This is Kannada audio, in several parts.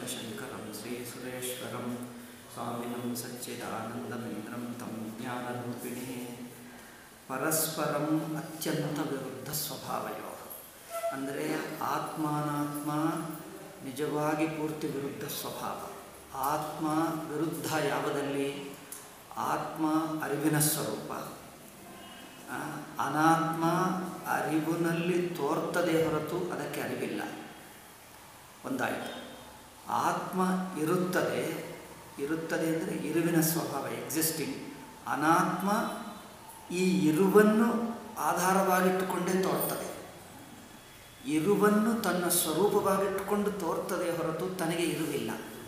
च श्रीसुरेश्वरं स्वामिनं सच्चिदानन्दमिन्द्रं तं ज्ञानरूपिणे ಪರಸ್ಪರಂ ಅತ್ಯಂತ ವಿರುದ್ಧ ಸ್ವಭಾವಯೋ ಅಂದರೆ ಆತ್ಮಾನಾತ್ಮ ನಿಜವಾಗಿ ಪೂರ್ತಿ ವಿರುದ್ಧ ಸ್ವಭಾವ ಆತ್ಮ ವಿರುದ್ಧ ಯಾವುದಲ್ಲಿ ಆತ್ಮ ಅರಿವಿನ ಸ್ವರೂಪ ಆ, ಅನಾತ್ಮ ಅರಿವಿನಲ್ಲಿ ತೋರ್ತದೆ ಹೊರತು ಅದಕ್ಕೆ ಅರಿವಿಲ್ಲ ಒಂದಾಯಿತು ಆತ್ಮ ಇರುತ್ತದೆ ಇರುತ್ತದೆ ಅಂದರೆ ಇರುವಿನ ಸ್ವಭಾವ ಎಕ್ಸಿಸ್ಟಿಂಗ್ ಅನಾತ್ಮ ಈ ಇರುವನ್ನು ಆಧಾರವಾಗಿಟ್ಟುಕೊಂಡೇ ತೋರ್ತದೆ ಇರುವನ್ನು ತನ್ನ ಸ್ವರೂಪವಾಗಿಟ್ಟುಕೊಂಡು ತೋರ್ತದೆ ಹೊರತು ತನಗೆ ಇರುವಿಲ್ಲ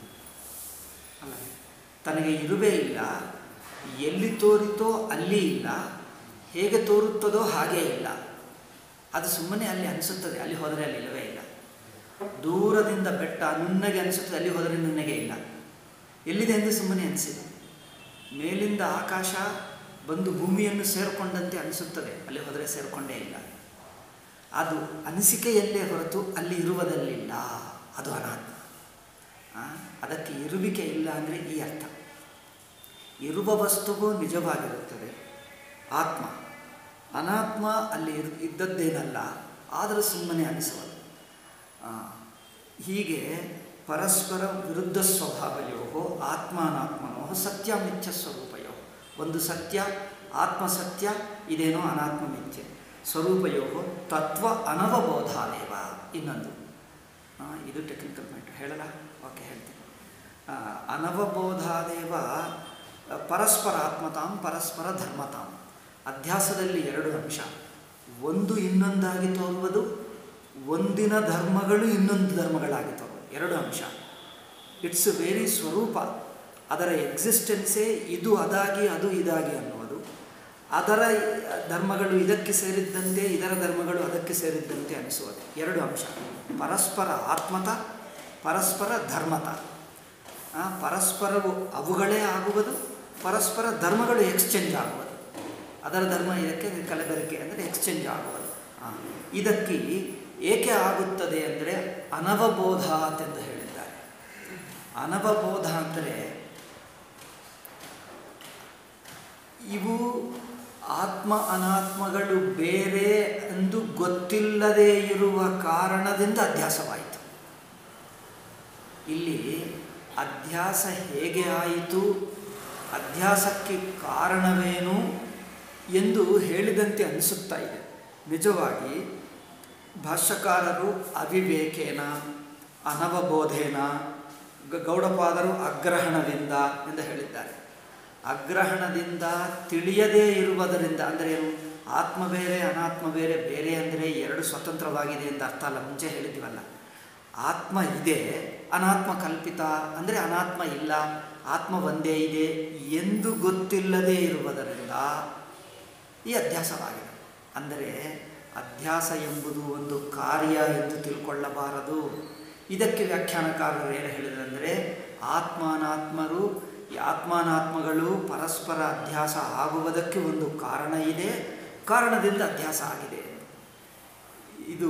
ಅಲ್ಲ ತನಗೆ ಇರುವೇ ಇಲ್ಲ ಎಲ್ಲಿ ತೋರಿತೋ ಅಲ್ಲಿ ಇಲ್ಲ ಹೇಗೆ ತೋರುತ್ತದೋ ಹಾಗೇ ಇಲ್ಲ ಅದು ಸುಮ್ಮನೆ ಅಲ್ಲಿ ಅನಿಸುತ್ತದೆ ಅಲ್ಲಿ ಹೋದರೆ ಅಲ್ಲಿ ಇಲ್ಲವೇ ಇಲ್ಲ ದೂರದಿಂದ ಬೆಟ್ಟ ನುಣ್ಣಗೆ ಅನಿಸುತ್ತದೆ ಅಲ್ಲಿ ಹೋದರೆ ನುಣ್ಣಗೆ ಇಲ್ಲ ಎಲ್ಲಿದೆ ಎಂದು ಸುಮ್ಮನೆ ಅನಿಸಿದೆ ಮೇಲಿಂದ ಆಕಾಶ ಬಂದು ಭೂಮಿಯನ್ನು ಸೇರಿಕೊಂಡಂತೆ ಅನಿಸುತ್ತದೆ ಅಲ್ಲಿ ಹೋದರೆ ಸೇರಿಕೊಂಡೇ ಇಲ್ಲ ಅದು ಅನಿಸಿಕೆಯಲ್ಲೇ ಹೊರತು ಅಲ್ಲಿ ಇರುವುದಲ್ಲಿಲ್ಲ ಅದು ಅನಾತ್ಮ ಆ, ಅದಕ್ಕೆ ಇರುವಿಕೆ ಇಲ್ಲ ಅಂದರೆ ಈ ಅರ್ಥ ಇರುವ ವಸ್ತುವು ನಿಜವಾಗಿರುತ್ತದೆ ಆತ್ಮ ಅನಾತ್ಮ ಅಲ್ಲಿ ಇರ್ ಇದ್ದದ್ದೇನಲ್ಲ ಆದರೂ ಸುಮ್ಮನೆ ಅನಿಸುವುದು ಆ, ಹೀಗೆ ಪರಸ್ಪರ ವಿರುದ್ಧ ಸ್ವಭಾವಯೋ ಆತ್ಮಾನಾತ್ಮನೋ ಸತ್ಯ ಮಿಥ್ಯ ಸ್ವರೂಪಯೋ ಒಂದು ಸತ್ಯ ಆತ್ಮ ಸತ್ಯ ಇದೇನೋ ಅನಾತ್ಮ ಮಿಥ್ಯೆ ಸ್ವರೂಪಯೋ ತತ್ವ ಅನವಬೋಧಾದೇವ ಇನ್ನೊಂದು ಆ, ಇದು ಟೆಕ್ನಿಕಲ್ ಪಾಯಿಂಟ್ ಹೇಳಲ್ಲ ಓಕೆ ಹೇಳ್ತೀನಿ ಆ, ಅನವಬೋಧಾದೇವ ಆ, ಪರಸ್ಪರ ಆತ್ಮತಾಂ ಪರಸ್ಪರ ಧರ್ಮತಾಂ ಅಧ್ಯಾಸದಲ್ಲಿ ಎರಡು ಅಂಶ ಒಂದು ಇನ್ನೊಂದಾಗಿ ತೋರುವುದು ಒಂದಿನ ಧರ್ಮಗಳು ಇನ್ನೊಂದು ಧರ್ಮಗಳಾಗಿ ತೋರುವುದು ಎರಡು ಅಂಶ ಇಟ್ಸ್ ವೆರಿ ಸ್ವರೂಪ ಅದರ ಎಕ್ಸಿಸ್ಟೆನ್ಸೇ ಇದು ಅದಾಗಿ ಅದು ಇದಾಗಿ ಅನ್ನುವುದು ಅದರ ಧರ್ಮಗಳು ಇದಕ್ಕೆ ಸೇರಿದ್ದಂತೆ ಇದರ ಧರ್ಮಗಳು ಅದಕ್ಕೆ ಸೇರಿದ್ದಂತೆ ಅನಿಸುವುದು ಎರಡು ಅಂಶ ಪರಸ್ಪರ ಆತ್ಮತ ಪರಸ್ಪರ ಧರ್ಮತ ಆ, ಪರಸ್ಪರವು ಅವುಗಳೇ ಆಗುವುದು ಪರಸ್ಪರ ಧರ್ಮಗಳು ಎಕ್ಸ್ಚೇಂಜ್ ಆಗುವುದು ಅದರ ಧರ್ಮ ಇದಕ್ಕೆ ಕಲಬೆರಕೆ ಅಂದರೆ ಎಕ್ಸ್ಚೇಂಜ್ ಆಗುವುದು ಆ, ಇದಕ್ಕೆ ಏಕೆ ಆಗುತ್ತದೆ ಅಂದರೆ ಅನವಬೋಧಾತ್ ಎಂದು ಹೇಳಿದ್ದಾರೆ ಅನವಬೋಧ ಅಂದರೆ ಇವು ಆತ್ಮ ಅನಾತ್ಮಗಳು ಬೇರೆ ಎಂದು ಗೊತ್ತಿಲ್ಲದೇ ಇರುವ ಕಾರಣದಿಂದ ಅಧ್ಯಾಸವಾಯಿತು ಇಲ್ಲಿ ಅಧ್ಯಾಸ ಹೇಗೆ ಆಯಿತು ಅಧ್ಯಾಸಕ್ಕೆ ಕಾರಣವೇನು ಎಂದು ಹೇಳಿದಂತೆ ಅನಿಸುತ್ತಾ ಇದೆ ನಿಜವಾಗಿ ಭಾಷ್ಯಕಾರರು ಅವಿವೇಕೇನ ಅನವಬೋಧೇನ ಗ- ಗೌಡಪಾದರು ಅಗ್ರಹಣದಿಂದ ಎಂದು ಹೇಳಿದ್ದಾರೆ ಅಗ್ರಹಣದಿಂದ ತಿಳಿಯದೇ ಇರುವುದರಿಂದ ಅಂದರೆ ಏನು ಆತ್ಮ ಬೇರೆ ಅನಾತ್ಮ ಬೇರೆ ಬೇರೆ ಅಂದರೆ ಎರಡು ಸ್ವತಂತ್ರವಾಗಿದೆ ಅಂತ ಅರ್ಥ ಅಲ್ಲ ಮುಂಚೆ ಹೇಳಿದ್ವಲ್ಲ ಆತ್ಮ ಇದೆ ಅನಾತ್ಮ ಕಲ್ಪಿತ ಅಂದರೆ ಅನಾತ್ಮ ಇಲ್ಲ ಆತ್ಮ ಒಂದೇ ಇದೆ ಎಂದು ಗೊತ್ತಿಲ್ಲದೇ ಇರುವುದರಿಂದ ಈ ಅಧ್ಯಾಸವಾಗಿದೆ ಅಂದರೆ ಅಧ್ಯಾಸ ಎಂಬುದು ಒಂದು ಕಾರ್ಯ ಎಂದು ತಿಳ್ಕೊಳ್ಳಬಾರದು ಇದಕ್ಕೆ ವ್ಯಾಖ್ಯಾನಕಾರರು ಏನು ಹೇಳಿದಂದರೆ ಆತ್ಮಾನಾತ್ಮರು ಈ ಆತ್ಮಾನಾತ್ಮಗಳು ಪರಸ್ಪರ ಅಧ್ಯಾಸ ಆಗುವುದಕ್ಕೆ ಒಂದು ಕಾರಣ ಇದೆ ಕಾರಣದಿಂದ ಅಧ್ಯಾಸ ಆಗಿದೆ ಇದು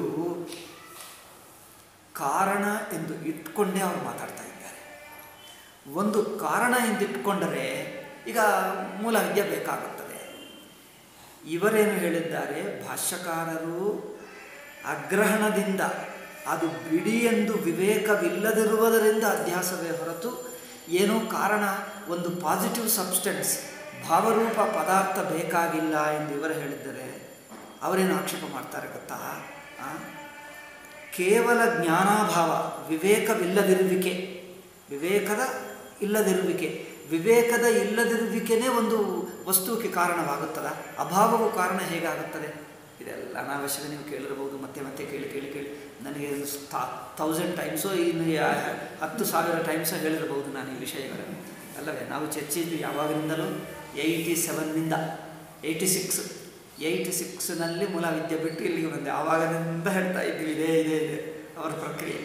ಕಾರಣ ಎಂದು ಇಟ್ಕೊಂಡೇ ಅವರು ಮಾತಾಡ್ತಾ ಇದ್ದಾರೆ ಒಂದು ಕಾರಣ ಎಂದಿಟ್ಕೊಂಡರೆ ಈಗ ಮೂಲ ವಿದ್ಯೆ ಬೇಕಾಗುತ್ತದೆ ಇವರೇನು ಹೇಳಿದ್ದಾರೆ ಭಾಷ್ಯಕಾರರು ಅಗ್ರಹಣದಿಂದ ಅದು ಬಿಡಿ ಎಂದು ವಿವೇಕವಿಲ್ಲದಿರುವುದರಿಂದ ಅಧ್ಯಾಸವೇ ಹೊರತು ಏನೋ ಕಾರಣ ಒಂದು ಪಾಸಿಟಿವ್ ಸಬ್ಸ್ಟೆನ್ಸ್ ಭಾವರೂಪ ಪದಾರ್ಥ ಬೇಕಾಗಿಲ್ಲ ಎಂದು ಇವರು ಹೇಳಿದ್ದಾರೆ ಅವರೇನು ಆಕ್ಷೇಪ ಮಾಡ್ತಾರೆ ಗೊತ್ತಾ ಆ? ಕೇವಲ ಜ್ಞಾನಾಭಾವ ವಿವೇಕವಿಲ್ಲದಿರುವಿಕೆ ವಿವೇಕದ ಇಲ್ಲದಿರುವಿಕೆ ವಿವೇಕದ ಇಲ್ಲದಿರುವಿಕೆನೇ ಒಂದು ವಸ್ತುವಿಗೆ ಕಾರಣವಾಗುತ್ತದ ಅಭಾವವು ಕಾರಣ ಹೇಗಾಗುತ್ತದೆ ಇದೆಲ್ಲ ಅನಾವಶ್ಯಕ ನೀವು ಕೇಳಿರ್ಬೋದು ಮತ್ತೆ ಮತ್ತೆ ಕೇಳಿ ಕೇಳಿ ಕೇಳಿ ನನಗೆ ಥೌಸಂಡ್ ಟೈಮ್ಸೋ ಇನ್ನು ಯಾ- ಹತ್ತು ಸಾವಿರ ಟೈಮ್ಸೋ ಹೇಳಿರ್ಬೋದು ನಾನು ಈ ವಿಷಯಗಳನ್ನು ಅಲ್ಲವೇ ನಾವು ಚರ್ಚಿದ್ದು ಯಾವಾಗಿನಿಂದಲೂ ಏಯ್ಟಿ ಸೆವೆನ್ನಿಂದ ಏಯ್ಟಿ ಸಿಕ್ಸ್ ಏಯ್ಟಿ ಸಿಕ್ಸ್ನಲ್ಲಿ ಮೂಲ ವಿದ್ಯೆ ಬಿಟ್ಟು ಇಲ್ಲಿಗೆ ಬಂದೆ ಆವಾಗಿನಿಂದ ಹೇಳ್ತಾ ಇದ್ದೀವಿ ಇದೇ ಇದೆ ಇದೆ ಅವರ ಪ್ರಕ್ರಿಯೆ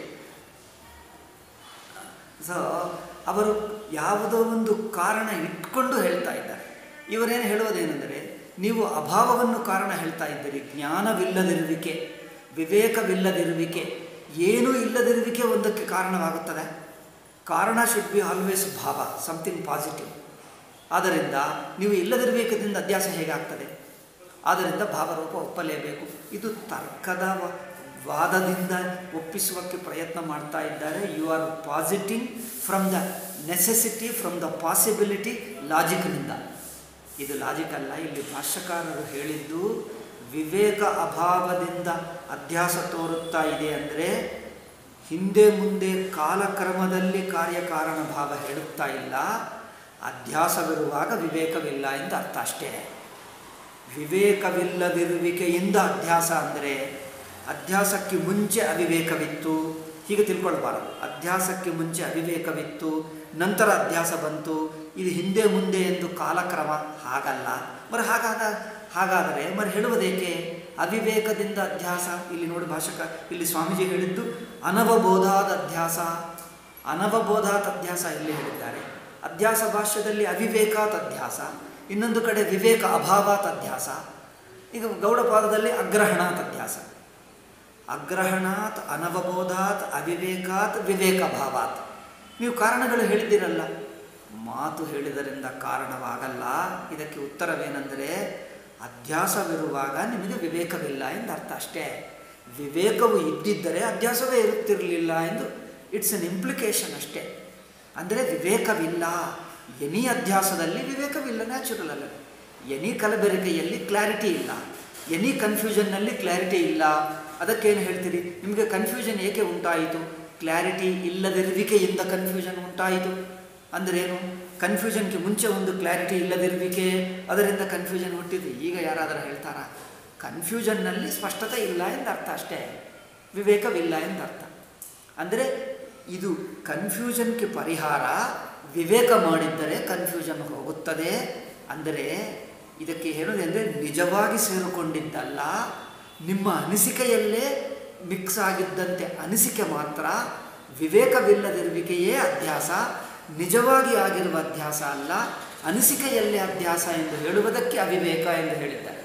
ಸೊ ಅವರು ಯಾವುದೋ ಒಂದು ಕಾರಣ ಇಟ್ಕೊಂಡು ಹೇಳ್ತಾ ಇದ್ದಾರೆ ಇವರೇನು ಹೇಳುವುದೇನೆಂದರೆ ನೀವು ಅಭಾವವನ್ನು ಕಾರಣ ಹೇಳ್ತಾ ಇದ್ದೀರಿ ಜ್ಞಾನವಿಲ್ಲದಿರುವಿಕೆ ವಿವೇಕವಿಲ್ಲದಿರುವಿಕೆ ಏನೂ ಇಲ್ಲದಿರುವಿಕೆ ಒಂದಕ್ಕೆ ಕಾರಣವಾಗುತ್ತದೆ ಕಾರಣ ಶುಡ್ ಬಿ ಆಲ್ವೇಸ್ ಭಾವ ಸಮಥಿಂಗ್ ಪಾಸಿಟಿವ್ ಆದ್ದರಿಂದ ನೀವು ಇಲ್ಲದಿರಬೇಕದಿಂದ ಅಧ್ಯಾಸ ಹೇಗಾಗ್ತದೆ ಆದ್ದರಿಂದ ಭಾವರೂಪ ಒಪ್ಪಲೇಬೇಕು ಇದು ತರ್ಕದ ವ- ವಾದದಿಂದ ಒಪ್ಪಿಸುವಕ್ಕೆ ಪ್ರಯತ್ನ ಮಾಡ್ತಾ ಇದ್ದಾರೆ you are positing from the necessity from the possibility ಲಾಜಿಕ್ನಿಂದ ಇದು ಲಾಜಿಕ್ ಅಲ್ಲ ಇಲ್ಲಿ ಭಾಷ್ಯಕಾರರು ಹೇಳಿದ್ದು ವಿವೇಕ ಅಭಾವದಿಂದ ಅಧ್ಯಾಸ ತೋರುತ್ತಾ ಇದೆ ಅಂದರೆ ಹಿಂದೆ ಮುಂದೆ ಕಾಲಕ್ರಮದಲ್ಲಿ ಕಾರ್ಯಕಾರಣ ಭಾವ ಹೇಳುತ್ತಾ ಇಲ್ಲ ಅಧ್ಯಾಸವಿರುವಾಗ ವಿವೇಕವಿಲ್ಲ ಎಂದು ಅರ್ಥ ಅಷ್ಟೇ ವಿವೇಕವಿಲ್ಲದಿರುವಿಕೆಯಿಂದ ಅಧ್ಯಾಸ ಅಂದರೆ ಅಧ್ಯಾಸಕ್ಕೆ ಮುಂಚೆ ಅವಿವೇಕವಿತ್ತು ಹೀಗೆ ತಿಳ್ಕೊಳ್ಬಾರದು ಅಧ್ಯಾಸಕ್ಕೆ ಮುಂಚೆ ಅವಿವೇಕವಿತ್ತು ನಂತರ ಅಧ್ಯಾಸ ಬಂತು ಇದು ಹಿಂದೆ ಮುಂದೆ ಎಂದು ಕಾಲಕ್ರಮ ಹಾಗಲ್ಲ మరి ಹಾಗಾದ ಹಾಗಾದರೆ మరి ಹೇಳುವುದೇಕೆ ಅವಿವೇಕದಿಂದ ಅಧ್ಯಾಸ ಇಲ್ಲಿ ನೋಡಿ ಭಾಷಕ ಇಲ್ಲಿ ಸ್ವಾಮೀಜಿ ಹೇಳಿದ್ದು ಅನವಬೋಧಾದ ಅಧ್ಯಾಸ ಅನವಬೋಧಾತ್ ಅಧ್ಯಾಸ ಇಲ್ಲಿ ಹೇಳಿದ್ದಾರೆ ಅಧ್ಯಾಸ ಭಾಷ್ಯದಲ್ಲಿ ಅವಿವೇಕಾತ್ ಅಧ್ಯಾಸ ಇನ್ನೊಂದು ಕಡೆ ವಿವೇಕ ಅಭಾವಾತ್ ಅಧ್ಯಾಸ ಈಗ ಗೌಡಪಾದದಲ್ಲಿ ಅಗ್ರಹಣಾತ್ ಅಧ್ಯಾಸ ಅಗ್ರಹಣಾತ್ ಅನವಬೋಧಾತ್ ಅವಿವೇಕಾತ್ ವಿವೇಕ ಭಾವಾತ್ ನೀವು ಕಾರಣಗಳು ಹೇಳಿದ್ದೀರಲ್ಲ ಮಾತು ಹೇಳಿದರಿಂದ ಕಾರಣವಾಗಲ್ಲ ಇದಕ್ಕೆ ಉತ್ತರವೇನೆಂದರೆ ಅಧ್ಯಾಸವಿರುವಾಗ ನಿಮಗೆ ವಿವೇಕವಿಲ್ಲ ಎಂದು ಅರ್ಥ ಅಷ್ಟೇ ವಿವೇಕವು ಇದ್ದಿದ್ದರೆ ಅಧ್ಯಾಸವೇ ಇರುತ್ತಿರಲಿಲ್ಲ ಎಂದು ಇಟ್ಸ್ ಅನ್ ಇಂಪ್ಲಿಕೇಶನ್ ಅಷ್ಟೇ ಅಂದರೆ ವಿವೇಕವಿಲ್ಲ ಎನಿ ಅಧ್ಯಾಸದಲ್ಲಿ ವಿವೇಕವಿಲ್ಲ ನ್ಯಾಚುರಲ್ ಅಲ್ಲ ಎನಿ ಕಲಬೆರಕೆಯಲ್ಲಿ ಕ್ಲಾರಿಟಿ ಇಲ್ಲ ಎನಿ ಕನ್ಫ್ಯೂಷನ್ನಲ್ಲಿ ಕ್ಲಾರಿಟಿ ಇಲ್ಲ ಅದಕ್ಕೇನು ಹೇಳ್ತೀರಿ ನಿಮಗೆ ಕನ್ಫ್ಯೂಷನ್ ಏಕೆ ಉಂಟಾಯಿತು ಕ್ಲಾರಿಟಿ ಇಲ್ಲದಿರುವಿಕೆಯಿಂದ ಕನ್ಫ್ಯೂಷನ್ ಉಂಟಾಯಿತು ಅಂದ್ರೇನು ಕನ್ಫ್ಯೂಷನ್ಗೆ ಮುಂಚೆ ಒಂದು ಕ್ಲಾರಿಟಿ ಇಲ್ಲದಿರುವಿಕೆ ಅದರಿಂದ ಕನ್ಫ್ಯೂಷನ್ ಹುಟ್ಟಿದ್ದು ಈಗ ಯಾರಾದರೂ ಹೇಳ್ತಾರಾ ಕನ್ಫ್ಯೂಷನ್ನಲ್ಲಿ ಸ್ಪಷ್ಟತೆ ಇಲ್ಲ ಎಂದರ್ಥ ಅಷ್ಟೇ ವಿವೇಕವಿಲ್ಲ ಎಂದರ್ಥ ಅಂದರೆ ಇದು ಕನ್ಫ್ಯೂಷನ್ಗೆ ಪರಿಹಾರ ವಿವೇಕ ಮಾಡಿದ್ದರೆ ಕನ್ಫ್ಯೂಷನ್ ಹೋಗುತ್ತದೆ ಅಂದರೆ ಇದಕ್ಕೆ ಹೇಳೋದೆಂದರೆ ನಿಜವಾಗಿ ಸೇರಿಕೊಂಡಿದ್ದಲ್ಲ ನಿಮ್ಮ ಅನಿಸಿಕೆಯಲ್ಲೇ ಮಿಕ್ಸ್ ಆಗಿದ್ದಂತೆ ಅನಿಸಿಕೆ ಮಾತ್ರ ವಿವೇಕವಿಲ್ಲದಿರುವಿಕೆಯೇ ಅಧ್ಯಾಸ ನಿಜವಾಗಿ ಆಗಿರುವ ಅಧ್ಯಾಸ ಅಲ್ಲ ಅನಿಸಿಕೆಯಲ್ಲೇ ಅಧ್ಯಾಸ ಎಂದು ಹೇಳುವುದಕ್ಕೆ ಅವಿವೇಕ ಎಂದು ಹೇಳಿದ್ದಾರೆ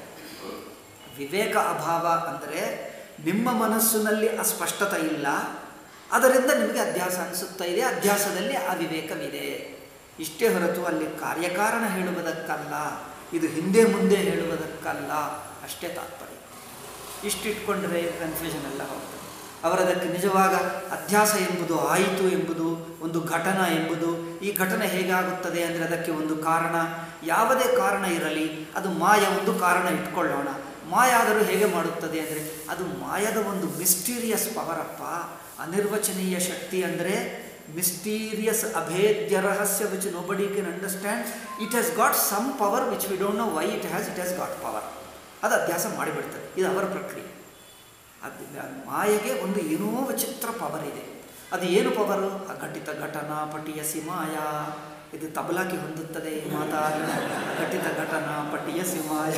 ವಿವೇಕ ಅಭಾವ ಅಂದರೆ ನಿಮ್ಮ ಮನಸ್ಸಿನಲ್ಲಿ ಅಸ್ಪಷ್ಟತೆ ಇಲ್ಲ ಅದರಿಂದ ನಿಮಗೆ ಅಧ್ಯಾಸ ಅನಿಸುತ್ತಾ ಇದೆ ಅಧ್ಯಾಸದಲ್ಲಿ ಅವಿವೇಕವಿದೆ ಇಷ್ಟೇ ಹೊರತು ಅಲ್ಲಿ ಕಾರ್ಯಕಾರಣ ಹೇಳುವುದಕ್ಕಲ್ಲ ಇದು ಹಿಂದೆ ಮುಂದೆ ಹೇಳುವುದಕ್ಕಲ್ಲ ಅಷ್ಟೇ ತಾತ್ಪರ್ಯ ಇಷ್ಟಿಟ್ಕೊಂಡ್ರೆ ಕನ್ಫ್ಯೂಷನ್ ಎಲ್ಲ ಹೋಗ್ತದೆ ಅವರದಕ್ಕೆ ನಿಜವಾಗ ಅಧ್ಯಾಸ ಎಂಬುದು ಆಯಿತು ಎಂಬುದು ಒಂದು ಘಟನ ಎಂಬುದು ಈ ಘಟನೆ ಹೇಗಾಗುತ್ತದೆ ಅಂದರೆ ಅದಕ್ಕೆ ಒಂದು ಕಾರಣ ಯಾವುದೇ ಕಾರಣ ಇರಲಿ ಅದು ಮಾಯ ಒಂದು ಕಾರಣ ಇಟ್ಕೊಳ್ಳೋಣ ಮಾಯ ಆದರೂ ಹೇಗೆ ಮಾಡುತ್ತದೆ ಅಂದರೆ ಅದು ಮಾಯದ ಒಂದು ಮಿಸ್ಟೀರಿಯಸ್ ಪವರಪ್ಪ ಅನಿರ್ವಚನೀಯ ಶಕ್ತಿ ಅಂದರೆ ಮಿಸ್ಟೀರಿಯಸ್ ಅಭೇದ್ಯ ರಹಸ್ಯ which nobody can understand it has got some power which we don't know why it has it has got power ಅದು ಅಭ್ಯಾಸ ಮಾಡಿಬಿಡ್ತದೆ ಇದು ಅವರ ಪ್ರಕ್ರಿಯೆ ಅದು ಮಾಯೆಗೆ ಒಂದು ಏನೋ ವಿಚಿತ್ರ ಪವರ್ ಇದೆ ಅದು ಏನು ಪವರು ಘಟಿತ ಘಟನಾ ಪಟಿಯಸಿ ಮಾಯ ಇದು ತಬಲಾಕಿ ಹೊಂದುತ್ತದೆ ಈ ಮಾತಾ ಘಟಿತ ಘಟನಾ ಪಟಿಯಸಿ ಮಾಯ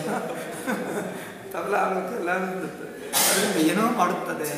ತಬಲಾ ಆಡೋಕ್ಕೆಲ್ಲ ಹೊಂದುತ್ತದೆ ಅದರಿಂದ ಏನೋ ಮಾಡುತ್ತದೆ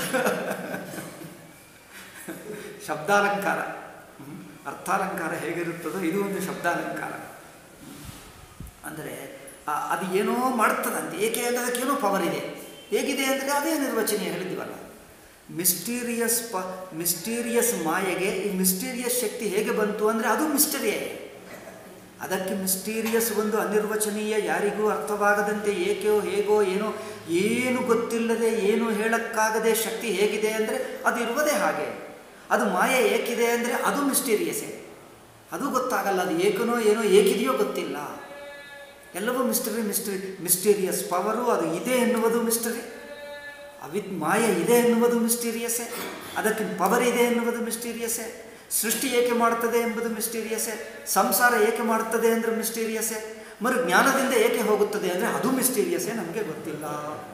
ಶಬ್ದಾಲಂಕಾರ ಹ್ಮ್. ಅರ್ಥಾಲಂಕಾರ ಹೇಗಿರುತ್ತದೋ ಇದು ಒಂದು ಶಬ್ದಾಲಂಕಾರ ಅಂದರೆ ಆ- ಅದು ಏನೋ ಮಾಡ್ತದಂತೆ ಏಕೆ ಅಂದರೆ ಅದಕ್ಕೇನೋ ಪವರ್ ಇದೆ ಹೇಗಿದೆ ಅಂದರೆ ಅದೇ ನಿರ್ವಚನೆ ಹೇಳಿದ್ದೀವಲ್ಲ ಮಿಸ್ಟೀರಿಯಸ್ ಪ ಮಿಸ್ಟೀರಿಯಸ್ ಮಾಯೆಗೆ ಈ ಮಿಸ್ಟೀರಿಯಸ್ ಶಕ್ತಿ ಹೇಗೆ ಬಂತು ಅಂದರೆ ಅದು ಮಿಸ್ಟರಿಯೇ ಅದಕ್ಕೆ ಮಿಸ್ಟೀರಿಯಸ್ ಒಂದು ಅನಿರ್ವಚನೀಯ ಯಾರಿಗೂ ಅರ್ಥವಾಗದಂತೆ ಏಕೆಯೋ ಹೇಗೋ ಏನೋ ಏನು ಗೊತ್ತಿಲ್ಲದೆ ಏನು ಹೇಳಕ್ಕಾಗದೆ ಶಕ್ತಿ ಹೇಗಿದೆ ಅಂದರೆ ಅದು ಇರುವುದೇ ಹಾಗೆ ಅದು ಮಾಯೆ ಏಕಿದೆ ಅಂದರೆ ಅದು ಮಿಸ್ಟೀರಿಯಸ್ಸೇ ಅದು ಗೊತ್ತಾಗಲ್ಲ ಅದು ಏಕನೋ ಏನೋ ಏಕಿದೆಯೋ ಗೊತ್ತಿಲ್ಲ ಎಲ್ಲವೂ ಮಿಸ್ಟರಿ ಮಿಸ್ಟರಿ ಮಿಸ್ಟೀರಿಯಸ್ ಪವರು ಅದು ಇದೆ ಎನ್ನುವುದು ಮಿಸ್ಟರಿ ಅವಿದ್ ಮಾಯ ಇದೆ ಎನ್ನುವುದು ಮಿಸ್ಟೀರಿಯಸ್ಸೇ ಅದಕ್ಕೆ ಪವರ್ ಇದೆ ಎನ್ನುವುದು ಮಿಸ್ಟೀರಿಯಸ್ಸೇ ಸೃಷ್ಟಿ ಏಕೆ ಮಾಡುತ್ತದೆ ಎಂಬುದು ಮಿಸ್ಟೀರಿಯಸ್ಸೇ ಸಂಸಾರ ಏಕೆ ಮಾಡುತ್ತದೆ ಅಂದರೆ ಮಿಸ್ಟೀರಿಯಸ್ಸೇ ಮರು ಜ್ಞಾನದಿಂದ ಏಕೆ ಹೋಗುತ್ತದೆ ಅಂದರೆ ಅದು ಮಿಸ್ಟೀರಿಯಸ್ಸೇ ನಮಗೆ ಗೊತ್ತಿಲ್ಲ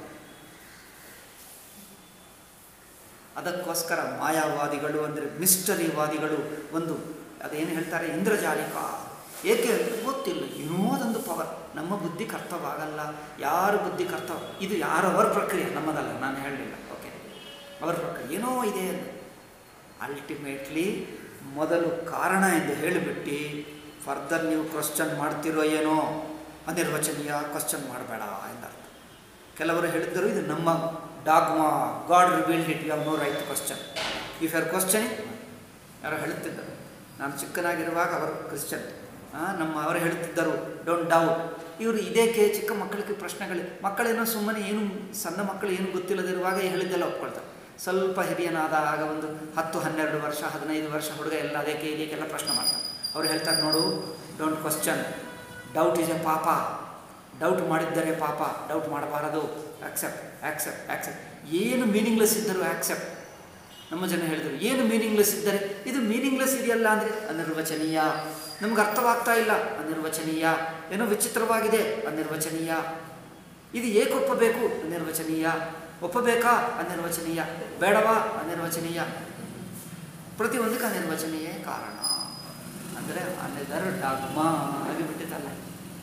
ಅದಕ್ಕೋಸ್ಕರ ಮಾಯಾವಾದಿಗಳು ಅಂದರೆ ಮಿಸ್ಟರಿವಾದಿಗಳು ಒಂದು ಅದೇನು ಹೇಳ್ತಾರೆ ಇಂದ್ರಜಾಲಿಕ ಏಕೆ ಅಂದರೆ ಗೊತ್ತಿಲ್ಲ ಏನೋ ಅದೊಂದು ಪವರ್ ನಮ್ಮ ಬುದ್ಧಿ ಕರ್ತವಾಗಲ್ಲ ಯಾರ ಬುದ್ಧಿ ಕರ್ತವ ಇದು ಯಾರವರ ಪ್ರಕ್ರಿಯೆ ನಮ್ಮದಲ್ಲ ನಾನು ಹೇಳಲಿಲ್ಲ ಓಕೆ ಅವರ ಪ್ರಕ್ರಿಯೆ ಏನೋ ಇದೆ ಅಲ್ಟಿಮೇಟ್ಲಿ ಮೊದಲು ಕಾರಣ ಎಂದು ಹೇಳಿಬಿಟ್ಟು ಫರ್ದರ್ ನೀವು ಕ್ವಶನ್ ಮಾಡ್ತಿರೋ ಏನೋ ಅನಿರ್ವಚನೀಯ ಕ್ವಶನ್ ಮಾಡಬೇಡ ಎಂದರ್ಥ ಕೆಲವರು ಹೇಳಿದ್ದರು ಇದು ನಮ್ಮ dogma God revealed it you have no right question if you question ಯಾರೋ ಹೇಳುತ್ತಿದ್ದರು ನಾನು ಚಿಕ್ಕನಾಗಿರುವಾಗ ಅವರು ಕ್ರಿಶ್ಚಿಯನ್ ಆ, ನಮ್ಮ ಅವರು ಹೇಳ್ತಿದ್ದರು ಡೋಂಟ್ ಡೌಟ್ ಇವರು ಇದೇಕೆ ಚಿಕ್ಕ ಮಕ್ಕಳಿಗೆ ಪ್ರಶ್ನೆಗಳು ಮಕ್ಕಳೇನೋ ಸುಮ್ಮನೆ ಏನು ಸಣ್ಣ ಮಕ್ಕಳು ಏನು ಗೊತ್ತಿಲ್ಲದಿರುವಾಗ ಹೇಳಿದ್ದೆಲ್ಲ ಒಪ್ಕೊಳ್ತಾರೆ ಸ್ವಲ್ಪ ಹಿರಿಯನಾದ ಆಗ ಒಂದು ಹತ್ತು ಹನ್ನೆರಡು ವರ್ಷ ಹದಿನೈದು ವರ್ಷ ಹುಡುಗ ಎಲ್ಲ ಅದಕ್ಕೆ ಇದಕ್ಕೆಲ್ಲ ಪ್ರಶ್ನೆ ಮಾಡ್ತಾರೆ ಅವ್ರು ಹೇಳ್ತಾರೆ ನೋಡು don't question doubt is a ಪಾಪ ಡೌಟ್ ಮಾಡಿದ್ದರೆ ಪಾಪ ಡೌಟ್ ಮಾಡಬಾರದು ಆಕ್ಸೆಪ್ಟ್ ಆಕ್ಸೆಪ್ಟ್ ಆಕ್ಸೆಪ್ಟ್ ಏನು ಮೀನಿಂಗ್ಲೆಸ್ ಇದ್ದರೂ ಆಕ್ಸೆಪ್ಟ್ ನಮ್ಮ ಜನ ಹೇಳಿದರು ಏನು ಮೀನಿಂಗ್ಲೆಸ್ ಇದ್ದರೆ ಇದು ಮೀನಿಂಗ್ಲೆಸ್ ಇದೆಯಲ್ಲ ಅಂದರೆ ಅನಿರ್ವಚನೀಯ ನಮ್ಗೆ ಅರ್ಥವಾಗ್ತಾ ಇಲ್ಲ ಅನಿರ್ವಚನೀಯ ಏನೋ ವಿಚಿತ್ರವಾಗಿದೆ ಅನಿರ್ವಚನೀಯ ಇದು ಏಕೆ ಒಪ್ಪಬೇಕು ಅನಿರ್ವಚನೀಯ ಒಪ್ಪಬೇಕಾ ಅನಿರ್ವಚನೀಯ ಬೇಡವಾ ಅನಿರ್ವಚನೀಯ ಪ್ರತಿಯೊಂದಕ್ಕೆ ಅನಿರ್ವಚನೀಯ ಕಾರಣ ಅಂದರೆ ಅನಿದರ್ ಡಾಗ್ಮಾ ಆಗಿಬಿಟ್ಟಿದ್ದಲ್ಲ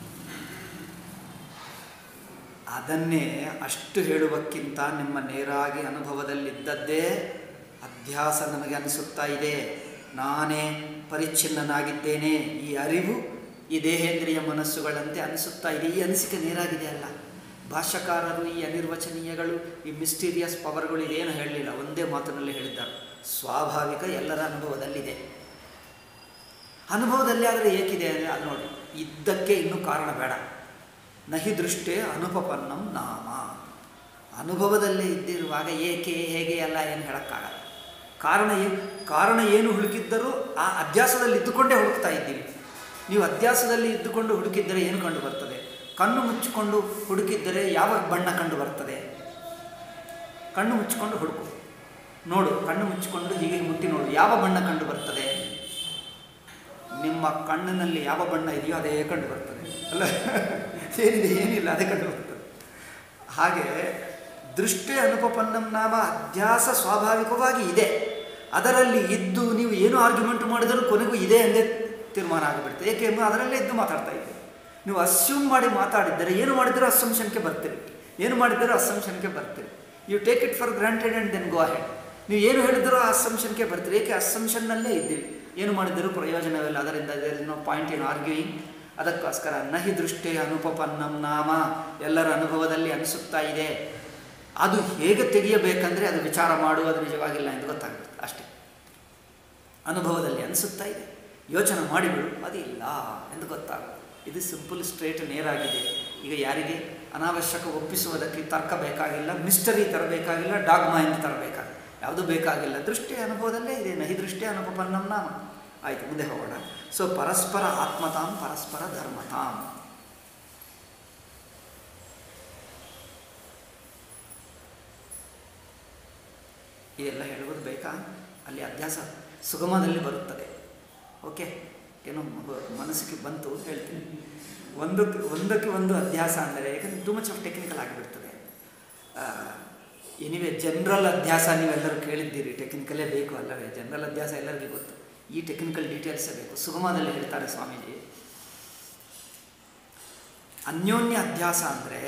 ಅದನ್ನೇ ಅಷ್ಟು ಹೇಳುವಕ್ಕಿಂತ ನಿಮ್ಮ ನೇರಾಗಿ ಅನುಭವದಲ್ಲಿದ್ದದ್ದೇ ಅಧ್ಯಾಸ ನಮಗೆ ಅನಿಸುತ್ತಾ ಇದೆ ನಾನೇ ಪರಿಚ್ಛಿನ್ನನಾಗಿದ್ದೇನೆ ಈ ಅರಿವು ಈ ದೇಹೇಂದ್ರಿಯ ಮನಸ್ಸುಗಳಂತೆ ಅನಿಸುತ್ತಾ ಇದೆ ಈ ಅನಿಸಿಕೆ ನೇರಾಗಿದೆ ಅಲ್ಲ ಭಾಷ್ಯಕಾರರು ಈ ಅನಿರ್ವಚನೀಯಗಳು ಈ ಮಿಸ್ಟೀರಿಯಸ್ ಪವರ್ಗಳು ಇದೇನು ಹೇಳಲಿಲ್ಲ ಒಂದೇ ಮಾತಿನಲ್ಲಿ ಹೇಳಿದ್ದಾರೆ ಸ್ವಾಭಾವಿಕ ಎಲ್ಲರ ಅನುಭವದಲ್ಲಿದೆ ಅನುಭವದಲ್ಲಿ ಆದರೆ ಏಕಿದೆ ಅಂದರೆ ಅದು ನೋಡಿ ಇದ್ದಕ್ಕೆ ಇನ್ನೂ ಕಾರಣ ಬೇಡ ನಹಿ ದೃಷ್ಟೇ ಅನುಪಪನ್ನಂ ನಾಮ ಅನುಭವದಲ್ಲೇ ಇದ್ದಿರುವಾಗ ಏಕೆ ಹೇಗೆ ಎಲ್ಲ ಏನು ಹೇಳೋಕ್ಕಾಗಲ್ಲ ಕಾರಣ ಏನು ಕಾರಣ ಏನು ಹುಡುಕಿದ್ದರೂ ಆ ಅಧ್ಯಾಸದಲ್ಲಿ ಇದ್ದುಕೊಂಡೇ ಹುಡುಕ್ತಾ ಇದ್ದೀವಿ ನೀವು ಅಧ್ಯಾಸದಲ್ಲಿ ಇದ್ದುಕೊಂಡು ಹುಡುಕಿದ್ದರೆ ಏನು ಕಂಡು ಬರ್ತದೆ ಕಣ್ಣು ಮುಚ್ಚಿಕೊಂಡು ಹುಡುಕಿದ್ದರೆ ಯಾವ ಬಣ್ಣ ಕಂಡು ಬರ್ತದೆ ಕಣ್ಣು ಮುಚ್ಚಿಕೊಂಡು ಹುಡುಕು ನೋಡು ಕಣ್ಣು ಮುಚ್ಚಿಕೊಂಡು ಹೀಗೆ ಮುಟ್ಟಿ ನೋಡು ಯಾವ ಬಣ್ಣ ಕಂಡು ಬರ್ತದೆ ನಿಮ್ಮ ಕಣ್ಣಿನಲ್ಲಿ ಯಾವ ಬಣ್ಣ ಇದೆಯೋ ಅದೇ ಕಂಡು ಬರ್ತದೆ ಅಲ್ಲ ಏನಿದೆ ಏನಿಲ್ಲ ಅದೇ ಕಂಡು ಬರ್ತದೆ ಹಾಗೆ ದೃಷ್ಟಿ ಅನುಪಪನ್ನಂ ನಾಮ ಅಧ್ಯಾಸ ಸ್ವಾಭಾವಿಕವಾಗಿ ಇದೆ ಅದರಲ್ಲಿ ಇದ್ದು ನೀವು ಏನು ಆರ್ಗ್ಯುಮೆಂಟ್ ಮಾಡಿದರೂ ಕೊನೆಗೂ ಇದೆ ಎಂದೇ ತೀರ್ಮಾನ ಆಗಿಬಿಡುತ್ತೆ ಏಕೆಂದರೆ ಅದರಲ್ಲೇ ಇದ್ದು ಮಾತಾಡ್ತಾ ಇದ್ದೀವಿ ನೀವು ಅಸ್ಯೂಮ್ ಮಾಡಿ ಮಾತಾಡಿದ್ದರೆ ಏನು ಮಾಡಿದರೂ ಅಸಂಶನ್ಗೆ ಬರ್ತೀರಿ ಏನು ಮಾಡಿದರೂ ಅಸಂಶನ್ಗೆ ಬರ್ತೀರಿ you take it for granted and then go ahead ನೀವು ಏನು ಹೇಳಿದರೂ ಆ ಅಸಂಶನ್ಗೆ ಬರ್ತೀರಿ ಏಕೆ ಅಸಂಶನ್ನಲ್ಲೇ ಇದ್ದೀವಿ ಏನು ಮಾಡಿದರೂ ಪ್ರಯೋಜನವಿಲ್ಲ ಅದರಿಂದ ನೋ ಪಾಯಿಂಟ್ ಇನ್ ಆರ್ಗ್ಯೂಯಿಂಗ್ ಅದಕ್ಕೋಸ್ಕರ ನಹಿ ದೃಷ್ಟಿ ಅನುಪಪನ್ನಂ ನಾಮ ಎಲ್ಲರ ಅನುಭವದಲ್ಲಿ ಅನಿಸುತ್ತಾ ಇದೆ ಅದು ಹೇಗೆ ತೆಗೆಯಬೇಕಂದ್ರೆ ಅದು ವಿಚಾರ ಮಾಡುವುದು ನಿಜವಾಗಿಲ್ಲ ಎಂದು ಗೊತ್ತಾಗುತ್ತೆ ಅಷ್ಟೇ ಅನುಭವದಲ್ಲಿ ಅನಿಸುತ್ತಾ ಇದೆ ಯೋಚನೆ ಮಾಡಿಬಿಡು ಅದು ಇಲ್ಲ ಎಂದು ಗೊತ್ತಾಗುತ್ತೆ ಇದು ಸಿಂಪಲ್ ಸ್ಟ್ರೇಟ್ ನೇರಾಗಿದೆ ಈಗ ಯಾರಿಗೆ ಅನಾವಶ್ಯಕ ಒಪ್ಪಿಸುವುದಕ್ಕೆ ತರ್ಕ ಬೇಕಾಗಿಲ್ಲ ಮಿಸ್ಟರಿ ತರಬೇಕಾಗಿಲ್ಲ ಡಾಗ್ಮಾ ಎಂದು ತರಬೇಕಾಗಿಲ್ಲ ಯಾವುದೂ ಬೇಕಾಗಿಲ್ಲ ದೃಷ್ಟಿ ಅನುಭವದಲ್ಲೇ ಇದೆ ನಹಿ ದೃಷ್ಟಿ ಅನುಪಪನ್ನಂ ನಾಮ ಆಯಿತು ಮುಂದೆ ಹೋಗೋಣ ಸೊ ಪರಸ್ಪರ ಆತ್ಮತಾಂ ಪರಸ್ಪರ ಧರ್ಮತಾಂ ಇದೆಲ್ಲ ಹೇಳುವುದು ಬೇಕಾ ಅಲ್ಲಿ ಅಭ್ಯಾಸ ಸುಗಮದಲ್ಲಿ ಬರುತ್ತದೆ ಓಕೆ ಏನೋ ಮ- ಮನಸ್ಸಿಗೆ ಬಂತು ಹೇಳ್ತೀನಿ ಒಂದಕ್ಕೆ ಒಂದಕ್ಕೆ ಒಂದು ಅಭ್ಯಾಸ ಅಂದರೆ ಯಾಕಂದರೆ ಟೂ ಮಚ್ ಆಫ್ ಟೆಕ್ನಿಕಲ್ ಆಗಿಬಿಡ್ತದೆ ಎನಿವೆ ಜನರಲ್ ಅಭ್ಯಾಸ ನೀವೆಲ್ಲರೂ ಕೇಳಿದ್ದೀರಿ ಟೆಕ್ನಿಕಲೇ ಬೇಕು ಅಲ್ಲವೇ ಜನರಲ್ ಅಭ್ಯಾಸ ಎಲ್ಲರಿಗೂ ಗೊತ್ತು ಈ ಟೆಕ್ನಿಕಲ್ ಡೀಟೇಲ್ಸೇ ಬೇಕು ಸುಗಮದಲ್ಲಿ ಹೇಳ್ತಾರೆ ಸ್ವಾಮೀಜಿ ಅನ್ಯೋನ್ಯ ಅಧ್ಯಾಸ ಅಂದರೆ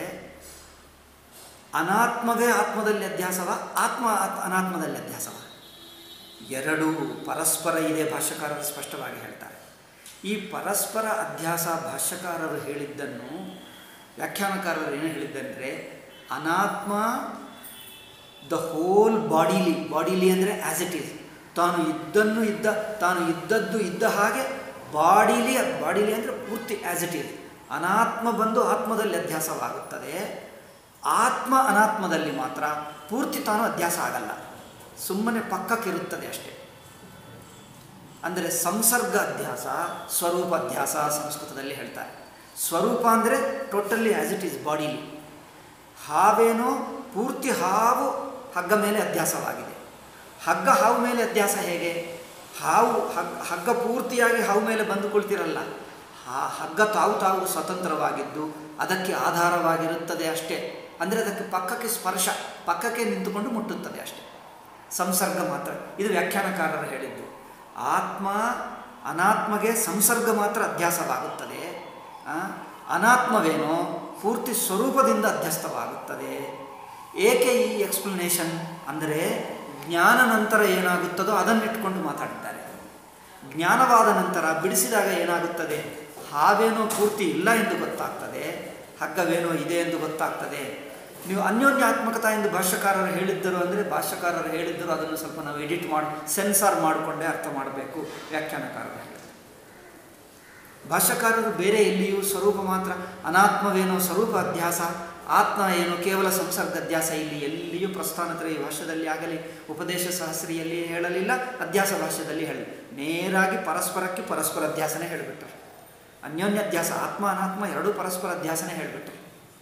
ಅನಾತ್ಮವೇ ಆತ್ಮದಲ್ಲಿ ಅಧ್ಯಾಸವ ಆತ್ಮ ಆತ್- ಅನಾತ್ಮದಲ್ಲಿ ಅಧ್ಯಾಸವ ಎರಡೂ ಪರಸ್ಪರ ಇದೆ ಭಾಷ್ಯಕಾರರು ಸ್ಪಷ್ಟವಾಗಿ ಹೇಳ್ತಾರೆ ಈ ಪರಸ್ಪರ ಅಧ್ಯಾಸ ಭಾಷ್ಯಕಾರರು ಹೇಳಿದ್ದನ್ನು ವ್ಯಾಖ್ಯಾನಕಾರರು ಏನು ಹೇಳಿದ್ದಂದರೆ ಅನಾತ್ಮ ದ ಹೋಲ್ ಬಾಡಿಲಿ ಬಾಡಿಲಿ ಅಂದರೆ ಆ್ಯಸ್ ಇಟ್ ಈಸ್ ತಾನು ಇದ್ದನ್ನು ಇದ್ದ ತಾನು ಇದ್ದದ್ದು ಇದ್ದ ಹಾಗೆ ಬಾಡಿಲಿ ಬಾಡಿಲಿ ಅಂದರೆ ಪೂರ್ತಿ ಆ್ಯಸ್ ಇಟ್ ಈಸ್ ಅನಾತ್ಮ ಬಂದು ಆತ್ಮದಲ್ಲಿ ಅಧ್ಯಾಸವಾಗುತ್ತದೆ ಆತ್ಮ ಅನಾತ್ಮದಲ್ಲಿ ಮಾತ್ರ ಪೂರ್ತಿ ತಾನು ಅಧ್ಯಾಸ ಆಗಲ್ಲ ಸುಮ್ಮನೆ ಪಕ್ಕಕ್ಕಿರುತ್ತದೆ ಅಷ್ಟೇ ಅಂದರೆ ಸಂಸರ್ಗ ಅಧ್ಯಾಸ ಸ್ವರೂಪ ಅಧ್ಯಾಸ ಸಂಸ್ಕೃತದಲ್ಲಿ ಹೇಳ್ತಾರೆ ಸ್ವರೂಪ ಅಂದರೆ totally as it is bodily ಹಾವೇನೋ ಪೂರ್ತಿ ಹಾವು ಹಗ್ಗ ಮೇಲೆ ಅಧ್ಯಾಸವಾಗಿದೆ ಹಗ್ಗ ಹಾವು ಮೇಲೆ ಅಧ್ಯಾಸ ಹೇಗೆ ಹಾವು ಹಗ್ಗ ಹಗ್ಗ ಪೂರ್ತಿಯಾಗಿ ಹಾವು ಮೇಲೆ ಬಂದು ಕುಳಿತಿರಲ್ಲ ಆ ಹಗ್ಗ ತಾವು ತಾವು ಸ್ವತಂತ್ರವಾಗಿದ್ದು ಅದಕ್ಕೆ ಆಧಾರವಾಗಿರುತ್ತದೆ ಅಷ್ಟೇ ಅಂದರೆ ಅದಕ್ಕೆ ಪಕ್ಕಕ್ಕೆ ಸ್ಪರ್ಶ ಪಕ್ಕಕ್ಕೆ ನಿಂತುಕೊಂಡು ಮುಟ್ಟುತ್ತದೆ ಅಷ್ಟೇ ಸಂಸರ್ಗ ಮಾತ್ರ ಇದು ವ್ಯಾಖ್ಯಾನಕಾರರು ಹೇಳಿದ್ದು ಆತ್ಮ ಅನಾತ್ಮಗೆ ಸಂಸರ್ಗ ಮಾತ್ರ ಅಧ್ಯಾಸವಾಗುತ್ತದೆ ಆ, ಅನಾತ್ಮವೇನೋ ಪೂರ್ತಿ ಸ್ವರೂಪದಿಂದ ಅಧ್ಯಸ್ತವಾಗುತ್ತದೆ ಏಕೆ ಈ ಎಕ್ಸ್ಪ್ಲನೇಷನ್ ಅಂದರೆ ಜ್ಞಾನ ನಂತರ ಏನಾಗುತ್ತದೋ ಅದನ್ನಿಟ್ಕೊಂಡು ಮಾತಾಡಿದ್ದಾರೆ ಜ್ಞಾನವಾದ ನಂತರ ಬಿಡಿಸಿದಾಗ ಏನಾಗುತ್ತದೆ ಹಾವೇನೋ ಪೂರ್ತಿ ಇಲ್ಲ ಎಂದು ಗೊತ್ತಾಗ್ತದೆ ಹಗ್ಗವೇನೋ ಇದೆ ಎಂದು ಗೊತ್ತಾಗ್ತದೆ ನೀವು ಅನ್ಯೋನ್ಯಾತ್ಮಕತಾ ಎಂದು ಭಾಷ್ಯಕಾರರು ಹೇಳಿದ್ದರು ಅಂದರೆ ಭಾಷ್ಯಕಾರರು ಹೇಳಿದ್ದರು ಅದನ್ನು ಸ್ವಲ್ಪ ನಾವು ಎಡಿಟ್ ಮಾಡಿ ಸೆನ್ಸಾರ್ ಮಾಡಿಕೊಂಡೇ ಅರ್ಥ ಮಾಡಬೇಕು ವ್ಯಾಖ್ಯಾನಕಾರರು ಹೇಳಿದ್ರು ಭಾಷ್ಯಕಾರರು ಬೇರೆ ಎಲ್ಲಿಯೂ ಸ್ವರೂಪ ಮಾತ್ರ ಅನಾತ್ಮವೇನೋ ಸ್ವರೂಪ ಅಧ್ಯಾಸ ಆತ್ಮ ಏನು ಕೇವಲ ಸಂಸರ್ಗ ಅಧ್ಯಾಸ ಇಲ್ಲಿ ಎಲ್ಲಿಯೂ ಪ್ರಸ್ಥಾನತ್ರಯ ಭಾಷ್ಯದಲ್ಲಿ ಆಗಲಿ ಉಪದೇಶ ಸಹಸ್ರಿಯಲ್ಲಿ ಹೇಳಲಿಲ್ಲ ಅಧ್ಯಾಸ ಭಾಷ್ಯದಲ್ಲಿ ಹೇಳಿ ನೇರಾಗಿ ಪರಸ್ಪರಕ್ಕೆ ಪರಸ್ಪರ ಅಧ್ಯಾಸನೇ ಹೇಳಿಬಿಟ್ರು ಅನ್ಯೋನ್ಯ ಅಧ್ಯಾಸ ಆತ್ಮ ಅನಾತ್ಮ ಎರಡೂ ಪರಸ್ಪರ ಅಧ್ಯಾಸನೇ ಹೇಳಿಬಿಟ್ರು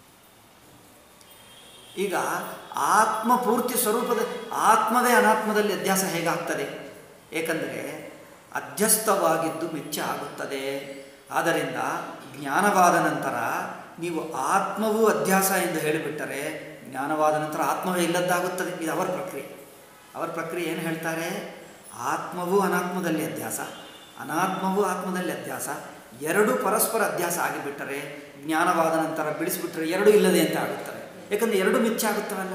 ಈಗ ಆತ್ಮ ಪೂರ್ತಿ ಸ್ವರೂಪದ ಆತ್ಮವೇ ಅನಾತ್ಮದಲ್ಲಿ ಅಧ್ಯಾಸ ಹೇಗಾಗ್ತದೆ ಏಕೆಂದರೆ ಅಧ್ಯಸ್ಥವಾಗಿದ್ದು ಮಿಥ್ಯ ಆಗುತ್ತದೆ ಆದ್ದರಿಂದ ಜ್ಞಾನವಾದ ನಂತರ ನೀವು ಆತ್ಮವೂ ಅಧ್ಯಾಸ ಎಂದು ಹೇಳಿಬಿಟ್ಟರೆ ಜ್ಞಾನವಾದ ನಂತರ ಆತ್ಮವೇ ಇಲ್ಲದ್ದಾಗುತ್ತದೆ ಇದು ಅವರ ಪ್ರಕ್ರಿಯೆ ಅವರ ಪ್ರಕ್ರಿಯೆ ಏನು ಹೇಳ್ತಾರೆ ಆತ್ಮವೂ ಅನಾತ್ಮದಲ್ಲಿ ಅಧ್ಯಾಸ ಅನಾತ್ಮವೂ ಆತ್ಮದಲ್ಲಿ ಅಧ್ಯಾಸ ಎರಡು ಪರಸ್ಪರ ಅಧ್ಯಾಸ ಆಗಿಬಿಟ್ಟರೆ ಜ್ಞಾನವಾದ ನಂತರ ಬಿಡಿಸಿಬಿಟ್ರೆ ಎರಡು ಇಲ್ಲದೆ ಅಂತ ಆಗುತ್ತವೆ ಯಾಕಂದರೆ ಎರಡು ಮಿಥ್ಯ ಆಗುತ್ತವಲ್ಲ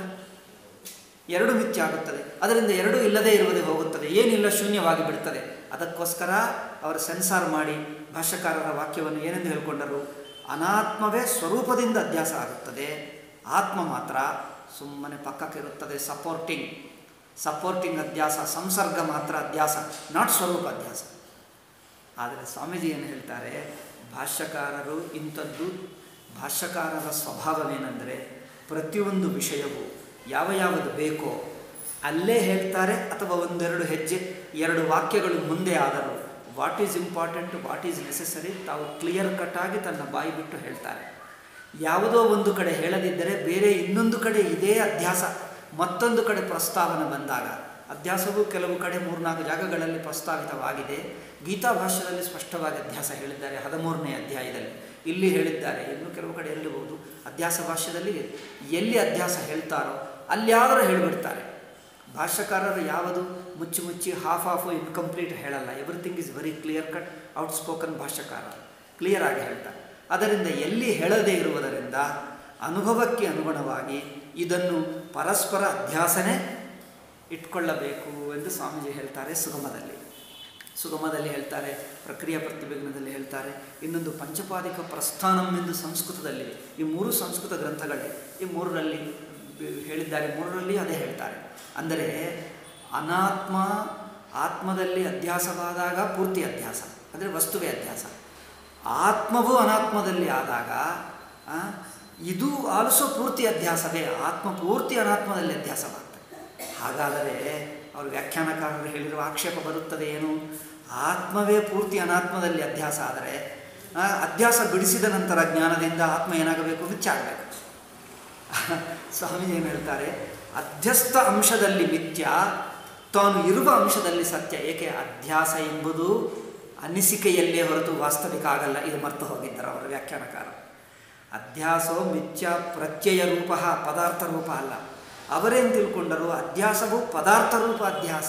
ಎರಡು ಮಿಥ್ಯ ಆಗುತ್ತದೆ ಅದರಿಂದ ಎರಡು ಇಲ್ಲದೇ ಇರುವುದೇ ಹೋಗುತ್ತದೆ ಏನಿಲ್ಲ ಶೂನ್ಯವಾಗಿ ಬಿಡ್ತದೆ ಅದಕ್ಕೋಸ್ಕರ ಅವರು ಸೆನ್ಸಾರ್ ಮಾಡಿ ಭಾಷ್ಯಕಾರರ ವಾಕ್ಯವನ್ನು ಏನೆಂದು ಹೇಳಿಕೊಂಡರು ಅನಾತ್ಮವೇ ಸ್ವರೂಪದಿಂದ ಅಧ್ಯಾಸ ಆಗುತ್ತದೆ ಆತ್ಮ ಮಾತ್ರ ಸುಮ್ಮನೆ ಪಕ್ಕಕ್ಕಿರುತ್ತದೆ ಸಪೋರ್ಟಿಂಗ್ ಸಪೋರ್ಟಿಂಗ್ ಅಧ್ಯಾಸ ಸಂಸರ್ಗ ಮಾತ್ರ ಅಧ್ಯಾಸ ನಾಟ್ ಸ್ವರೂಪ ಅಧ್ಯಾಸ ಆದರೆ ಸ್ವಾಮೀಜಿ ಏನು ಹೇಳ್ತಾರೆ ಭಾಷ್ಯಕಾರರು ಇಂಥದ್ದು ಭಾಷ್ಯಕಾರರ ಸ್ವಭಾವವೇನೆಂದರೆ ಪ್ರತಿಯೊಂದು ವಿಷಯವು ಯಾವ ಯಾವುದು ಬೇಕೋ ಅಲ್ಲೇ ಹೇಳ್ತಾರೆ ಅಥವಾ ಒಂದೆರಡು ಹೆಜ್ಜೆ ಎರಡು ವಾಕ್ಯಗಳು ಮುಂದೆ ಆದರೂ what is important what is necessary ತಾವು ಕ್ಲಿಯರ್ ಕಟ್ ಆಗಿ ತನ್ನ ಬಾಯಿ ಬಿಟ್ಟು ಹೇಳ್ತಾರೆ ಯಾವುದೋ ಒಂದು ಕಡೆ ಹೇಳದಿದ್ದರೆ ಬೇರೆ ಇನ್ನೊಂದು ಕಡೆ ಇದೇ ಅಧ್ಯಾಸ ಮತ್ತೊಂದು ಕಡೆ ಪ್ರಸ್ತಾವನೆ ಬಂದಾಗ ಅಧ್ಯಾಸವು ಕೆಲವು ಕಡೆ ಮೂರ್ನಾಲ್ಕು ಜಾಗಗಳಲ್ಲಿ ಪ್ರಸ್ತಾವಿತವಾಗಿದೆ ಗೀತಾ ಭಾಷ್ಯದಲ್ಲಿ ಸ್ಪಷ್ಟವಾಗಿ ಅಧ್ಯಾಸ ಹೇಳಿದ್ದಾರೆ ಹದಿಮೂರನೇ ಅಧ್ಯಾಯದಲ್ಲಿ ಇಲ್ಲಿ ಹೇಳಿದ್ದಾರೆ ಇನ್ನು ಕೆಲವು ಕಡೆ ಇರಬಹುದು ಅಧ್ಯಾಸ ಭಾಷ್ಯದಲ್ಲಿ ಎಲ್ಲಿ ಅಧ್ಯಾಸ ಹೇಳ್ತಾರೋ ಅಲ್ಯಾದರೂ ಹೇಳಿಬಿಡ್ತಾರೆ ಭಾಷ್ಯಕಾರರು ಯಾವುದು ಮುಚ್ಚಿ ಮುಚ್ಚಿ ಹಾಫ್ ಹಾಫು ಇನ್ಕಂಪ್ಲೀಟ್ ಹೇಳಲ್ಲ everything is very clear cut outspoken ಭಾಷ್ಯಕಾರ ಕ್ಲಿಯರ್ ಆಗಿ ಹೇಳ್ತಾರೆ ಅದರಿಂದ ಎಲ್ಲಿ ಹೇಳದೇ ಇರುವುದರಿಂದ ಅನುಭವಕ್ಕೆ ಅನುಗುಣವಾಗಿ ಇದನ್ನು ಪರಸ್ಪರ ಅಧ್ಯಾಸನೇ ಇಟ್ಕೊಳ್ಳಬೇಕು ಎಂದು ಸ್ವಾಮೀಜಿ ಹೇಳ್ತಾರೆ ಸುಗಮದಲ್ಲಿ ಸುಗಮದಲ್ಲಿ ಹೇಳ್ತಾರೆ ಪ್ರಕ್ರಿಯಾ ಪ್ರತಿಬಿಗ್ನದಲ್ಲಿ ಹೇಳ್ತಾರೆ ಇನ್ನೊಂದು ಪಂಚಪಾದಿಕ ಪ್ರಸ್ಥಾನಂ ಎಂದು ಸಂಸ್ಕೃತದಲ್ಲಿದೆ ಈ ಮೂರು ಸಂಸ್ಕೃತ ಗ್ರಂಥಗಳೇ ಈ ಮೂರರಲ್ಲಿ ಹೇಳಿದ್ದಾರೆ ಮೂರರಲ್ಲಿ ಅದೇ ಹೇಳ್ತಾರೆ ಅಂದರೆ ಅನಾತ್ಮ ಆತ್ಮದಲ್ಲಿ ಅಧ್ಯಾಸವಾದಾಗ ಪೂರ್ತಿ ಅಧ್ಯಾಸ ಅಂದರೆ ವಸ್ತುವೇ ಅಧ್ಯಾಸ ಆತ್ಮವು ಅನಾತ್ಮದಲ್ಲಿ ಆದಾಗ ಆ, ಇದು ಆಲ್ಸೋ ಪೂರ್ತಿ ಅಧ್ಯಾಸವೇ ಆತ್ಮ ಪೂರ್ತಿ ಅನಾತ್ಮದಲ್ಲಿ ಅಧ್ಯಾಸವಾಗ್ತದೆ ಹಾಗಾದರೆ ಅವರು ವ್ಯಾಖ್ಯಾನಕಾರರು ಹೇಳಿರುವ ಆಕ್ಷೇಪ ಬರುತ್ತದೆ ಏನು ಆತ್ಮವೇ ಪೂರ್ತಿ ಅನಾತ್ಮದಲ್ಲಿ ಅಧ್ಯಾಸ ಆದರೆ ಆ, ಅಧ್ಯಾಸ ಬಿಡಿಸಿದ ನಂತರ ಜ್ಞಾನದಿಂದ ಆತ್ಮ ಏನಾಗಬೇಕು ಮಿಚ್ಚಾಗಬೇಕು ಸ್ವಾಮೀಜಿ ಏನು ಹೇಳ್ತಾರೆ ಅಧ್ಯಸ್ಥ ಅಂಶದಲ್ಲಿ ಮಿಥ್ಯ ತಾನು ಇರುವ ಅಂಶದಲ್ಲಿ ಸತ್ಯ ಏಕೆ ಅಧ್ಯಾಸ ಎಂಬುದು ಅನಿಸಿಕೆಯಲ್ಲೇ ಹೊರತು ವಾಸ್ತವಿಕ ಆಗಲ್ಲ ಇದು ಮರ್ತು ಹೋಗಿದ್ದಾರೆ ಅವರ ವ್ಯಾಖ್ಯಾನಕಾರ ಅಧ್ಯಾಸೋ ಮಿಥ್ಯ ಪ್ರತ್ಯಯ ರೂಪ ಪದಾರ್ಥ ರೂಪ ಅಲ್ಲ ಅವರೇನು ತಿಳ್ಕೊಂಡರು ಅಧ್ಯಾಸವು ಪದಾರ್ಥ ರೂಪ ಅಧ್ಯಾಸ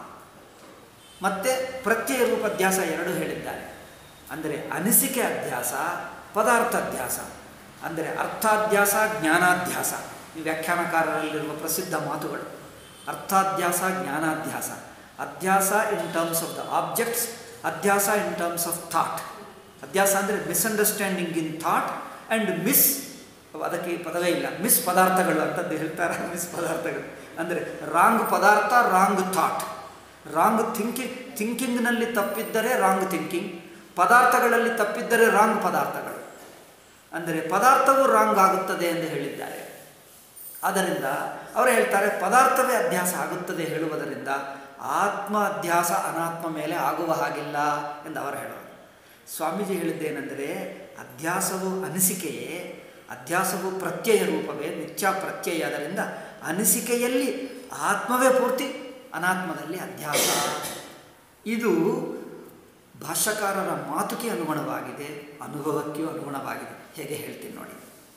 ಮತ್ತು ಪ್ರತ್ಯಯ ರೂಪ ಅಧ್ಯಾಸ ಎರಡು ಹೇಳಿದ್ದಾರೆ ಅಂದರೆ ಅನಿಸಿಕೆ ಅಧ್ಯಾಸ ಪದಾರ್ಥ ಅಧ್ಯಾಸ ಅಂದರೆ ಅರ್ಥಾಧ್ಯಾಸ ಜ್ಞಾನಾಧ್ಯಾಸ ಈ ವ್ಯಾಖ್ಯಾನಕಾರರಲ್ಲಿರುವ ಪ್ರಸಿದ್ಧ ಮಾತುಗಳು ಅರ್ಥಾಧ್ಯಾಸ ಜ್ಞಾನಾಧ್ಯಾಸ ಅಧ್ಯಾಸ in terms of the objects ಅಧ್ಯಾಸ ಇನ್ ಟರ್ಮ್ಸ್ ಆಫ್ ಥಾಟ್ ಅಧ್ಯಾಸ ಅಂದರೆ misunderstanding in thought and miss ಅದಕ್ಕೆ ಪದವೇ ಇಲ್ಲ ಮಿಸ್ ಪದಾರ್ಥಗಳು ಅಂತದ್ದು ಹೇಳ್ತಾರೆ ಮಿಸ್ ಪದಾರ್ಥಗಳು ಅಂದರೆ ರಾಂಗ್ ಪದಾರ್ಥ ರಾಂಗ್ ಥಾಟ್ ರಾಂಗ್ ಥಿಂಕಿಂಗ್ ಥಿಂಕಿಂಗ್ನಲ್ಲಿ ತಪ್ಪಿದ್ದರೆ ರಾಂಗ್ ಥಿಂಕಿಂಗ್ ಪದಾರ್ಥಗಳಲ್ಲಿ ತಪ್ಪಿದ್ದರೆ ರಾಂಗ್ ಪದಾರ್ಥಗಳು ಅಂದರೆ ಪದಾರ್ಥವು ರಾಂಗ್ ಆಗುತ್ತದೆ ಎಂದು ಹೇಳಿದ್ದಾರೆ ಆದ್ದರಿಂದ ಅವರು ಹೇಳ್ತಾರೆ ಪದಾರ್ಥವೇ ಅಧ್ಯಾಸ ಆಗುತ್ತದೆ ಹೇಳುವುದರಿಂದ ಆತ್ಮ ಅಧ್ಯಾಸ ಅನಾತ್ಮ ಮೇಲೆ ಆಗುವ ಹಾಗಿಲ್ಲ ಎಂದು ಅವರು ಹೇಳೋದು ಸ್ವಾಮೀಜಿ ಹೇಳಿದ್ದೇನೆಂದರೆ ಅಧ್ಯಾಸವು ಅನಿಸಿಕೆಯೇ ಅಧ್ಯಾಸವು ಪ್ರತ್ಯಯ ರೂಪವೇ ಮಿಥ್ಯಾ ಪ್ರತ್ಯಯ ಅದರಿಂದ ಅನಿಸಿಕೆಯಲ್ಲಿ ಆತ್ಮವೇ ಪೂರ್ತಿ ಅನಾತ್ಮದಲ್ಲಿ ಅಧ್ಯಾಸ ಇದು ಭಾಷ್ಯಕಾರರ ಮಾತುಗೆ ಅನುಗುಣವಾಗಿದೆ ಅನುಭವಕ್ಕೂ ಅನುಗುಣವಾಗಿದೆ ಹೇಗೆ ಹೇಳ್ತೀನಿ ನೋಡಿ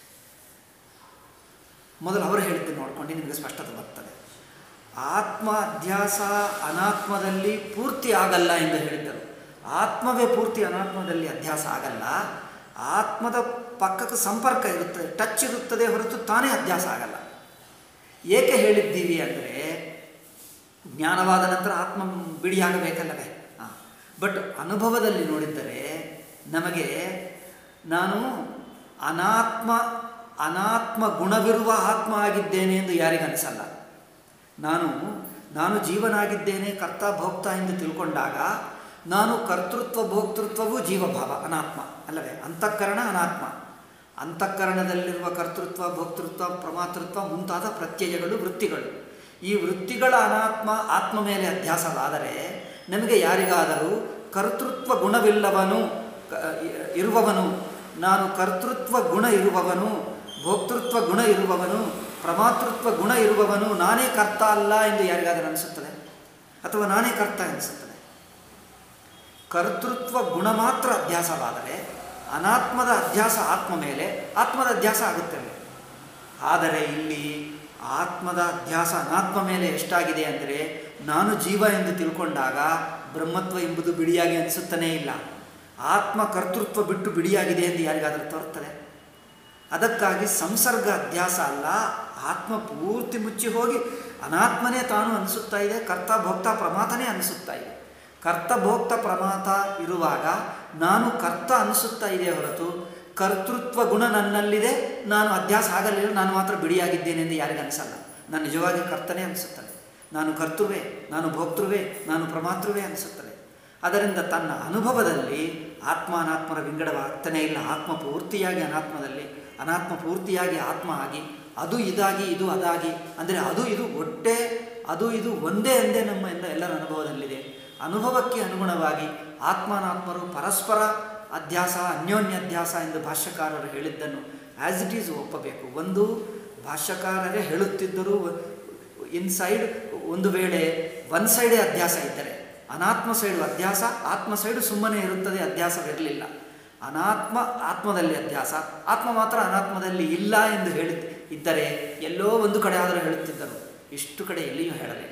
ಮೊದಲು ಅವರು ಹೇಳ್ತೀನಿ ನೋಡ್ಕೊಂಡು ನಿಮಗೆ ಸ್ಪಷ್ಟತೆ ಬರ್ತದೆ ಆತ್ಮ ಅಧ್ಯಾಸ ಅನಾತ್ಮದಲ್ಲಿ ಪೂರ್ತಿ ಆಗಲ್ಲ ಎಂದು ಹೇಳಿದ್ದರು ಆತ್ಮವೇ ಪೂರ್ತಿ ಅನಾತ್ಮದಲ್ಲಿ ಅಧ್ಯಾಸ ಆಗಲ್ಲ ಆತ್ಮದ ಪಕ್ಕಕ್ಕೆ ಸಂಪರ್ಕ ಇರುತ್ತದೆ ಟಚ್ ಇರುತ್ತದೆ ಹೊರತು ತಾನೇ ಅಧ್ಯಾಸ ಆಗಲ್ಲ ಏಕೆ ಹೇಳಿದ್ದೀವಿ ಅಂದರೆ ಜ್ಞಾನವಾದ ನಂತರ ಆತ್ಮ ಬಿಡಿಯಾಗಬೇಕಲ್ಲವೇ ಹಾಂ ಬಟ್ ಅನುಭವದಲ್ಲಿ ನೋಡಿದ್ದರೆ ನಮಗೆ ನಾನು ಅನಾತ್ಮ ಅನಾತ್ಮ ಗುಣವಿರುವ ಆತ್ಮ ಆಗಿದ್ದೇನೆ ಎಂದು ಯಾರಿಗನ್ಸಲ್ಲ ನಾನು ನಾನು ಜೀವನಾಗಿದ್ದೇನೆ ಕರ್ತ ಭೋಕ್ತ ಎಂದು ತಿಳ್ಕೊಂಡಾಗ ನಾನು ಕರ್ತೃತ್ವ ಭೋಕ್ತೃತ್ವವೂ ಜೀವಭಾವ ಅನಾತ್ಮ ಅಲ್ಲವೇ ಅಂತಃಕರಣ ಅನಾತ್ಮ ಅಂತಃಕರಣದಲ್ಲಿರುವ ಕರ್ತೃತ್ವ ಭೋಕ್ತೃತ್ವ ಪ್ರಮಾತೃತ್ವ ಮುಂತಾದ ಪ್ರತ್ಯಯಗಳು ವೃತ್ತಿಗಳು ಈ ವೃತ್ತಿಗಳ ಅನಾತ್ಮ ಆತ್ಮ ಮೇಲೆ ಅಧ್ಯಾಸವಾದರೆ ನಮಗೆ ಯಾರಿಗಾದರೂ ಕರ್ತೃತ್ವ ಗುಣವಿಲ್ಲವನು ಕ- ಇರುವವನು ನಾನು ಕರ್ತೃತ್ವ ಗುಣ ಇರುವವನು ಭೋಕ್ತೃತ್ವ ಗುಣ ಇರುವವನು ಪ್ರಮಾತೃತ್ವ ಗುಣ ಇರುವವನು ನಾನೇ ಕರ್ತ ಅಲ್ಲ ಎಂದು ಯಾರಿಗಾದರೂ ಅನಿಸುತ್ತದೆ ಅಥವಾ ನಾನೇ ಕರ್ತ ಅನಿಸುತ್ತದೆ ಕರ್ತೃತ್ವ ಗುಣ ಮಾತ್ರ ಅಧ್ಯಾಸವಾದರೆ ಅನಾತ್ಮದ ಅಧ್ಯಾಸ ಆತ್ಮ ಮೇಲೆ ಆತ್ಮದ ಅಧ್ಯಾಸ ಆಗುತ್ತವೆ ಆದರೆ ಇಲ್ಲಿ ಆತ್ಮದ ಅಧ್ಯಾಸ ಅನಾತ್ಮ ಮೇಲೆ ಎಷ್ಟಾಗಿದೆ ಅಂದರೆ ನಾನು ಜೀವ ಎಂದು ತಿಳ್ಕೊಂಡಾಗ ಬ್ರಹ್ಮತ್ವ ಎಂಬುದು ಬಿಡಿಯಾಗಿ ಅನಿಸುತ್ತಾನೇ ಇಲ್ಲ ಆತ್ಮ ಕರ್ತೃತ್ವ ಬಿಟ್ಟು ಬಿಡಿಯಾಗಿದೆ ಎಂದು ಯಾರಿಗಾದರೂ ತೋರುತ್ತದೆ ಅದಕ್ಕಾಗಿ ಸಂಸರ್ಗ ಅಧ್ಯಾಸ ಅಲ್ಲ ಆತ್ಮ ಪೂರ್ತಿ ಮುಚ್ಚಿ ಹೋಗಿ ಅನಾತ್ಮನೇ ತಾನು ಅನಿಸುತ್ತಾ ಇದೆ ಕರ್ತ ಭೋಕ್ತ ಪ್ರಮಾತನೇ ಅನಿಸುತ್ತಾ ಇದೆ ಕರ್ತ ಭೋಕ್ತ ಪ್ರಮಾತ ಇರುವಾಗ ನಾನು ಕರ್ತ ಅನಿಸುತ್ತಾ ಇದೆ ಹೊರತು ಕರ್ತೃತ್ವ ಗುಣ ನನ್ನಲ್ಲಿದೆ ನಾನು ಅಧ್ಯಾಸ ಆಗಲಿಲ್ಲ ನಾನು ಮಾತ್ರ ಬಿಡಿಯಾಗಿದ್ದೇನೆ ಎಂದು ಯಾರಿಗೂ ಅನಿಸಲ್ಲ ನಾನು ನಿಜವಾಗಿ ಕರ್ತನೇ ಅನಿಸುತ್ತದೆ ನಾನು ಕರ್ತೃವೇ ನಾನು ಭೋಕ್ತೃವೇ ನಾನು ಪ್ರಮಾತೃವೇ ಅನಿಸುತ್ತದೆ ಅದರಿಂದ ತನ್ನ ಅನುಭವದಲ್ಲಿ ಆತ್ಮ ಅನಾತ್ಮರ ವಿಂಗಡವಾಗ್ತಾನೇ ಇಲ್ಲ ಆತ್ಮ ಪೂರ್ತಿಯಾಗಿ ಅನಾತ್ಮದಲ್ಲಿ ಅನಾತ್ಮ ಪೂರ್ತಿಯಾಗಿ ಆತ್ಮ ಆಗಿ ಅದು ಇದಾಗಿ ಇದು ಅದಾಗಿ ಅಂದರೆ ಅದು ಇದು ಒಟ್ಟೆ ಅದು ಇದು ಒಂದೇ ಎಂದೇ ನಮ್ಮ ಎಲ್ಲ ಎಲ್ಲರ ಅನುಭವದಲ್ಲಿದೆ ಅನುಭವಕ್ಕೆ ಅನುಗುಣವಾಗಿ ಆತ್ಮಾನಾತ್ಮರು ಪರಸ್ಪರ ಅಧ್ಯಾಸ ಅನ್ಯೋನ್ಯ ಅಧ್ಯಾಸ ಎಂದು ಭಾಷ್ಯಕಾರರು ಹೇಳಿದ್ದನ್ನು ಆ್ಯಸ್ ಇಟ್ ಈಸ್ ಒಪ್ಪಬೇಕು ಒಂದು ಭಾಷ್ಯಕಾರರೇ ಹೇಳುತ್ತಿದ್ದರೂ ಇನ್ಸೈಡ್ ಒಂದು ವೇಳೆ ಒನ್ ಸೈಡೇ ಅಧ್ಯಾಸ ಇದ್ದರೆ ಅನಾತ್ಮ ಸೈಡು ಅಧ್ಯಾಸ ಆತ್ಮ ಸೈಡು ಸುಮ್ಮನೆ ಇರುತ್ತದೆ ಅಧ್ಯಾಸವಿರಲಿಲ್ಲ ಅನಾತ್ಮ ಆತ್ಮದಲ್ಲಿ ಅಧ್ಯಾಸ ಆತ್ಮ ಮಾತ್ರ ಅನಾತ್ಮದಲ್ಲಿ ಇಲ್ಲ ಎಂದು ಹೇಳಿ ಇದ್ದರೆ ಎಲ್ಲೋ ಒಂದು ಕಡೆ ಆದರೂ ಹೇಳುತ್ತಿದ್ದರು ಇಷ್ಟು ಕಡೆ ಎಲ್ಲಿಯೂ ಹೇಳಲಿಲ್ಲ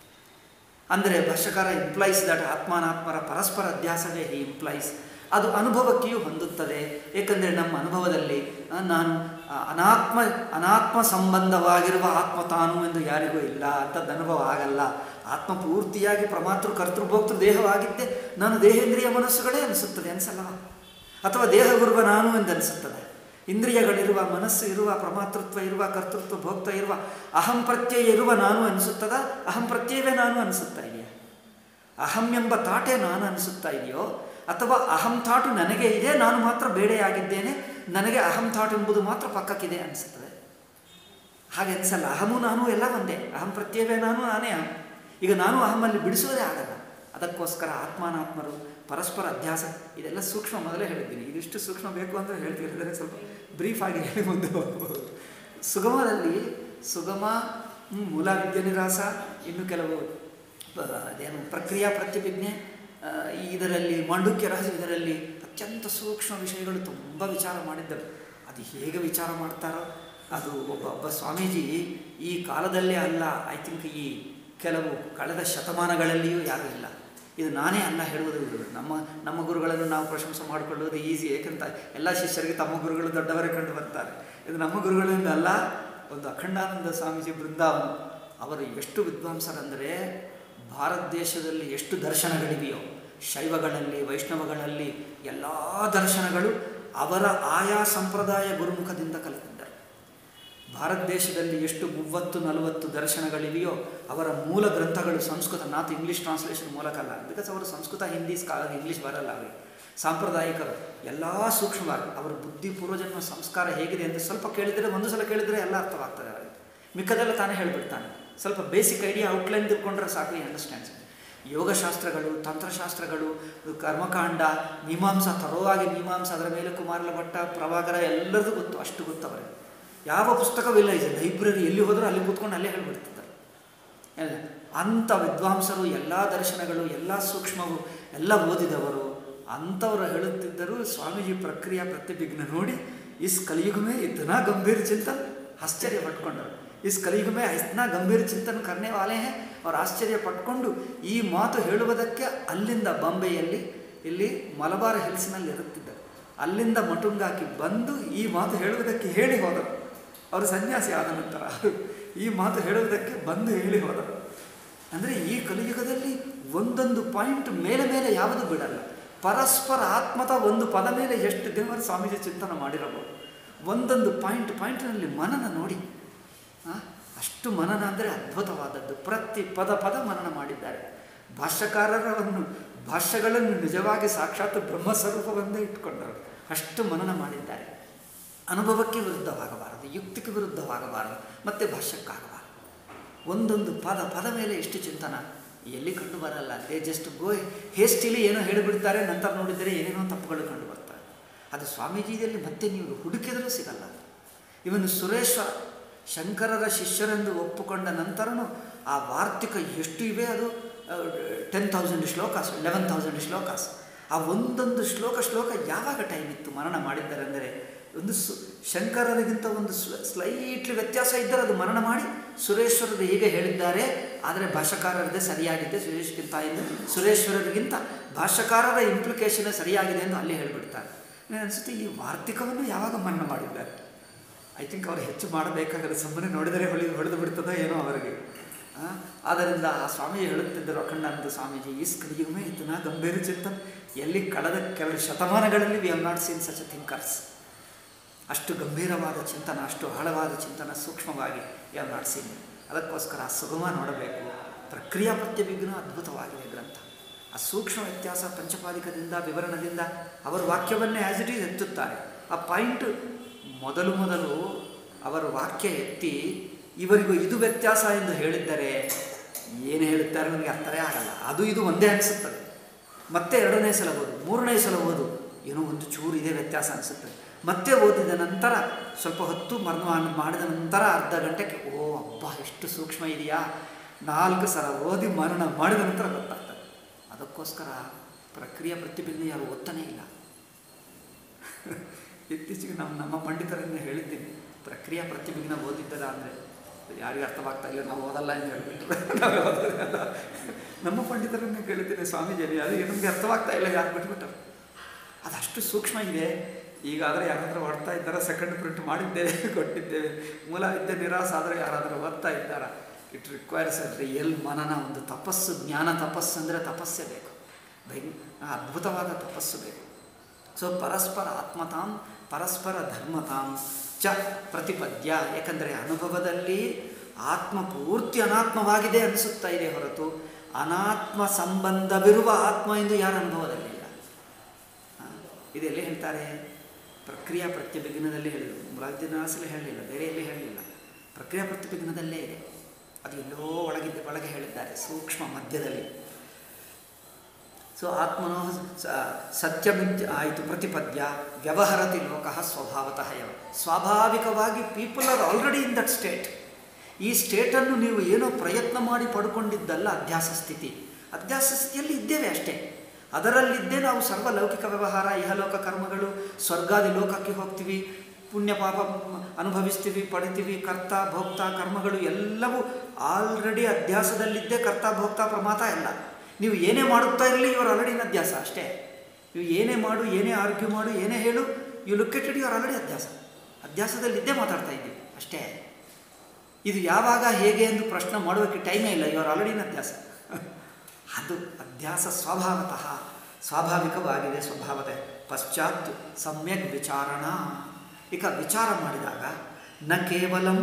ಅಂದರೆ ಭಾಷ್ಯಕಾರ ಇಂಪ್ಲೈಸ್ ದಟ್ ಆತ್ಮಾನಾತ್ಮರ ಪರಸ್ಪರ ಅಧ್ಯಾಸವೇ ಹಿ ಇಂಪ್ಲೈಸ್ ಅದು ಅನುಭವಕ್ಕೆಯೂ ಹೊಂದುತ್ತದೆ ಏಕೆಂದರೆ ನಮ್ಮ ಅನುಭವದಲ್ಲಿ ಆ, ನಾನು ಆ, ಅನಾತ್ಮ ಅನಾತ್ಮ ಸಂಬಂಧವಾಗಿರುವ ಆತ್ಮ ತಾನು ಎಂದು ಯಾರಿಗೂ ಇಲ್ಲ ಅಂಥದ್ದು ಅನುಭವ ಆಗಲ್ಲ ಆತ್ಮ ಪೂರ್ತಿಯಾಗಿ ಪ್ರಮಾತೃ ಕರ್ತೃ ಭೋಕ್ತೃ ದೇಹವಾಗಿದ್ದೆ ನಾನು ದೇಹೇಂದ್ರಿಯ ಮನಸ್ಸುಗಳೇ ಅನಿಸುತ್ತದೆ ಅನಿಸಲ್ಲವ ಅಥವಾ ದೇಹ ಗುರುವ ನಾನು ಎಂದು ಅನಿಸುತ್ತದೆ ಇಂದ್ರಿಯಗಳಿರುವ ಮನಸ್ಸು ಇರುವ ಪ್ರಮಾತೃತ್ವ ಇರುವ ಕರ್ತೃತ್ವ ಭೋಕ್ತ ಇರುವ ಅಹಂ ಪ್ರತ್ಯಯ ಇರುವ ನಾನು ಅನಿಸುತ್ತದ ಅಹಂ ಪ್ರತ್ಯವೇ ನಾನು ಅನಿಸುತ್ತಾ ಇದೆಯಾ ಅಹಂ ಎಂಬ ತಾಟೆ ನಾನು ಅನಿಸುತ್ತಾ ಇದೆಯೋ ಅಥವಾ ಅಹಂ ಥಾಟು ನನಗೆ ಇದೆ ನಾನು ಮಾತ್ರ ಬೇಡೆಯಾಗಿದ್ದೇನೆ ನನಗೆ ಅಹಂ ಥಾಟ್ ಎಂಬುದು ಮಾತ್ರ ಪಕ್ಕಕ್ಕಿದೆ ಅನಿಸುತ್ತದೆ ಹಾಗೆ ಅನಿಸಲ್ಲ ಅಹಮು ನಾನು ಎಲ್ಲ ಒಂದೇ ಅಹಂ ಪ್ರತ್ಯವೇ ನಾನು ನಾನೇ ಅಹಂ ಈಗ ನಾನು ಅಹಮಲ್ಲಿ ಬಿಡಿಸುವುದೇ ಆಗಲ್ಲ ಅದಕ್ಕೋಸ್ಕರ ಆತ್ಮಾನಾತ್ಮರು ಪರಸ್ಪರ ಅಧ್ಯಾಸ ಇದೆಲ್ಲ ಸೂಕ್ಷ್ಮ ಮೊದಲೇ ಹೇಳಿದ್ದೀನಿ ಇದಿಷ್ಟು ಸೂಕ್ಷ್ಮ ಬೇಕು ಅಂದರೆ ಹೇಳ್ತಿದ್ರೆ ಸ್ವಲ್ಪ ಬ್ರೀಫ್ ಆಗಿ ಹೇಳಿ ಮುಂದೆ ಹೋಗ್ಬೋದು ಸುಗಮದಲ್ಲಿ ಸುಗಮ ಹ್ಮ್, ಮೂಲ ವಿದ್ಯನಿರಾಸ ಇನ್ನು ಕೆಲವು ಆ, ಅದೇನು ಪ್ರಕ್ರಿಯಾ ಪ್ರತಿಭಿಜ್ಞೆ ಆ, ಇದರಲ್ಲಿ ಮಾಂಡುಕ್ಯ ರಹಸ್ಯ ಇದರಲ್ಲಿ ಅತ್ಯಂತ ಸೂಕ್ಷ್ಮ ವಿಷಯಗಳು ತುಂಬ ವಿಚಾರ ಮಾಡಿದ್ದರು ಅದು ಹೇಗೆ ವಿಚಾರ ಮಾಡ್ತಾರೋ ಅದು ಒಬ್ಬ ಒಬ್ಬ ಸ್ವಾಮೀಜಿ ಈ ಕಾಲದಲ್ಲೇ ಅಲ್ಲ ಐ ಥಿಂಕ್ ಈ ಕೆಲವು ಕಳೆದ ಶತಮಾನಗಳಲ್ಲಿಯೂ ಯಾರೂ ಇಲ್ಲ ಇದು ನಾನೇ ಅಲ್ಲ ಹೇಳುವುದು ಇದು ನಮ್ಮ ನಮ್ಮ ಗುರುಗಳನ್ನು ನಾವು ಪ್ರಶಂಸೆ ಮಾಡಿಕೊಳ್ಳುವುದು ಈಸಿ ಏಕೆಂತ ಎಲ್ಲ ಶಿಷ್ಯರಿಗೆ ತಮ್ಮ ಗುರುಗಳು ದೊಡ್ಡವರೇ ಕಂಡು ಬರ್ತಾರೆ ಇದು ನಮ್ಮ ಗುರುಗಳಿಂದ ಅಲ್ಲ ಒಂದು ಅಖಂಡಾನಂದ ಸ್ವಾಮೀಜಿ ಬೃಂದಾವನ ಅವರು ಎಷ್ಟು ವಿದ್ವಾಂಸರಂದರೆ ಭಾರತ ದೇಶದಲ್ಲಿ ಎಷ್ಟು ದರ್ಶನಗಳಿವೆಯೋ ಶೈವಗಳಲ್ಲಿ ವೈಷ್ಣವಗಳಲ್ಲಿ ಎಲ್ಲ ದರ್ಶನಗಳು ಅವರ ಆಯಾ ಸಂಪ್ರದಾಯ ಗುರುಮುಖದಿಂದ ಕಲಿತಿದ್ದಾರೆ ಭಾರತ ದೇಶದಲ್ಲಿ ಎಷ್ಟು ಮೂವತ್ತು ನಲವತ್ತು ದರ್ಶನಗಳಿವೆಯೋ ಅವರ ಮೂಲ ಗ್ರಂಥಗಳು ಸಂಸ್ಕೃತ ನಾತ್ ಇಂಗ್ಲೀಷ್ ಟ್ರಾನ್ಸ್ಲೇಷನ್ ಮೂಲಕ ಅಲ್ಲ ಬಿಕಾಸ್ ಅವರು ಸಂಸ್ಕೃತ ಹಿಂದಿ ಸ್ಕಾಲರ್ ಇಂಗ್ಲೀಷ್ ಬರಲ್ಲ ಅವರಿಗೆ ಸಾಂಪ್ರದಾಯಿಕರು ಎಲ್ಲ ಸೂಕ್ಷ್ಮವಾಗಿ ಅವರ ಬುದ್ಧಿ ಪೂರ್ವಜನ್ಮ ಸಂಸ್ಕಾರ ಹೇಗಿದೆ ಅಂತ ಸ್ವಲ್ಪ ಕೇಳಿದರೆ ಒಂದು ಸಲ ಕೇಳಿದರೆ ಎಲ್ಲ ಅರ್ಥವಾಗ್ತದೆ ಅವರಿಗೆ ಮಿಕ್ಕದೆಲ್ಲ ತಾನೇ ಹೇಳಿಬಿಡ್ತಾನೆ ಸ್ವಲ್ಪ ಬೇಸಿಕ್ ಐಡಿಯಾ ಔಟ್ಲೈನ್ ತಿಳ್ಕೊಂಡ್ರೆ ಸಾಕು ಈ ಅಂಡರ್ಸ್ಟ್ಯಾಂಡ್ಸ್ ಯೋಗಶಾಸ್ತ್ರಗಳು ತಂತ್ರಶಾಸ್ತ್ರಗಳು ಕರ್ಮಕಾಂಡ ಮೀಮಾಂಸಾ ತರೋವಾಗಿ ಮೀಮಾಂಸ ಅದರ ಮೇಲೆ ಕುಮಾರಲ ಭಟ್ಟ ಪ್ರಭಾಕರ ಎಲ್ಲರದು ಗೊತ್ತು ಅಷ್ಟು ಗೊತ್ತು ಅವರಿಗೆ ಯಾವ ಪುಸ್ತಕವಿಲ್ಲ ಇದೆ ಲೈಬ್ರರಿ ಎಲ್ಲಿ ಹೋದರೂ ಅಲ್ಲಿ ಕೂತ್ಕೊಂಡು ಅಲ್ಲೇ ಹೇಳ್ಬಿಡ್ತಿದ್ದಾರೆ ಎಲ್ಲ ಅಂಥ ವಿದ್ವಾಂಸರು ಎಲ್ಲ ದರ್ಶನಗಳು ಎಲ್ಲ ಸೂಕ್ಷ್ಮವು ಎಲ್ಲ ಓದಿದವರು ಅಂಥವರು ಹೇಳುತ್ತಿದ್ದರು ಸ್ವಾಮೀಜಿ ಪ್ರಕ್ರಿಯೆ ಪ್ರತಿಭಿಜ್ಞ ನೋಡಿ ಇಸ್ ಕಲಿಯುಗಮೇ ಇತನಾ ಗಂಭೀರ ಚಿಂತನ್ ಆಶ್ಚರ್ಯ ಪಟ್ಕೊಂಡರು ಇಸ್ ಕಲಿಯುಗಮೇ ಇತನಾ ಗಂಭೀರ ಚಿಂತನ್ ಕರ್ನೆ ವಾಲೆ ಹೇ ಅವ್ರು ಆಶ್ಚರ್ಯ ಪಟ್ಕೊಂಡು ಈ ಮಾತು ಹೇಳುವುದಕ್ಕೆ ಅಲ್ಲಿಂದ ಬಾಂಬೆಯಲ್ಲಿ ಇಲ್ಲಿ ಮಲಬಾರ್ ಹಿಲ್ಸ್ನಲ್ಲಿ ಇರುತ್ತಿದ್ದರು ಅಲ್ಲಿಂದ ಮಟುಂಗಾಕಿ ಬಂದು ಈ ಮಾತು ಹೇಳುವುದಕ್ಕೆ ಹೇಳಿ ಹೋದರು ಅವರು ಸನ್ಯಾಸಿ ಆದ ನಂತರ ಈ ಮಾತು ಹೇಳುವುದಕ್ಕೆ ಬಂದು ಹೇಳಿ ಹೋದರು ಅಂದರೆ ಈ ಕಲಿಯುಗದಲ್ಲಿ ಒಂದೊಂದು ಪಾಯಿಂಟ್ ಮೇಲೆ ಮೇಲೆ ಯಾವುದು ಬಿಡಲ್ಲ ಪರಸ್ಪರ ಆತ್ಮದ ಒಂದು ಪದ ಮೇಲೆ ಎಷ್ಟು ದೇವರ ಸ್ವಾಮೀಜಿ ಚಿಂತನೆ ಮಾಡಿರಬಹುದು ಒಂದೊಂದು ಪಾಯಿಂಟ್ ಪಾಯಿಂಟ್ನಲ್ಲಿ ಮನನ ನೋಡಿ ಆ, ಅಷ್ಟು ಮನನ ಅಂದರೆ ಅದ್ಭುತವಾದದ್ದು ಪ್ರತಿ ಪದ ಪದ ಮನನ ಮಾಡಿದ್ದಾರೆ ಭಾಷ್ಯಕಾರರವನ್ನು ಭಾಷ್ಯಗಳನ್ನು ನಿಜವಾಗಿ ಸಾಕ್ಷಾತ್ ಬ್ರಹ್ಮಸ್ವರೂಪವನ್ನೇ ಇಟ್ಕೊಂಡರು ಅಷ್ಟು ಮನನ ಮಾಡಿದ್ದಾರೆ ಅನುಭವಕ್ಕೆ ವಿರುದ್ಧವಾಗಬಾರದು ಯುಕ್ತಿಗೆ ವಿರುದ್ಧವಾಗಬಾರದು ಮತ್ತು ಭಾಷ್ಯಕ್ಕಾಗಬಾರದು ಒಂದೊಂದು ಪದ ಪದ ಮೇಲೆ ಎಷ್ಟು ಚಿಂತನ ಎಲ್ಲಿ ಕಂಡು ಬರಲ್ಲ ದೇ ಜಸ್ಟ್ ಗೋ ಹೇಸ್ಟಿಲಿ ಏನೋ ಹೇಳಿಬಿಡ್ತಾರೆ ನಂತರ ನೋಡಿದರೆ ಏನೇನೋ ತಪ್ಪುಗಳು ಕಂಡು ಬರ್ತಾರೆ ಅದು ಸ್ವಾಮೀಜಿಯಲ್ಲಿ ಮತ್ತೆ ನೀವು ಹುಡುಕಿದರೂ ಸಿಗಲ್ಲ ಇವನು ಸುರೇಶ್ವರ ಶಂಕರರ ಶಿಷ್ಯರೆಂದು ಒಪ್ಪುಕೊಂಡ ನಂತರನೂ ಆ ವಾರ್ತಿಕ ಎಷ್ಟು ಇವೆ ಅದು ಟೆನ್ ತೌಸಂಡ್ ಶ್ಲೋಕಾಸ್ ಲೆವೆನ್ ತೌಸಂಡ್ ಶ್ಲೋಕಾಸ್ ಆ ಒಂದೊಂದು ಶ್ಲೋಕ ಶ್ಲೋಕ ಯಾವಾಗ ಟೈಮ್ ಇತ್ತು ಮರಣ ಮಾಡಿದ್ದಾರೆ ಅಂದರೆ ಒಂದು ಸು ಶಂಕರರಿಗಿಂತ ಒಂದು ಸ್ಲೈಟ್ಲಿ ವ್ಯತ್ಯಾಸ ಇದ್ದರೆ ಅದು ಮರಣ ಮಾಡಿ ಸುರೇಶ್ವರರು ಹೀಗೆ ಹೇಳಿದ್ದಾರೆ ಆದರೆ ಭಾಷಾಕಾರರದೇ ಸರಿಯಾಗಿದೆ ಸುರೇಶ್ಗಿಂತ ಎಂದು ಸುರೇಶ್ವರರಿಗಿಂತ ಭಾಷಾಕಾರರ ಇಂಪ್ಲಿಕೇಶನ್ ಸರಿಯಾಗಿದೆ ಎಂದು ಅಲ್ಲಿ ಹೇಳಿಬಿಡ್ತಾರೆ ನನಗೆ ಅನಿಸುತ್ತೆ ಈ ವಾರ್ತಿಕವನ್ನು ಯಾವಾಗ ಮನ್ನಾ ಮಾಡಿದ್ದಾರೆ ಐ ಥಿಂಕ್ ಅವರು ಹೆಚ್ಚು ಮಾಡಬೇಕಾಗಲ್ಲ ಸುಮ್ಮನೆ ನೋಡಿದರೆ ಹೊಳಿ ಹೊಡೆದು ಬಿಡ್ತದೋ ಏನೋ ಅವರಿಗೆ ಆ, ಆದ್ದರಿಂದ ಆ ಸ್ವಾಮೀಜಿ ಹೇಳುತ್ತಿದ್ದರು ಅಖಂಡಾನಂದ ಸ್ವಾಮೀಜಿ ಈ ಸ್ಕ್ರಿಯುಮೇ ಇತನ ಗಂಭೀರ ಚಿಂತನ್ ಎಲ್ಲಿ ಕಳೆದ ಕೆಲವು ಶತಮಾನಗಳಲ್ಲಿ we have not seen such thinkers ಅಷ್ಟು ಗಂಭೀರವಾದ ಚಿಂತನ ಅಷ್ಟು ಆಳವಾದ ಚಿಂತನ ಸೂಕ್ಷ್ಮವಾಗಿ ವಿ ಹವ್ ನಾಟ್ ಸೀನ್ ಅದಕ್ಕೋಸ್ಕರ ಆ ಸುಗಮ ನೋಡಬೇಕು ಪ್ರಕ್ರಿಯಾ ಪ್ರತ್ಯಭಿಜ್ಞ ಅದ್ಭುತವಾಗಿದೆ ಗ್ರಂಥ ಆ ಸೂಕ್ಷ್ಮ ವ್ಯತ್ಯಾಸ ಪಂಚಪಾದಿಕದಿಂದ ವಿವರಣದಿಂದ ಅವರ ವಾಕ್ಯವನ್ನೇ ಆ್ಯಸ್ ಇಟ್ ಈಸ್ ಎತ್ತುತ್ತಾರೆ ಆ ಪಾಯಿಂಟ್ ಮೊದಲು ಮೊದಲು ಅವರ ವಾಕ್ಯ ಎತ್ತಿ ಇವರಿಗೂ ಇದು ವ್ಯತ್ಯಾಸ ಎಂದು ಹೇಳಿದ್ದರೆ ಏನು ಹೇಳುತ್ತಾರೆ ನನಗೆ ಅರ್ಥವೇ ಆಗಲ್ಲ ಅದು ಇದು ಒಂದೇ ಅನಿಸುತ್ತದೆ ಮತ್ತೆ ಎರಡನೇ ಸಲ ಓದು ಮೂರನೇ ಸಲ ಓದು ಏನೋ ಒಂದು ಚೂರು ಇದೆ ವ್ಯತ್ಯಾಸ ಅನಿಸುತ್ತದೆ ಮತ್ತೆ ಓದಿದ ನಂತರ ಸ್ವಲ್ಪ ಹೊತ್ತು ಮರಣ ಮಾಡಿದ ನಂತರ ಅರ್ಧ ಗಂಟೆಗೆ ಓ ಅಬ್ಬ ಎಷ್ಟು ಸೂಕ್ಷ್ಮ ಇದೆಯಾ ನಾಲ್ಕು ಸಲ ಓದಿ ಮರಣ ಮಾಡಿದ ನಂತರ ಗೊತ್ತಾಗ್ತದೆ ಅದಕ್ಕೋಸ್ಕರ ಪ್ರಕ್ರಿಯೆ ಪ್ರತಿಬಿಂಬ ಯಾರು ಓದ್ತಾನೇ ಇಲ್ಲ ಇತ್ತೀಚೆಗೆ ನಮ್ಮ ನಮ್ಮ ಪಂಡಿತರನ್ನು ಹೇಳಿದ್ದೀನಿ ಪ್ರಕ್ರಿಯೆ ಪ್ರತಿಬಿಂಬ ಓದಿದ್ದರ ಅಂದರೆ ಯಾರಿಗೆ ಅರ್ಥವಾಗ್ತಾ ಇಲ್ಲ ನಾವು ಓದಲ್ಲ ಎಂದು ಹೇಳಿಬಿಟ್ರು ನಾವು ಓದೋದಿಲ್ಲ. ನಮ್ಮ ಪಂಡಿತರನ್ನೇ ಕೇಳಿದ್ದೀನಿ ಸ್ವಾಮೀಜಿಯಲ್ಲಿ ಅದು ನಮಗೆ ಅರ್ಥವಾಗ್ತಾ ಇಲ್ಲ ಯಾರು ಬಿಟ್ಬಿಟ್ಟರು ಅದಷ್ಟು ಸೂಕ್ಷ್ಮ ಇದೆ ಈಗಾದರೆ ಯಾರಾದರೂ ಓಡ್ತಾ ಇದ್ದಾರಾ ಸೆಕೆಂಡ್ ಪ್ರಿಂಟ್ ಮಾಡಿದ್ದೇವೆ ಕೊಟ್ಟಿದ್ದೇವೆ ಮೂಲ ವಿದ್ಯೆ ನಿರಾಸ ಆದರೆ ಯಾರಾದರೂ ಓದ್ತಾ ಇದ್ದಾರಾ ಇಟ್ ರಿಕ್ವೈರ್ಸ್ ಅ ರಿಯಲ್ ಮನನ ಒಂದು ತಪಸ್ಸು ಜ್ಞಾನ ತಪಸ್ಸು ಅಂದರೆ ತಪಸ್ಸೇ ಬೇಕು ಭಯ ಅದ್ಭುತವಾದ ತಪಸ್ಸು ಬೇಕು ಸೊ ಪರಸ್ಪರ ಆತ್ಮತಾಂ ಪರಸ್ಪರ ಧರ್ಮತಾಂ ಚ ಪ್ರತಿಪದ್ಯ ಯಾಕಂದರೆ ಅನುಭವದಲ್ಲಿ ಆತ್ಮ ಪೂರ್ತಿ ಅನಾತ್ಮವಾಗಿದೆ ಅನಿಸುತ್ತಾ ಇದೆ ಹೊರತು ಅನಾತ್ಮ ಸಂಬಂಧವಿರುವ ಆತ್ಮ ಎಂದು ಯಾರ ಅನುಭವದಲ್ಲಿಲ್ಲ ಆ, ಇದೆಲ್ಲಿ ಹೇಳ್ತಾರೆ ಪ್ರಕ್ರಿಯಾ ಪ್ರತ್ಯಭಿಘ್ನದಲ್ಲಿ ಹೇಳಿದರು ಮುಲಾದಿನಾಸಲ್ಲಿ ಹೇಳಲಿಲ್ಲ ಬೇರೆ ಎಲ್ಲಿ ಹೇಳಲಿಲ್ಲ ಪ್ರಕ್ರಿಯಾ ಪ್ರತ್ಯಭಿಘ್ನದಲ್ಲೇ ಇದೆ ಅದು ಎಲ್ಲೋ ಒಳಗಿದ್ದ ಒಳಗೆ ಹೇಳಿದ್ದಾರೆ ಸೂಕ್ಷ್ಮ ಮಧ್ಯದಲ್ಲಿ ಸೊ ಆತ್ಮನೋ ಸ- ಸತ್ಯಮಿತ್ಯ ಆಯಿತು ಪ್ರತಿಪದ್ಯ ವ್ಯವಹರತಿ ಲೋಕ ಸ್ವಭಾವತಃ ಯವ ಸ್ವಾಭಾವಿಕವಾಗಿ people are already in that state ಈ ಸ್ಟೇಟನ್ನು ನೀವು ಏನೋ ಪ್ರಯತ್ನ ಮಾಡಿ ಪಡ್ಕೊಂಡಿದ್ದಲ್ಲ ಅಧ್ಯಾಸ ಸ್ಥಿತಿ ಅಧ್ಯಾಸ ಸ್ಥಿತಿಯಲ್ಲಿ ಇದ್ದೇವೆ ಅಷ್ಟೇ ಅದರಲ್ಲಿದ್ದೇ ನಾವು ಸರ್ವ ಲೌಕಿಕ ವ್ಯವಹಾರ ಇಹಲೋಕ ಕರ್ಮಗಳು ಸ್ವರ್ಗಾದಿ ಲೋಕಕ್ಕೆ ಹೋಗ್ತೀವಿ ಪುಣ್ಯ ಪಾಪ ಮ್, ಅನುಭವಿಸ್ತೀವಿ ಪಡಿತೀವಿ ಕರ್ತ ಭೋಕ್ತ ಕರ್ಮಗಳು ಎಲ್ಲವೂ ಆಲ್ರೆಡಿ ಅಧ್ಯಾಸದಲ್ಲಿದ್ದೇ ಕರ್ತ ಭೋಕ್ತ ಪ್ರಮಾತ ಎಲ್ಲ ನೀವು ಏನೇ ಮಾಡುತ್ತಾ ಇರಲಿ ಇವರು ಆಲ್ರೆಡಿ ಇನ್ ಅಧ್ಯಾಸ ಅಷ್ಟೇ ನೀವು ಏನೇ ಮಾಡು ಏನೇ ಆರ್ಗ್ಯೂ ಮಾಡು ಏನೇ ಹೇಳು ಯು ಲುಕೆಟೆಡ್ ಯುವರ್ ಆಲ್ರೆಡಿ ಅಧ್ಯಾಸ ಅಧ್ಯಾಸದಲ್ಲಿದ್ದೇ ಮಾತಾಡ್ತಾ ಇದ್ದೀವಿ ಅಷ್ಟೇ ಇದು ಯಾವಾಗ ಹೇಗೆ ಎಂದು ಪ್ರಶ್ನೆ ಮಾಡೋದಕ್ಕೆ ಟೈಮೇ ಇಲ್ಲ ಇವರು ಆಲ್ರೆಡಿ ಇನ್ ಅಧ್ಯಾಸ ಅದು ಅಧ್ಯಾಸ ಸ್ವಭಾವತಃ ಸ್ವಾಭಾವಿಕವಾಗಿದೆ ಸ್ವಭಾವತೆ ಪಶ್ಚಾತ್ ಸಮ್ಯಕ್ ವಿಚಾರಣ ಈಗ ವಿಚಾರ ಮಾಡಿದಾಗ ನ ಕೇವಲಂ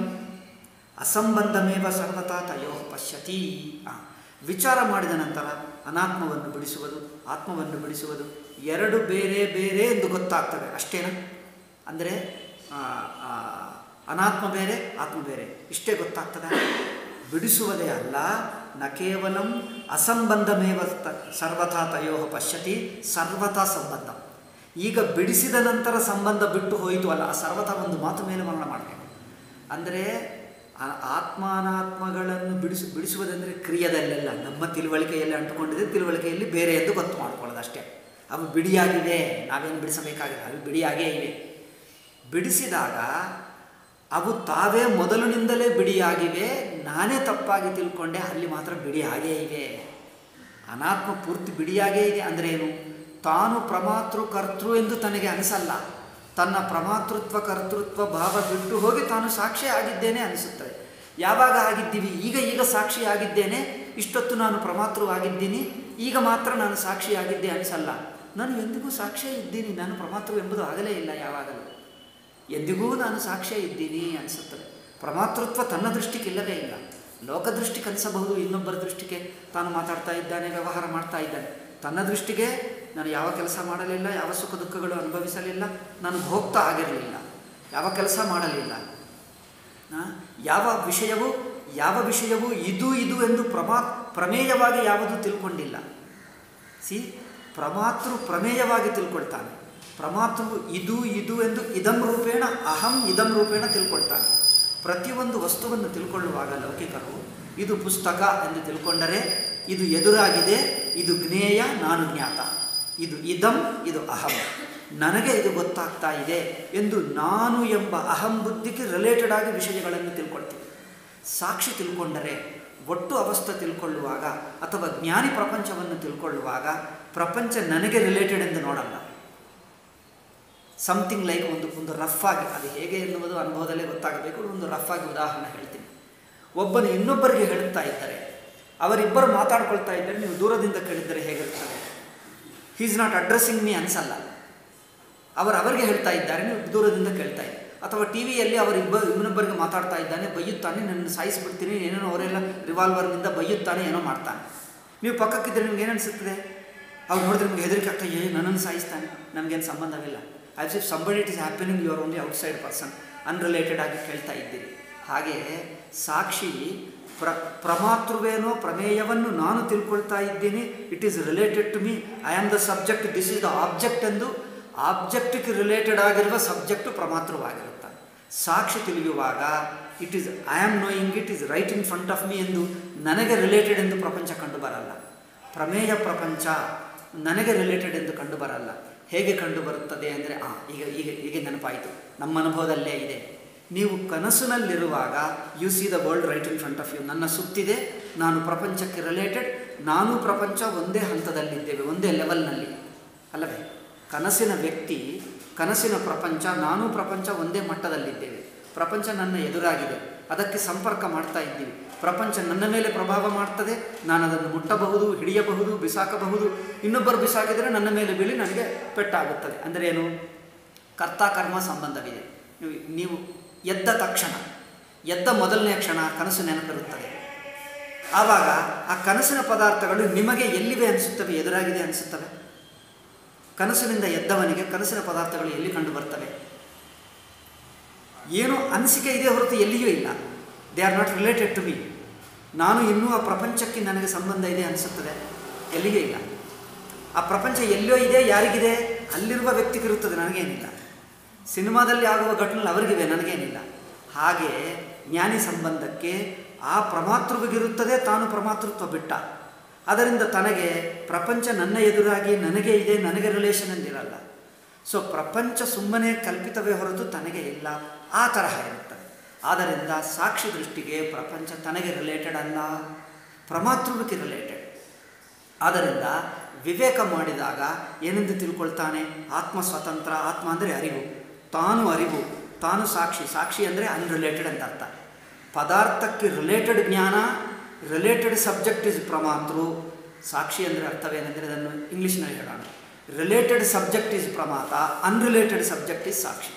ಅಸಂಬಂಧಮೇವ ಸರ್ವತಾ ತಯೋ ಪಶ್ಯತಿ ಆ, ವಿಚಾರ ಮಾಡಿದ ನಂತರ ಅನಾತ್ಮವನ್ನು ಬಿಡಿಸುವುದು ಆತ್ಮವನ್ನು ಬಿಡಿಸುವುದು ಎರಡು ಬೇರೆ ಬೇರೆ ಎಂದು ಗೊತ್ತಾಗ್ತದೆ ಅಷ್ಟೇನಾ ಅಂದರೆ ಆ, ಆ, ಅನಾತ್ಮ ಬೇರೆ ಆತ್ಮ ಬೇರೆ ಇಷ್ಟೇ ಗೊತ್ತಾಗ್ತದೆ ಬಿಡಿಸುವುದೇ ಅಲ್ಲ ನ ಕೇವಲಂ ಅಸಂಬಂಧಮೇವ ತ- ಸರ್ವಥಾ ತಯೋ ಪಶ್ಯತಿ ಸರ್ವಥಾ ಸಂಬಂಧ ಈಗ ಬಿಡಿಸಿದ ನಂತರ ಸಂಬಂಧ ಬಿಟ್ಟು ಹೋಯಿತು ಅಲ್ಲ ಆ ಸರ್ವಥಾ ಒಂದು ಮಾತು ಮೇಲೆ ಮರಣ ಮಾಡಬೇಕು ಅಂದರೆ ಆ- ಆತ್ಮ ಅನಾತ್ಮಗಳನ್ನು ಬಿಡಿಸು ಬಿಡಿಸುವುದೆಂದರೆ ಕ್ರಿಯೆದಲ್ಲೆಲ್ಲ ನಮ್ಮ ತಿಳುವಳಿಕೆಯಲ್ಲಿ ಅಂಟುಕೊಂಡಿದೆ ತಿಳುವಳಿಕೆಯಲ್ಲಿ ಬೇರೆ ಎಂದು ಗೊತ್ತು ಮಾಡ್ಕೊಳ್ಳೋದು ಅಷ್ಟೇ ಅವು ಬಿಡಿಯಾಗಿವೆ ನಾವೇನು ಬಿಡಿಸಬೇಕಾಗಿಲ್ಲ ಅವು ಬಿಡಿಯಾಗೇ ಇವೆ ಬಿಡಿಸಿದಾಗ ಅವು ತಾವೇ ಮೊದಲಿನಿಂದಲೇ ಬಿಡಿಯಾಗಿವೆ ನಾನೇ ತಪ್ಪಾಗಿ ತಿಳ್ಕೊಂಡೆ ಅಲ್ಲಿ ಮಾತ್ರ ಬಿಡಿ ಹಾಗೇ ಇವೆ ಅನಾತ್ಮ ಪೂರ್ತಿ ಬಿಡಿಯಾಗೇ ಇದೆ ಅಂದರೆ ಏನು ತಾನು ಪ್ರಮಾತೃ ಕರ್ತೃ ಎಂದು ತನಗೆ ಅನಿಸಲ್ಲ ತನ್ನ ಪ್ರಮಾತೃತ್ವ ಕರ್ತೃತ್ವ ಭಾವ ಬಿಟ್ಟು ಹೋಗಿ ತಾನು ಸಾಕ್ಷಿ ಆಗಿದ್ದೇನೆ ಅನಿಸುತ್ತದೆ ಯಾವಾಗ ಆಗಿದ್ದೀವಿ ಈಗ ಈಗ ಸಾಕ್ಷಿ ಆಗಿದ್ದೇನೆ ಇಷ್ಟೊತ್ತು ನಾನು ಪ್ರಮಾತೃ ಆಗಿದ್ದೀನಿ ಈಗ ಮಾತ್ರ ನಾನು ಸಾಕ್ಷಿ ಆಗಿದ್ದೆ ಅನಿಸಲ್ಲ ನಾನು ಎಂದಿಗೂ ಸಾಕ್ಷಿಯೇ ಇದ್ದೀನಿ ನಾನು ಪ್ರಮಾತೃ ಎಂಬುದು ಆಗಲೇ ಇಲ್ಲ ಯಾವಾಗಲೂ ಎಂದಿಗೂ ನಾನು ಸಾಕ್ಷ್ಯ ಇದ್ದೀನಿ ಅನಿಸುತ್ತದೆ ಪ್ರಮಾತೃತ್ವ ತನ್ನ ದೃಷ್ಟಿಗೆ ಇಲ್ಲವೇ ಇಲ್ಲ ಲೋಕದೃಷ್ಟಿಗೆ ಅನಿಸಬಹುದು ಇನ್ನೊಬ್ಬರ ದೃಷ್ಟಿಗೆ ತಾನು ಮಾತಾಡ್ತಾ ಇದ್ದಾನೆ ವ್ಯವಹಾರ ಮಾಡ್ತಾ ಇದ್ದಾನೆ ತನ್ನ ದೃಷ್ಟಿಗೆ ನಾನು ಯಾವ ಕೆಲಸ ಮಾಡಲಿಲ್ಲ ಯಾವ ಸುಖ ದುಃಖಗಳು ಅನುಭವಿಸಲಿಲ್ಲ ನಾನು ಭೋಗ್ತಾ ಆಗಿರಲಿಲ್ಲ ಯಾವ ಕೆಲಸ ಮಾಡಲಿಲ್ಲ ಆ, ಯಾವ ವಿಷಯವು ಯಾವ ವಿಷಯವು ಇದು ಇದು ಎಂದು ಪ್ರಮಾ ಪ್ರಮೇಯವಾಗಿ ಯಾವುದು ತಿಳ್ಕೊಂಡಿಲ್ಲ ಸಿ ಪ್ರಮಾತೃ ಪ್ರಮೇಯವಾಗಿ ತಿಳ್ಕೊಳ್ತಾನೆ ಪ್ರಮಾತೃ ಇದು ಇದು ಎಂದು ಇದಂ ರೂಪೇಣ ಅಹಂ ಇದಂ ರೂಪೇಣ ತಿಳ್ಕೊಳ್ತಾನೆ ಪ್ರತಿಯೊಂದು ವಸ್ತುವನ್ನು ತಿಳ್ಕೊಳ್ಳುವಾಗ ಲೌಕಿಕರು ಇದು ಪುಸ್ತಕ ಎಂದು ತಿಳ್ಕೊಂಡರೆ ಇದು ಎದುರಾಗಿದೆ ಇದು ಜ್ಞೇಯ ನಾನು ಜ್ಞಾತ ಇದು ಇದಂ ಇದು ಅಹಂ ನನಗೆ ಇದು ಗೊತ್ತಾಗ್ತಾ ಇದೆ ಎಂದು ನಾನು ಎಂಬ ಅಹಂ ಬುದ್ಧಿಗೆ ರಿಲೇಟೆಡ್ ಆಗಿ ವಿಷಯಗಳನ್ನು ತಿಳ್ಕೊಳ್ತೀವಿ ಸಾಕ್ಷಿ ತಿಳ್ಕೊಂಡರೆ ಒಟ್ಟು ಅವಸ್ಥೆ ತಿಳ್ಕೊಳ್ಳುವಾಗ ಅಥವಾ ಜ್ಞಾನಿ ಪ್ರಪಂಚವನ್ನು ತಿಳ್ಕೊಳ್ಳುವಾಗ ಪ್ರಪಂಚ ನನಗೆ ರಿಲೇಟೆಡ್ ಎಂದು ನೋಡಲ್ಲ ಸಮಥಿಂಗ್ ಲೈಕ್ ಒಂದು ಒಂದು ರಫ್ ಆಗಿ ಅದು ಹೇಗೆ ಎನ್ನುವುದು ಅನುಭವದಲ್ಲೇ ಗೊತ್ತಾಗಬೇಕು ಒಂದು ರಫ್ ಆಗಿ ಉದಾಹರಣೆ ಹೇಳ್ತೀನಿ ಒಬ್ಬನು ಇನ್ನೊಬ್ಬರಿಗೆ ಹೇಳುತ್ತಾ ಇದ್ದಾರೆ ಅವರಿಬ್ಬರು ಮಾತಾಡ್ಕೊಳ್ತಾ ಇದ್ದರೆ ನೀವು ದೂರದಿಂದ ಕೇಳಿದರೆ ಹೇಗಿರ್ತದೆ he is not addressing me ಅನ್ಸಲ್ಲ ಅವರು ಅವರಿಗೆ ಹೇಳ್ತಾ ಇದ್ದಾರೆ ನೀವು ದೂರದಿಂದ ಕೇಳ್ತಾ ಇದ್ದೀರಿ ಅಥವಾ ಟಿ ವಿಯಲ್ಲಿ ಅವರಿಬ್ಬ ಇನ್ನೊಬ್ಬರಿಗೆ ಮಾತಾಡ್ತಾ ಇದ್ದಾನೆ ಬೈಯುತ್ತಾನೆ ನನ್ನ ಸಾಯಿಸಿಬಿಡ್ತೀನಿ ಏನೇನೋ ಅವರೆಲ್ಲ ರಿವಾಲ್ವರ್ನಿಂದ ಬೈಯುತ್ತಾನೆ ಏನೋ ಮಾಡ್ತಾನೆ ನೀವು ಪಕ್ಕಕ್ಕಿದ್ದರೆ ನಿಮ್ಗೆ ಏನು ಅನಿಸುತ್ತದೆ ಅವ್ರು ನೋಡಿದ್ರೆ ನಿಮ್ಗೆ ಹೆದರಿಕೆ ಆಗ್ತಾ ಏ ನನ್ನನ್ನು ಸಾಯಿಸ್ತಾನೆ ನಮಗೇನು ಸಂಬಂಧವಿಲ್ಲ as if somebody it is happening your only outside person unrelated ಆಗಿ ಕೇಳ್ತಾ ಇದ್ದೀರಿ ಹಾಗೆ ಸಾಕ್ಷಿ ಪ್ರ ಪ್ರಮಾತೃವೇನೋ ಪ್ರಮೇಯವನ್ನು ನಾನು ತಿಳ್ಕೊಳ್ತಾ ಇದ್ದೀನಿ it is related to me I am the subject this is the object ಎಂದು ಆಬ್ಜೆಕ್ಟ್ಗೆ ರಿಲೇಟೆಡ್ ಆಗಿರುವ ಸಬ್ಜೆಕ್ಟು ಪ್ರಮಾತೃವಾಗಿರುತ್ತೆ ಸಾಕ್ಷಿ ತಿಳಿಯುವಾಗ it is I am knowing it is right in front of me ಎಂದು ನನಗೆ ರಿಲೇಟೆಡ್ ಎಂದು ಪ್ರಪಂಚ ಕಂಡು ಬರಲ್ಲ ಪ್ರಮೇಯ ಪ್ರಪಂಚ ನನಗೆ ರಿಲೇಟೆಡ್ ಎಂದು ಕಂಡು ಬರಲ್ಲ ಹೇಗೆ ಕಂಡು ಬರುತ್ತದೆ ಅಂದರೆ ಆ ಈಗ ಈಗ ಈಗ ನೆನಪಾಯಿತು ನಮ್ಮ ಅನುಭವದಲ್ಲೇ ಇದೆ ನೀವು ಕನಸಿನಲ್ಲಿರುವಾಗ you see the world right in front of you ನನ್ನ ಸುತ್ತಿದೆ ನಾನು ಪ್ರಪಂಚಕ್ಕೆ ರಿಲೇಟೆಡ್ ನಾನು ಪ್ರಪಂಚ ಒಂದೇ ಹಂತದಲ್ಲಿದ್ದೇವೆ ಒಂದೇ ಲೆವೆಲ್ನಲ್ಲಿ ಅಲ್ಲವೇ ಕನಸಿನ ವ್ಯಕ್ತಿ ಕನಸಿನ ಪ್ರಪಂಚ ನಾನು ಪ್ರಪಂಚ ಒಂದೇ ಮಟ್ಟದಲ್ಲಿದ್ದೇವೆ ಪ್ರಪಂಚ ನನ್ನ ಎದುರಾಗಿದೆ ಅದಕ್ಕೆ ಸಂಪರ್ಕ ಮಾಡ್ತಾ ಇದ್ದೀವಿ ಪ್ರಪಂಚ ನನ್ನ ಮೇಲೆ ಪ್ರಭಾವ ಮಾಡ್ತದೆ ನಾನು ಅದನ್ನು ಮುಟ್ಟಬಹುದು ಹಿಡಿಯಬಹುದು ಬಿಸಾಕಬಹುದು ಇನ್ನೊಬ್ಬರು ಬಿಸಾಕಿದರೆ ನನ್ನ ಮೇಲೆ ಬೀಳಿ ನನಗೆ ಪೆಟ್ಟಾಗುತ್ತದೆ ಅಂದರೆ ಏನು ಕರ್ತಾಕರ್ಮ ಸಂಬಂಧವಿದೆ ನೀವು- ನೀವು ಎದ್ದ ತಕ್ಷಣ ಎದ್ದ ಮೊದಲನೇ ಕ್ಷಣ ಕನಸು ನೆನಪಿರುತ್ತದೆ ಆವಾಗ ಆ ಕನಸಿನ ಪದಾರ್ಥಗಳು ನಿಮಗೆ ಎಲ್ಲಿವೆ ಅನಿಸುತ್ತವೆ ಎದುರಾಗಿದೆ ಅನಿಸುತ್ತವೆ ಕನಸಿನಿಂದ ಎದ್ದವನಿಗೆ ಕನಸಿನ ಪದಾರ್ಥಗಳು ಎಲ್ಲಿ ಕಂಡು ಬರ್ತವೆ ಏನೋ ಅನಿಸಿಕೆ ಇದೆ ಹೊರತು ಎಲ್ಲಿಯೂ ಇಲ್ಲ they are not related to me ನಾನು ಇನ್ನೂ ಆ ಪ್ರಪಂಚಕ್ಕೆ ನನಗೆ ಸಂಬಂಧ ಇದೆ ಅನಿಸುತ್ತದೆ ಎಲ್ಲಿಯೂ ಇಲ್ಲ ಆ ಪ್ರಪಂಚ ಎಲ್ಲೋ ಇದೆ ಯಾರಿಗಿದೆ ಅಲ್ಲಿರುವ ವ್ಯಕ್ತಿಗಿರುತ್ತದೆ ನನಗೇನಿಲ್ಲ ಸಿನಿಮಾದಲ್ಲಿ ಆಗುವ ಘಟನೆ ಅವರಿಗಿವೆ ನನಗೇನಿಲ್ಲ ಹಾಗೆ ಜ್ಞಾನಿ ಸಂಬಂಧಕ್ಕೆ ಆ ಪ್ರಮಾತೃವಿಗಿರುತ್ತದೆ ತಾನು ಪ್ರಮಾತೃತ್ವ ಬಿಟ್ಟ ಅದರಿಂದ ತನಗೆ ಪ್ರಪಂಚ ನನ್ನ ಎದುರಾಗಿ ನನಗೆ ಇದೆ ನನಗೆ ರಿಲೇಷನ್ ಎಂದಿರಲ್ಲ ಸೊ ಪ್ರಪಂಚ ಸುಮ್ಮನೆ ಕಲ್ಪಿತವೇ ಹೊರತು ತನಗೆ ಇಲ್ಲ ಆ ತರಹ ಇರುತ್ತದೆ ಆದ್ದರಿಂದ ಸಾಕ್ಷಿ ದೃಷ್ಟಿಗೆ ಪ್ರಪಂಚ ತನಗೆ ರಿಲೇಟೆಡ್ ಅಲ್ಲ ಪ್ರಮಾತೃವಿಗೆ ರಿಲೇಟೆಡ್ ಆದ್ದರಿಂದ ವಿವೇಕ ಮಾಡಿದಾಗ ಏನೆಂದು ತಿಳ್ಕೊಳ್ತಾನೆ ಆತ್ಮ ಸ್ವತಂತ್ರ ಆತ್ಮ ಅಂದರೆ ಅರಿವು ತಾನು ಅರಿವು ತಾನು ಸಾಕ್ಷಿ ಸಾಕ್ಷಿ ಅಂದರೆ ಅನ್ರಿಲೇಟೆಡ್ ಅಂತ ಅರ್ಥ ಪದಾರ್ಥಕ್ಕೆ ರಿಲೇಟೆಡ್ ಜ್ಞಾನ ರಿಲೇಟೆಡ್ ಸಬ್ಜೆಕ್ಟ್ ಇಸ್ ಪ್ರಮಾತೃ ಸಾಕ್ಷಿ ಅಂದರೆ ಅರ್ಥವೇನೆಂದರೆ ಅದನ್ನು ಇಂಗ್ಲೀಷ್ನಲ್ಲಿ ಹೇಳೋಣ ರಿಲೇಟೆಡ್ ಸಬ್ಜೆಕ್ಟ್ ಇಸ್ ಪ್ರಮಾತ ಅನ್ರಿಲೇಟೆಡ್ ಸಬ್ಜೆಕ್ಟ್ ಇಸ್ ಸಾಕ್ಷಿ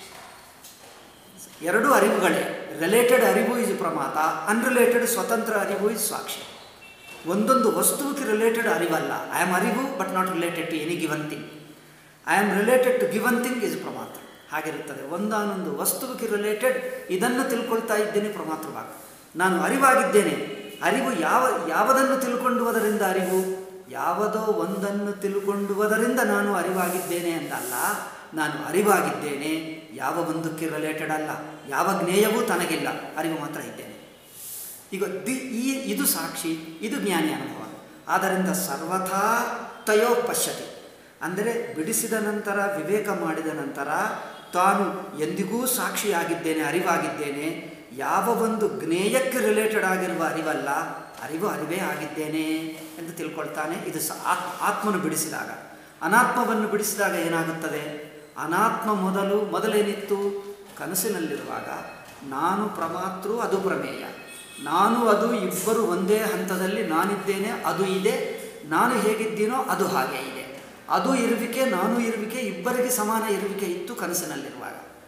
ಎರಡೂ ಅರಿವುಗಳೇ ರಿಲೇಟೆಡ್ ಅರಿವು ಇಸ್ ಪ್ರಮಾತ ಅನ್ರಿಲೇಟೆಡ್ ಸ್ವತಂತ್ರ ಅರಿವು ಇಸ್ ಸಾಕ್ಷಿ ಒಂದೊಂದು ವಸ್ತುವಿಗೆ ರಿಲೇಟೆಡ್ ಅರಿವಲ್ಲ ಐ ಆಮ್ ಅರಿವು but not related to any given thing I am related to given thing is ಪ್ರಮಾತ್ರ ಹಾಗಿರುತ್ತದೆ ಒಂದಾನೊಂದು ವಸ್ತುವಿಗೆ ರಿಲೇಟೆಡ್ ಇದನ್ನು ತಿಳ್ಕೊಳ್ತಾ ಇದ್ದೇನೆ ಪ್ರಮಾತ್ರವಾಗ ನಾನು ಅರಿವಾಗಿದ್ದೇನೆ ಅರಿವು ಯಾವ ಯಾವುದನ್ನು ತಿಳ್ಕೊಂಡುವುದರಿಂದ ಅರಿವು ಯಾವುದೋ ಒಂದನ್ನು ತಿಳ್ಕೊಂಡುವುದರಿಂದ ನಾನು ಅರಿವಾಗಿದ್ದೇನೆ ಎಂದಲ್ಲ ನಾನು ಅರಿವಾಗಿದ್ದೇನೆ ಯಾವ ಒಂದಕ್ಕೆ ರಿಲೇಟೆಡ್ ಅಲ್ಲ ಯಾವ ಜ್ಞೇಯವೂ ತನಗಿಲ್ಲ ಅರಿವು ಮಾತ್ರ ಇದ್ದೇನೆ ಈಗ ದಿ ಈ ಇದು ಸಾಕ್ಷಿ ಇದು ಜ್ಞಾನಿ ಅನುಭವ ಆದ್ದರಿಂದ ಸರ್ವಥಾ ತಯೋ ಪಶ್ಯತಿ ಅಂದರೆ ಬಿಡಿಸಿದ ನಂತರ ವಿವೇಕ ಮಾಡಿದ ನಂತರ ತಾನು ಎಂದಿಗೂ ಸಾಕ್ಷಿಯಾಗಿದ್ದೇನೆ ಅರಿವಾಗಿದ್ದೇನೆ ಯಾವ ಒಂದು ಜ್ಞೇಯಕ್ಕೆ ರಿಲೇಟೆಡ್ ಆಗಿರುವ ಅರಿವಲ್ಲ ಅರಿವು ಅರಿವೇ ಆಗಿದ್ದೇನೆ ಎಂದು ತಿಳ್ಕೊಳ್ತಾನೆ ಇದು ಸ ಆತ್- ಆತ್ಮನು ಬಿಡಿಸಿದಾಗ ಅನಾತ್ಮವನ್ನು ಬಿಡಿಸಿದಾಗ ಏನಾಗುತ್ತದೆ ಅನಾತ್ಮ ಮೊದಲು ಮೊದಲೇನಿತ್ತು ಕನಸಿನಲ್ಲಿರುವಾಗ ನಾನು ಪ್ರಮಾತೃ ಅದು ಪ್ರಮೇಯ ನಾನು ಅದು ಇಬ್ಬರು ಒಂದೇ ಹಂತದಲ್ಲಿ ನಾನಿದ್ದೇನೆ ಅದು ಇದೆ ನಾನು ಹೇಗಿದ್ದೀನೋ ಅದು ಹಾಗೆ ಇದೆ ಅದು ಇರುವಿಕೆ ನಾನು ಇರುವಿಕೆ ಇಬ್ಬರಿಗೆ ಸಮಾನ ಇರುವಿಕೆ ಇತ್ತು ಕನಸಿನಲ್ಲಿರುವಾಗ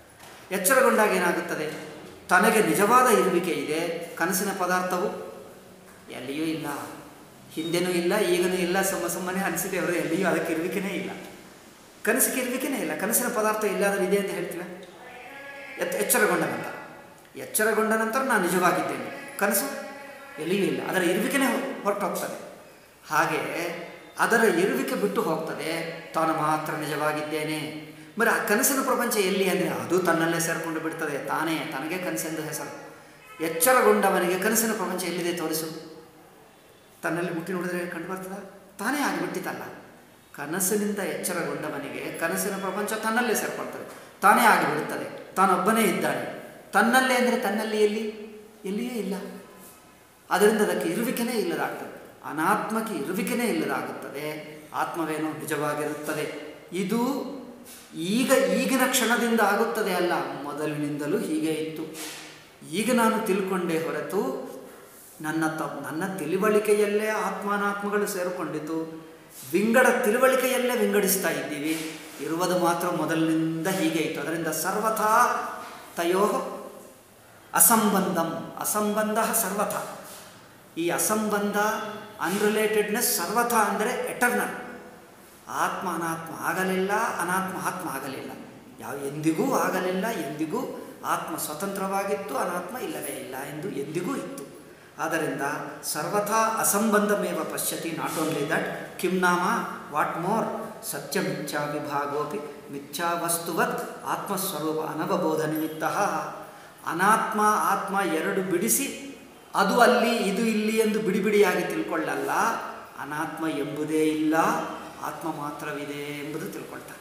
ಎಚ್ಚರಗೊಂಡಾಗ ಏನಾಗುತ್ತದೆ ತನಗೆ ನಿಜವಾದ ಇರುವಿಕೆ ಇದೆ ಕನಸಿನ ಪದಾರ್ಥವು ಎಲ್ಲಿಯೂ ಇಲ್ಲ ಹಿಂದೆನೂ ಇಲ್ಲ ಈಗನೂ ಇಲ್ಲ ಸುಮ್ಮ ಸುಮ್ಮನೆ ಅನಿಸಿದೆ ಅವರು ಎಲ್ಲಿಯೂ ಅದಕ್ಕೆ ಇರುವಿಕೆನೇ ಇಲ್ಲ ಕನಸಿಗೆ ಇರುವಿಕೆನೇ ಇಲ್ಲ ಕನಸಿನ ಪದಾರ್ಥ ಇಲ್ಲಾದರೂ ಇದೆ ಅಂತ ಹೇಳ್ತೀವಿ ಎತ್ ಎಚ್ಚರಗೊಂಡ ನಂತರ ಎಚ್ಚರಗೊಂಡ ನಂತರ ನಾನು ನಿಜವಾಗಿದ್ದೇನೆ ಕನಸು ಎಲ್ಲಿಯೂ ಇಲ್ಲ ಅದರ ಇರುವಿಕೆನೇ ಹೊರಟು ಹೋಗ್ತದೆ ಹಾಗೆ ಅದರ ಇರುವಿಕೆ ಬಿಟ್ಟು ಹೋಗ್ತದೆ ತಾನು ಮಾತ್ರ ನಿಜವಾಗಿದ್ದೇನೆ మరి ಆ ಕನಸಿನ ಪ್ರಪಂಚ ಎಲ್ಲಿ ಅಂದರೆ ಅದು ತನ್ನಲ್ಲೇ ಸೇರಿಕೊಂಡು ಬಿಡ್ತದೆ ತಾನೇ ತನಗೆ ಕನಸೆಂದು ಹೆಸರು ಎಚ್ಚರಗೊಂಡವನಿಗೆ ಕನಸಿನ ಪ್ರಪಂಚ ಎಲ್ಲಿದೆ ತೋರಿಸು ತನ್ನಲ್ಲಿ ಮುಟ್ಟಿ ನೋಡಿದ್ರೆ ಕಂಡು ಬರ್ತದ ತಾನೇ ಆಗಿಬಿಟ್ಟಿತಲ್ಲ ಕನಸಿನಿಂದ ಎಚ್ಚರಗೊಂಡವನಿಗೆ ಕನಸಿನ ಪ್ರಪಂಚ ತನ್ನಲ್ಲೇ ಸೇರ್ಕೊಳ್ತದೆ ತಾನೇ ಆಗಿಬಿಡುತ್ತದೆ ತಾನೊಬ್ಬನೇ ಇದ್ದಾನೆ ತನ್ನಲ್ಲೇ ಅಂದರೆ ತನ್ನಲ್ಲಿ ಎಲ್ಲಿ ಎಲ್ಲಿಯೇ ಇಲ್ಲ ಅದರಿಂದ ಅದಕ್ಕೆ ಇರುವಿಕೆನೇ ಇಲ್ಲದಾಗ್ತದೆ ಅನಾತ್ಮಕ್ಕೆ ಇರುವಿಕೆನೇ ಇಲ್ಲದಾಗುತ್ತದೆ ಆತ್ಮವೇನೋ ನಿಜವಾಗಿರುತ್ತದೆ ಇದು ಈಗ ಈಗಿನ ಕ್ಷಣದಿಂದ ಆಗುತ್ತದೆ ಅಲ್ಲ ಮೊದಲಿನಿಂದಲೂ ಹೀಗೆ ಇತ್ತು ಈಗ ನಾನು ತಿಳ್ಕೊಂಡೆ ಹೊರತು ನನ್ನ ತ ನನ್ನ ತಿಳುವಳಿಕೆಯಲ್ಲೇ ಆತ್ಮಾನಾತ್ಮಗಳು ಸೇರಿಕೊಂಡಿತು ವಿಂಗಡ ತಿಳುವಳಿಕೆಯಲ್ಲೇ ವಿಂಗಡಿಸ್ತಾ ಇದ್ದೀವಿ ಇರುವುದು ಮಾತ್ರ ಮೊದಲಿನಿಂದ ಹೀಗೆ ಇತ್ತು ಅದರಿಂದ ಸರ್ವಥಾ ತಯೋ ಅಸಂಬಂಧಂ ಅಸಂಬಂಧ ಸರ್ವಥ ಈ ಅಸಂಬಂಧ ಅನ್ರಿಲೇಟೆಡ್ನೆಸ್ ಸರ್ವಥ ಅಂದರೆ ಎಟರ್ನಲ್ ಆತ್ಮ ಅನಾತ್ಮ ಆಗಲಿಲ್ಲ ಅನಾತ್ಮ ಆತ್ಮ ಆಗಲಿಲ್ಲ ಯಾವ ಎಂದಿಗೂ ಆಗಲಿಲ್ಲ ಎಂದಿಗೂ ಆತ್ಮ ಸ್ವತಂತ್ರವಾಗಿತ್ತು ಅನಾತ್ಮ ಇಲ್ಲವೇ ಇಲ್ಲ ಎಂದು ಎಂದಿಗೂ ಇತ್ತು ಆದ್ದರಿಂದ ಸರ್ವಥಾ ಅಸಂಬಂಧಮೇವ ಪಶ್ಯತಿ ನಾಟ್ ಓನ್ಲಿ ದಟ್ ಕಿಂ ನಾಮ ವಾಟ್ ಮೋರ್ ಸತ್ಯ ಮಿಥ್ಯಾ ವಿಭಾಗೋಪಿ ಮಿಥ್ಯಾ ವಸ್ತುವತ್ ಆತ್ಮಸ್ವರೂಪ ಅನವಬೋಧ ನಿಮಿತ್ತ ಅನಾತ್ಮ ಆತ್ಮ ಎರಡು ಬಿಡಿಸಿ ಅದು ಅಲ್ಲಿ ಇದು ಇಲ್ಲಿ ಎಂದು ಬಿಡಿ ಬಿಡಿಯಾಗಿ ತಿಳ್ಕೊಳ್ಳಲ್ಲ ಅನಾತ್ಮ ಎಂಬುದೇ ಇಲ್ಲ ಆತ್ಮ ಮಾತ್ರವಿದೆ ಎಂಬುದು ತಿಳ್ಕೊಳ್ತಾನೆ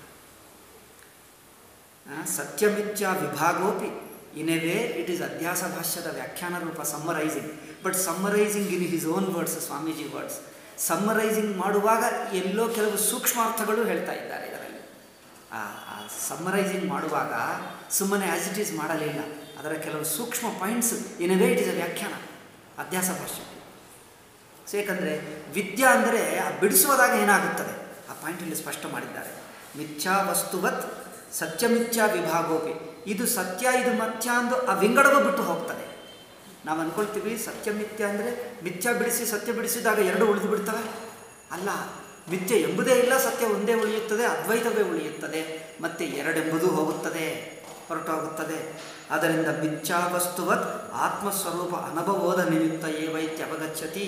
ಸತ್ಯಮಿಥ್ಯ ವಿಭಾಗೋಪಿ in a way it is ಅಧ್ಯಾಸ ಭಾಷ್ಯದ ವ್ಯಾಖ್ಯಾನ ರೂಪ summarising but summarising in his own words Swamiji words summarising ಮಾಡುವಾಗ ಎಲ್ಲೋ ಕೆಲವು ಸೂಕ್ಷ್ಮಾರ್ಥಗಳು ಹೇಳ್ತಾ ಇದ್ದಾರೆ ಇದರಲ್ಲಿ ಆ ಸಮ್ಮರೈಸಿಂಗ್ ಮಾಡುವಾಗ ಸುಮ್ಮನೆ ಆ್ಯಸ್ ಇಟ್ ಈಸ್ ಮಾಡಲಿಲ್ಲ ಅದರ ಕೆಲವು ಸೂಕ್ಷ್ಮ points in a way it is a ವ್ಯಾಖ್ಯಾನ ಅಧ್ಯಾಸ ಭಾಷ್ಯ ಸೊ ಏಕೆಂದರೆ ವಿದ್ಯಾ ಅಂದರೆ ಆ ಬಿಡಿಸುವುದಾಗ ಏನಾಗುತ್ತದೆ ಆ ಪಾಯಿಂಟಲ್ಲಿ ಸ್ಪಷ್ಟ ಮಾಡಿದ್ದಾರೆ ಮಿಥ್ಯಾ ವಸ್ತುವತ್ ಸತ್ಯಮಿಥ್ಯಾ ವಿಭಾಗೋಪಿ ಇದು ಸತ್ಯ ಇದು ಮತ್ಯ ಅಂದು ಆ ವಿಂಗಡವೂ ಬಿಟ್ಟು ಹೋಗ್ತದೆ ನಾವು ಅಂದ್ಕೊಳ್ತೀವಿ ಸತ್ಯ ಮಿಥ್ಯ ಅಂದರೆ ಮಿಥ್ಯ ಬಿಡಿಸಿ ಸತ್ಯ ಬಿಡಿಸಿದಾಗ ಎರಡು ಉಳಿದು ಬಿಡ್ತವೆ ಅಲ್ಲ ಮಿಥ್ಯ ಎಂಬುದೇ ಇಲ್ಲ ಸತ್ಯ ಒಂದೇ ಉಳಿಯುತ್ತದೆ ಅದ್ವೈತವೇ ಉಳಿಯುತ್ತದೆ ಮತ್ತು ಎರಡೆಂಬುದು ಹೋಗುತ್ತದೆ ಹೊರಟು ಹೋಗುತ್ತದೆ ಅದರಿಂದ ಮಿಥ್ಯಾ ವಸ್ತುವತ್ ಆತ್ಮಸ್ವರೂಪ ಅನಭಬೋಧ ನಿಮಿತ್ತ ಏವೈತ್ಯವಗಚ್ಚತಿ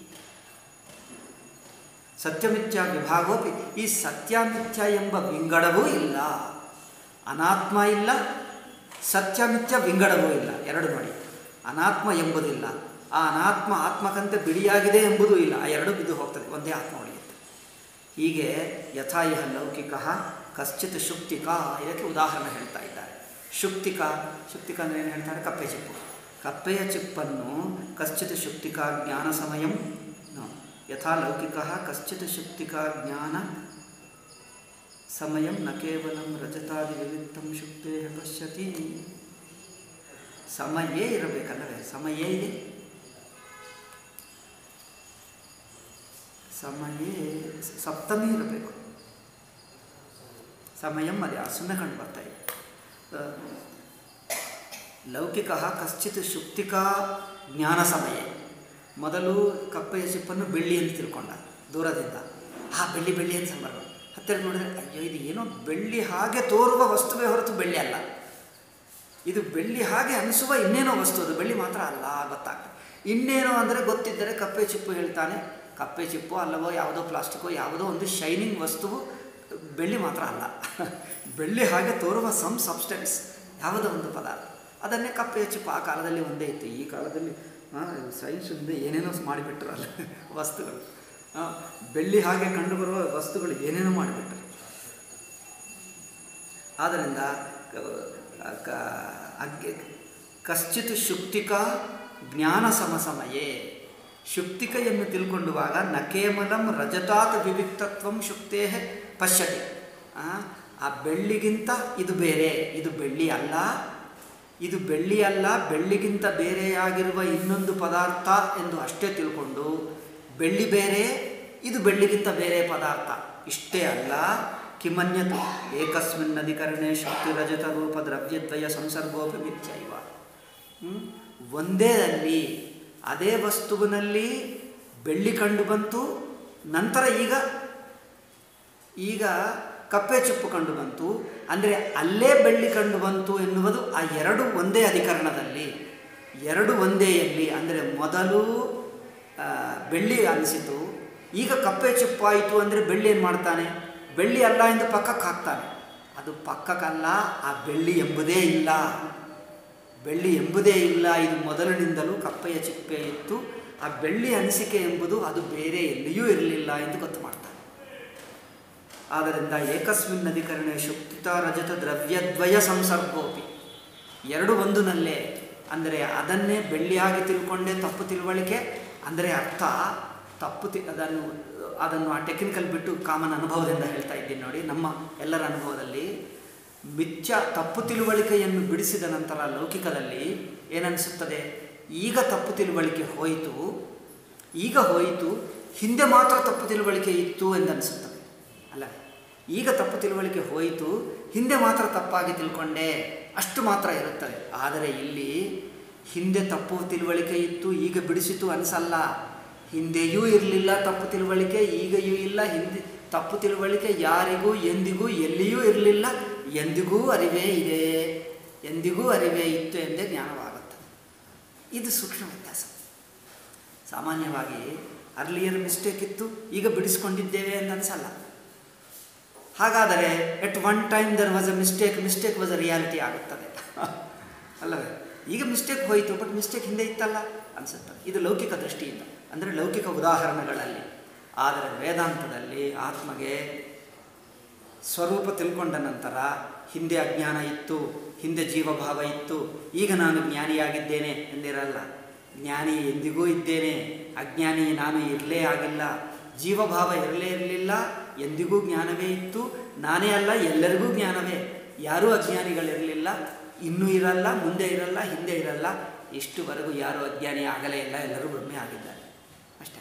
ಸತ್ಯಮಿಥ್ಯ ವಿಭಾಗೋಪಿ ಈ ಸತ್ಯಮಿಥ್ಯ ಎಂಬ ವಿಂಗಡವೂ ಇಲ್ಲ ಅನಾತ್ಮ ಇಲ್ಲ ಸತ್ಯಮಿಥ್ಯ ವಿಂಗಡವೂ ಇಲ್ಲ ಎರಡು ನೋಡಿ ಅನಾತ್ಮ ಎಂಬುದಿಲ್ಲ ಆ ಅನಾತ್ಮ ಆತ್ಮಕಂತೆ ಬಿಡಿಯಾಗಿದೆ ಎಂಬುದೂ ಇಲ್ಲ ಆ ಎರಡು ಬಿದ್ದು ಹೋಗ್ತದೆ ಒಂದೇ ಆತ್ಮ ಉಳಿಯುತ್ತೆ ಹೀಗೆ ಯಥಾ ಇಹ ಲೌಕಿಕ ಕಶ್ಚಿತ್ ಶುಕ್ತಿಕ ಇದಕ್ಕೆ ಉದಾಹರಣೆ ಹೇಳ್ತಾ ಇದ್ದಾರೆ ಶುಕ್ತಿಕ ಶುಕ್ತಿಕ ಅಂದರೆ ಏನು ಹೇಳ್ತಾರೆ ಕಪ್ಪೆ ಚಿಪ್ಪು ಕಪ್ಪೆಯ ಚಿಪ್ಪನ್ನು ಕಶ್ಚಿತ್ ಶುಕ್ತಿಕ ಜ್ಞಾನ ಸಮಯಂ ಯಥಾ ಲೌಕಿಕ ಕಶ್ಚಿತ್ ಶುಕ್ತಿಕ ಜ್ಞಾನ ಸಮಯಂ ನ ಕೇವಲ ರಜತಾದಿ ವಿವಿಕ್ತಂ ಶುಕ್ತೇ ಪಶ್ಯತಿ ಸಮಯೇ ಇರಬೇಕಲ್ಲವೇ ಸಮಯೇ ಇದೆ ಸಮಯೇ ಸಪ್ತಮಿ ಇರಬೇಕು ಸಮಯಂ ಅದೇ ಆ ಸುಮ್ಮನೆ ಕಂಡು ಬರ್ತಾ ಇದೆ ಲೌಕಿಕ ಕಶ್ಚಿತ್ ಶುಕ್ತಿಕ ಜ್ಞಾನ ಸಮಯ ಮೊದಲು ಕಪ್ಪೆಯ ಚಿಪ್ಪನ್ನು ಬೆಳ್ಳಿ ಅಂತ ತಿಳ್ಕೊಂಡ ದೂರದಿಂದ ಆ ಬೆಳ್ಳಿ ಬೆಳ್ಳಿ ಅಂತ ಸಂಬರ್ಗ ಹತ್ತಿರ ನೋಡಿದ್ರೆ ಅಯ್ಯೋ ಇದು ಏನೋ ಬೆಳ್ಳಿ ಹಾಗೆ ತೋರುವ ವಸ್ತುವೇ ಹೊರತು ಬೆಳ್ಳಿ ಅಲ್ಲ ಇದು ಬೆಳ್ಳಿ ಹಾಗೆ ಅನಿಸುವ ಇನ್ನೇನೋ ವಸ್ತು ಅದು ಬೆಳ್ಳಿ ಮಾತ್ರ ಅಲ್ಲ ಗೊತ್ತಾಗ್ತದೆ ಇನ್ನೇನೋ ಅಂದರೆ ಗೊತ್ತಿದ್ದರೆ ಕಪ್ಪೆ ಚಿಪ್ಪು ಹೇಳ್ತಾನೆ ಕಪ್ಪೆ ಚಿಪ್ಪು ಅಲ್ಲವೋ ಯಾವುದೋ ಪ್ಲಾಸ್ಟಿಕ್ಕೋ ಯಾವುದೋ ಒಂದು ಶೈನಿಂಗ್ ವಸ್ತುವು ಬೆಳ್ಳಿ ಮಾತ್ರ ಅಲ್ಲ ಬೆಳ್ಳಿ ಹಾಗೆ ತೋರುವ ಸಮ್ ಸಬ್ಸ್ಟೆನ್ಸ್ ಯಾವುದೋ ಒಂದು ಪದಾರ್ಥ ಅದನ್ನೇ ಕಪ್ಪೆಯ ಚಿಪ್ಪು ಆ ಕಾಲದಲ್ಲಿ ಒಂದೇ ಇತ್ತು ಈ ಕಾಲದಲ್ಲಿ ಸೈನ್ಸ್ ಮುಂದೆ ಏನೇನೋ ಮಾಡಿಬಿಟ್ರಲ್ಲ ವಸ್ತುಗಳು ಬೆಳ್ಳಿ ಹಾಗೆ ಕಂಡುಬರುವ ವಸ್ತುಗಳು ಏನೇನೋ ಮಾಡಿಬಿಟ್ರು ಆದ್ದರಿಂದ ಅಗ್ಗೆ ಕಶ್ಚಿತ್ ಶುಕ್ತಿಕ ಜ್ಞಾನ ಸಮಸಮಯೇ ಶುಕ್ತಿಕೆಯನ್ನು ತಿಳ್ಕೊಂಡುವಾಗ ನ ಕೇವಲಂ ರಜತಾತ್ ವಿವಿಕ್ತತ್ವಂ ಶುಕ್ತೇ ಪಶ್ಯತಿ ಆ ಬೆಳ್ಳಿಗಿಂತ ಇದು ಬೇರೆ ಇದು ಬೆಳ್ಳಿ ಅಲ್ಲ ಇದು ಬೆಳ್ಳಿ ಅಲ್ಲ ಬೆಳ್ಳಿಗಿಂತ ಬೇರೆಯಾಗಿರುವ ಇನ್ನೊಂದು ಪದಾರ್ಥ ಎಂದು ಅಷ್ಟೇ ತಿಳ್ಕೊಂಡು ಬೆಳ್ಳಿ ಬೇರೆ ಇದು ಬೆಳ್ಳಿಗಿಂತ ಬೇರೆ ಪದಾರ್ಥ ಇಷ್ಟೇ ಅಲ್ಲ ಕಿಮನ್ಯತು ಏಕಸ್ಮಿನ್ ಅಧಿಕರಣೆ ಶಕ್ತಿ ರಜತ ರೂಪ ದ್ರವ್ಯದ್ವಯ ಸಂಸರ್ಗೋಪಿ ಮಿಥ್ಯೈವ ಹ್ಮ್? ಒಂದೇ ಅಲ್ಲಿ ಅದೇ ವಸ್ತುವಿನಲ್ಲಿ ಬೆಳ್ಳಿ ಕಂಡು ಬಂತು ನಂತರ ಈಗ ಈಗ ಕಪ್ಪೆ ಚಿಪ್ಪು ಕಂಡು ಬಂತು ಅಂದರೆ ಅಲ್ಲೇ ಬೆಳ್ಳಿ ಕಂಡು ಬಂತು ಎನ್ನುವುದು ಆ ಎರಡು ಒಂದೇ ಅಧಿಕರಣದಲ್ಲಿ ಎರಡು ಒಂದೇಯಲ್ಲಿ ಅಂದರೆ ಮೊದಲು ಆ, ಬೆಳ್ಳಿ ಅನಿಸಿತು ಈಗ ಕಪ್ಪೆ ಚಿಪ್ಪಾಯಿತು ಅಂದರೆ ಬೆಳ್ಳಿ ಏನು ಮಾಡ್ತಾನೆ ಬೆಳ್ಳಿ ಅಲ್ಲ ಎಂದು ಪಕ್ಕಕ್ಕೆ ಹಾಕ್ತಾನೆ ಅದು ಪಕ್ಕಕ್ಕಲ್ಲ ಆ ಬೆಳ್ಳಿ ಎಂಬುದೇ ಇಲ್ಲ ಬೆಳ್ಳಿ ಎಂಬುದೇ ಇಲ್ಲ ಇದು ಮೊದಲಿನಿಂದಲೂ ಕಪ್ಪೆಯ ಚಿಪ್ಪೆ ಇತ್ತು ಆ ಬೆಳ್ಳಿ ಅನಿಸಿಕೆ ಎಂಬುದು ಅದು ಬೇರೆ ಎಲ್ಲಿಯೂ ಇರಲಿಲ್ಲ ಎಂದು ಗೊತ್ತು ಮಾಡ್ತಾನೆ ಆದ್ದರಿಂದ ಏಕಸ್ಮಿನ್ ಅಧಿಕರಣೆ ಶುಕ್ತಿತ ರಜತ ದ್ರವ್ಯದ್ವಯ ಸಂಸರ್ಗೋಪಿ ಎರಡು ಒಂದುನಲ್ಲೇ ಅಂದರೆ ಅದನ್ನೇ ಬೆಳ್ಳಿಯಾಗಿ ತಿಳ್ಕೊಂಡೇ ತಪ್ಪು ತಿಳುವಳಿಕೆ ಅಂದರೆ ಅರ್ಥ ತಪ್ಪು ತಿ ಅದನ್ನು ಅದನ್ನು ಆ ಟೆಕ್ನಿಕಲ್ ಬಿಟ್ಟು ಕಾಮನ್ ಅನುಭವದಿಂದ ಹೇಳ್ತಾ ಇದ್ದೀನಿ ನೋಡಿ ನಮ್ಮ ಎಲ್ಲರ ಅನುಭವದಲ್ಲಿ ಮಿಥ್ಯ ತಪ್ಪು ತಿಳುವಳಿಕೆಯನ್ನು ಬಿಡಿಸಿದ ನಂತರ ಲೌಕಿಕದಲ್ಲಿ ಏನನಿಸುತ್ತದೆ ಈಗ ತಪ್ಪು ತಿಳುವಳಿಕೆ ಹೋಯಿತು ಈಗ ಹೋಯಿತು ಹಿಂದೆ ಮಾತ್ರ ತಪ್ಪು ತಿಳುವಳಿಕೆ ಇತ್ತು ಎಂದನಿಸುತ್ತದೆ ಅಲ್ಲ ಈಗ ತಪ್ಪು ತಿಳುವಳಿಕೆ ಹೋಯಿತು ಹಿಂದೆ ಮಾತ್ರ ತಪ್ಪಾಗಿ ತಿಳ್ಕೊಂಡೆ ಅಷ್ಟು ಮಾತ್ರ ಇರುತ್ತದೆ ಆದರೆ ಇಲ್ಲಿ ಹಿಂದೆ ತಪ್ಪು ತಿಳುವಳಿಕೆ ಇತ್ತು ಈಗ ಬಿಡಿಸಿತು ಅನಿಸಲ್ಲ ಹಿಂದೆಯೂ ಇರಲಿಲ್ಲ ತಪ್ಪು ತಿಳುವಳಿಕೆ ಈಗೆಯೂ ಇಲ್ಲ ಹಿಂದೆ ತಪ್ಪು ತಿಳುವಳಿಕೆ ಯಾರಿಗೂ ಎಂದಿಗೂ ಎಲ್ಲಿಯೂ ಇರಲಿಲ್ಲ ಎಂದಿಗೂ ಅರಿವೇ ಇದೆ ಎಂದಿಗೂ ಅರಿವೇ ಇತ್ತು ಎಂದೇ ಜ್ಞಾನವಾಗುತ್ತದೆ ಇದು ಸೂಕ್ಷ್ಮ ವ್ಯತ್ಯಾಸ ಸಾಮಾನ್ಯವಾಗಿ ಅರ್ಲಿಯರ್ ಮಿಸ್ಟೇಕ್ ಇತ್ತು ಈಗ ಬಿಡಿಸ್ಕೊಂಡಿದ್ದೇವೆ ಎಂದು ಅನಿಸಲ್ಲ ಹಾಗಾದರೆ at one time there was a mistake mistake was a reality ಆಗುತ್ತದೆ ಅಲ್ಲವೇ ಈಗ ಮಿಸ್ಟೇಕ್ ಹೋಯಿತು ಬಟ್ ಮಿಸ್ಟೇಕ್ ಹಿಂದೆ ಇತ್ತಲ್ಲ ಅನಿಸುತ್ತದೆ ಇದು ಲೌಕಿಕ ದೃಷ್ಟಿಯಿಂದ ಅಂದರೆ ಲೌಕಿಕ ಉದಾಹರಣೆಗಳಲ್ಲಿ ಆದರೆ ವೇದಾಂತದಲ್ಲಿ ಆತ್ಮಗೆ ಸ್ವರೂಪ ತಿಳ್ಕೊಂಡ ನಂತರ ಹಿಂದೆ ಅಜ್ಞಾನ ಇತ್ತು ಹಿಂದೆ ಜೀವಭಾವ ಇತ್ತು ಈಗ ನಾನು ಜ್ಞಾನಿಯಾಗಿದ್ದೇನೆ ಎಂದಿರಲ್ಲ ಜ್ಞಾನಿ ಎಂದಿಗೂ ಇದ್ದೇನೆ ಅಜ್ಞಾನಿ ನಾನು ಇರಲೇ ಆಗಿಲ್ಲ ಜೀವಭಾವ ಇರಲೇ ಇರಲಿಲ್ಲ ಎಂದಿಗೂ ಜ್ಞಾನವೇ ಇತ್ತು ನಾನೇ ಅಲ್ಲ ಎಲ್ಲರಿಗೂ ಜ್ಞಾನವೇ ಯಾರೂ ಅಜ್ಞಾನಿಗಳಿರಲಿಲ್ಲ ಇನ್ನೂ ಇರಲ್ಲ ಮುಂದೆ ಇರಲ್ಲ ಹಿಂದೆ ಇರಲ್ಲ ಇಷ್ಟುವರೆಗೂ ಯಾರೂ ಅಜ್ಞಾನಿ ಆಗಲೇ ಇಲ್ಲ ಎಲ್ಲರೂ ಬ್ರಹ್ಮೆ ಆಗಿದ್ದಾರೆ ಅಷ್ಟೇ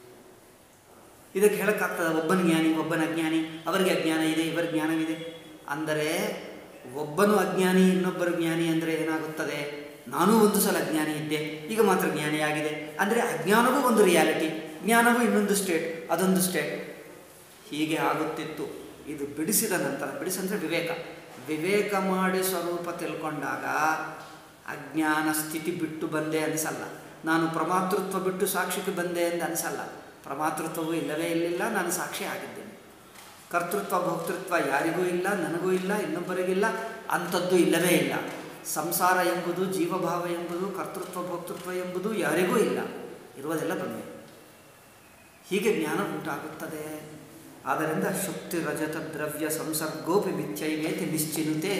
ಇದಕ್ಕೆ ಹೇಳೋಕ್ಕಾಗ್ತದ ಒಬ್ಬನ ಜ್ಞಾನಿ ಒಬ್ಬನ ಅಜ್ಞಾನಿ ಅವರಿಗೆ ಅಜ್ಞಾನ ಇದೆ ಇವರ ಜ್ಞಾನವಿದೆ ಅಂದರೆ ಒಬ್ಬನು ಅಜ್ಞಾನಿ ಇನ್ನೊಬ್ಬರು ಜ್ಞಾನಿ ಅಂದರೆ ಏನಾಗುತ್ತದೆ ನಾನೂ ಒಂದು ಸಲ ಅಜ್ಞಾನಿ ಇದ್ದೆ ಈಗ ಮಾತ್ರ ಜ್ಞಾನಿಯಾಗಿದೆ ಅಂದರೆ ಅಜ್ಞಾನವೂ ಒಂದು ರಿಯಾಲಿಟಿ ಜ್ಞಾನವೂ ಇನ್ನೊಂದು ಸ್ಟೇಟ್ ಅದೊಂದು ಸ್ಟೇಟ್ ಹೀಗೆ ಆಗುತ್ತಿತ್ತು ಇದು ಬಿಡಿಸಿದ ನಂತರ ಬಿಡಿಸಂದರೆ ವಿವೇಕ ವಿವೇಕ ಮಾಡಿ ಸ್ವರೂಪ ತಿಳ್ಕೊಂಡಾಗ ಅಜ್ಞಾನ ಸ್ಥಿತಿ ಬಿಟ್ಟು ಬಂದೆ ಅನಿಸಲ್ಲ ನಾನು ಪ್ರಮಾತೃತ್ವ ಬಿಟ್ಟು ಸಾಕ್ಷಿಗೆ ಬಂದೆ ಎಂದು ಅನಿಸಲ್ಲ ಪ್ರಮಾತೃತ್ವವೂ ಇಲ್ಲವೇ ಇರಲಿಲ್ಲ ನಾನು ಸಾಕ್ಷಿ ಆಗಿದ್ದೇನೆ ಕರ್ತೃತ್ವ ಭೋಕ್ತೃತ್ವ ಯಾರಿಗೂ ಇಲ್ಲ ನನಗೂ ಇಲ್ಲ ಇನ್ನೊಬ್ಬರಿಗಿಲ್ಲ ಅಂಥದ್ದು ಇಲ್ಲವೇ ಇಲ್ಲ ಸಂಸಾರ ಎಂಬುದು ಜೀವಭಾವ ಎಂಬುದು ಕರ್ತೃತ್ವ ಭೋಕ್ತೃತ್ವ ಎಂಬುದು ಯಾರಿಗೂ ಇಲ್ಲ ಇರುವುದೆಲ್ಲ ಬ್ರಹ್ಮೆ ಹೀಗೆ ಜ್ಞಾನ ಉಂಟಾಗುತ್ತದೆ ಆದ್ದರಿಂದ ಶುಕ್ತಿ ರಜತ ದ್ರವ್ಯ ಸಂಸರ್ಗೋಪಿ ಮಿಥ್ಯೈವೇತಿ ನಿಶ್ಚಿನುತೆ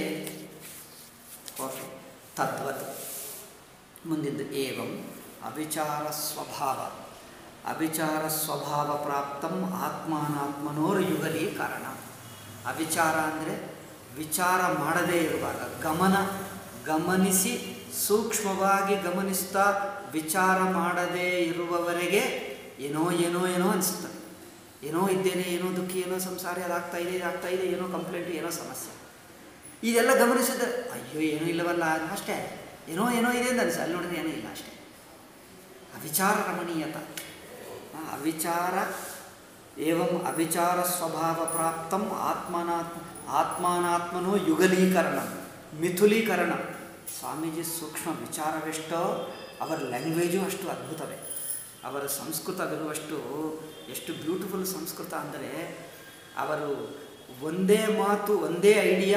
ಓಕೆ ತದ್ವತ್ ಮುಂದಿದ್ದು ಏವಂ ಅವಿಚಾರ ಸ್ವಭಾವ ಅವಿಚಾರ ಸ್ವಭಾವ ಪ್ರಾಪ್ತಂ ಆತ್ಮಾನಾತ್ಮನೋರ್ ಯುಗಲಿ ಕಾರಣ ಅವಿಚಾರ ಅಂದರೆ ವಿಚಾರ ಮಾಡದೇ ಇರುವಾಗ ಗಮನ ಗಮನಿಸಿ ಸೂಕ್ಷ್ಮವಾಗಿ ಗಮನಿಸ್ತಾ ವಿಚಾರ ಮಾಡದೇ ಇರುವವರೆಗೆ ಏನೋ ಏನೋ ಏನೋ ಅನಿಸುತ್ತದೆ ಏನೋ ಇದ್ದೇನೆ ಏನೋ ದುಃಖಿ ಏನೋ ಸಂಸಾರ ಅದಾಗ್ತಾ ಇದೆ ಇದಾಗ್ತಾ ಇದೆ ಏನೋ ಕಂಪ್ಲೇಂಟ್ ಏನೋ ಸಮಸ್ಯೆ ಇದೆಲ್ಲ ಗಮನಿಸಿದ್ರೆ ಅಯ್ಯೋ ಏನೂ ಇಲ್ಲವಲ್ಲ ಅಷ್ಟೇ ಏನೋ ಏನೋ ಇದೆ ಅಂತ ಅನಿಸ ಅಲ್ಲಿ ನೋಡಿದ್ರೆ ಏನೂ ಇಲ್ಲ ಅಷ್ಟೇ ಅವಿಚಾರ ರಮಣೀಯತ ಆ, ಅವಿಚಾರ ಏವಂ ಅವಿಚಾರ ಸ್ವಭಾವ ಪ್ರಾಪ್ತಂ ಆತ್ಮನಾತ್ಮ ಆತ್ಮಾನಾತ್ಮನೋ ಯುಗಲೀಕರಣ ಮಿಥುಲೀಕರಣ ಸ್ವಾಮೀಜಿ ಸೂಕ್ಷ್ಮ ವಿಚಾರವೆಷ್ಟೋ ಅವರ ಲ್ಯಾಂಗ್ವೇಜು ಅಷ್ಟು ಅದ್ಭುತವೇ ಅವರ ಸಂಸ್ಕೃತವಿರುವಷ್ಟು ಎಷ್ಟು ಬ್ಯೂಟಿಫುಲ್ ಸಂಸ್ಕೃತ ಅಂದರೆ ಅವರು ಒಂದೇ ಮಾತು ಒಂದೇ ಐಡಿಯಾ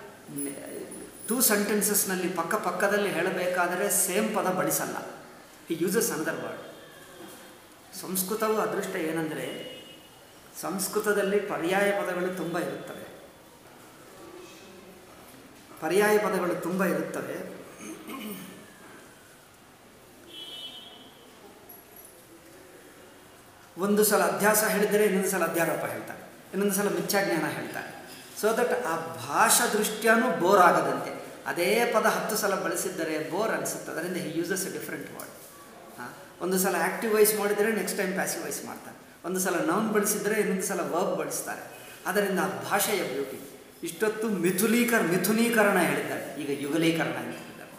ಟೂ ಸೆಂಟೆನ್ಸಸ್ನಲ್ಲಿ ಪಕ್ಕ ಪಕ್ಕದಲ್ಲಿ ಹೇಳಬೇಕಾದರೆ ಸೇಮ್ ಪದ ಬಳಸಲ್ಲ ಹಿ ಯೂಸಸ್ ಅನದರ್ ವರ್ಡ್ ಸಂಸ್ಕೃತವು ಅದೃಷ್ಟ ಏನೆಂದರೆ ಸಂಸ್ಕೃತದಲ್ಲಿ ಪರ್ಯಾಯ ಪದಗಳು ತುಂಬ ಇರುತ್ತವೆ ಪರ್ಯಾಯ ಪದಗಳು ತುಂಬ ಇರುತ್ತವೆ ಒಂದು ಸಲ ಅಧ್ಯಾಸ ಹೇಳಿದರೆ ಇನ್ನೊಂದು ಸಲ ಅಧ್ಯಾರೋಪ ಹೇಳ್ತಾರೆ ಇನ್ನೊಂದು ಸಲ ಮಿಥ್ಯಾಜ್ಞಾನ ಹೇಳ್ತಾರೆ ಸೊ ದಟ್ ಆ ಭಾಷಾ ದೃಷ್ಟ್ಯಾನೂ ಬೋರ್ ಆಗದಂತೆ ಅದೇ ಪದ ಹತ್ತು ಸಲ ಬಳಸಿದ್ದರೆ ಬೋರ್ ಅನಿಸುತ್ತೆ ಅದರಿಂದ he uses a different word ಒಂದು ಸಲ ಆ್ಯಕ್ಟಿವ್ ವೈಸ್ ಮಾಡಿದರೆ ನೆಕ್ಸ್ಟ್ ಟೈಮ್ ಪ್ಯಾಸಿವ್ ವೈಸ್ ಮಾಡ್ತಾರೆ ಒಂದು ಸಲ ನೌನ್ ಬಳಸಿದರೆ ಇನ್ನೊಂದು ಸಲ ವರ್ಬ್ ಬಳಸ್ತಾರೆ ಅದರಿಂದ ಭಾಷೆಯ ಬ್ಯೂಟಿ ಇಷ್ಟೊತ್ತು ಮಿಥುಲೀಕರ ಮಿಥುನೀಕರಣ ಹೇಳಿದ್ದಾರೆ ಈಗ ಯುಗಲೀಕರಣ ಅಂತ ಹೇಳಿದ್ದಾರೆ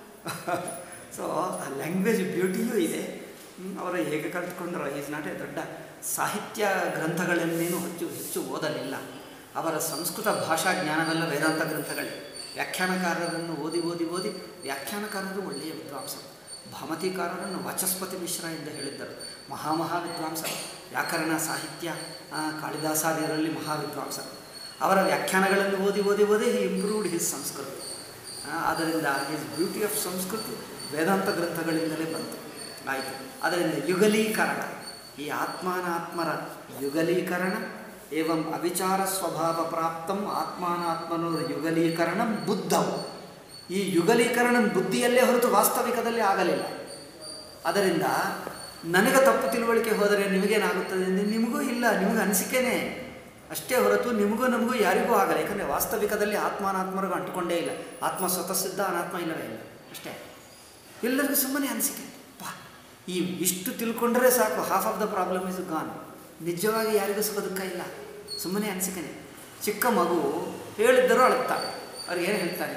ಸೊ ಆ ಲ್ಯಾಂಗ್ವೇಜ್ ಬ್ಯೂಟಿಯೂ ಇದೆ ಹ್ಮ್, ಅವರು ಹೇಗೆ ಕಲ್ತ್ಕೊಂಡ್ರು ಈಸ್ ನಾಟ್ ಎ ದೊಡ್ಡ ಸಾಹಿತ್ಯ ಗ್ರಂಥಗಳನ್ನೇನು ಹೆಚ್ಚು ಹೆಚ್ಚು ಓದಲಿಲ್ಲ ಅವರ ಸಂಸ್ಕೃತ ಭಾಷಾ ಜ್ಞಾನವೆಲ್ಲ ವೇದಾಂತ ಗ್ರಂಥಗಳೇ ವ್ಯಾಖ್ಯಾನಕಾರರನ್ನು ಓದಿ ಓದಿ ಓದಿ ವ್ಯಾಖ್ಯಾನಕಾರರು ಒಳ್ಳೆಯ ವಿದ್ವಾಂಸರು ಭಾಮತಿಕಾರರನ್ನು ವಾಚಸ್ಪತಿ ಮಿಶ್ರ ಎಂದು ಹೇಳಿದ್ದರು ಮಹಾಮಹಾ ವಿದ್ವಾಂಸರು ವ್ಯಾಕರಣ ಸಾಹಿತ್ಯ ಆ, ಕಾಳಿದಾಸಾದಿಯರಲ್ಲಿ ಮಹಾ ವಿದ್ವಾಂಸರು ಅವರ ವ್ಯಾಖ್ಯಾನಗಳನ್ನು ಓದಿ ಓದಿ ಓದಿ ಹಿ ಇಂಪ್ರೂವ್ಡ್ ಹಿಸ್ ಸಂಸ್ಕೃತ ಆ, ಆದ್ದರಿಂದ ಹಿಸ್ ಬ್ಯೂಟಿ ಆಫ್ ಸಂಸ್ಕೃತಿ ವೇದಾಂತ ಗ್ರಂಥಗಳಿಂದಲೇ ಬಂತು ಆಯಿತು ಅದರಿಂದ ಯುಗಲೀಕರಣ ಈ ಆತ್ಮಾನಾತ್ಮರ ಯುಗಲೀಕರಣ ಏವಂ ಅವಿಚಾರ ಸ್ವಭಾವ ಪ್ರಾಪ್ತಂ ಆತ್ಮಾನಾತ್ಮನೋ ಯುಗಲೀಕರಣ ಬುದ್ಧವು ಈ ಯುಗಲೀಕರಣ ಬುದ್ಧಿಯಲ್ಲೇ ಹೊರತು ವಾಸ್ತವಿಕದಲ್ಲಿ ಆಗಲಿಲ್ಲ ಅದರಿಂದ ನನಗೆ ತಪ್ಪು ತಿಳುವಳಿಕೆ ಹೋದರೆ ನಿಮಗೇನಾಗುತ್ತದೆ ಅಂದರೆ ನಿಮಗೂ ಇಲ್ಲ ನಿಮಗೂ ಅನಿಸಿಕೆನೇ ಅಷ್ಟೇ ಹೊರತು ನಿಮಗೂ ನಮಗೂ ಯಾರಿಗೂ ಆಗಲ್ಲ ಯಾಕಂದರೆ ವಾಸ್ತವಿಕದಲ್ಲಿ ಆತ್ಮಾನಾತ್ಮರಿಗೂ ಅಂಟಿಕೊಂಡೇ ಇಲ್ಲ ಆತ್ಮ ಸ್ವತಃ ಸಿದ್ಧ ಅನಾತ್ಮ ಇಲ್ಲವೇ ಇಲ್ಲ ಅಷ್ಟೇ ಎಲ್ಲರಿಗೂ ಸುಮ್ಮನೆ ಅನಿಸಿಕೆ ಪಾ ಈ ಇಷ್ಟು ತಿಳ್ಕೊಂಡ್ರೆ ಸಾಕು half of the problem is gone ನಿಜವಾಗಿ ಯಾರಿಗೂ ಸುಖ ದುಃಖ ಇಲ್ಲ ಸುಮ್ಮನೆ ಅನಿಸಿಕೆನೆ ಚಿಕ್ಕ ಮಗು ಹೇಳಿದ್ದರೂ ಅಳುತ್ತಾ ಅವ್ರಿಗೆ ಏನು ಹೇಳ್ತಾರೆ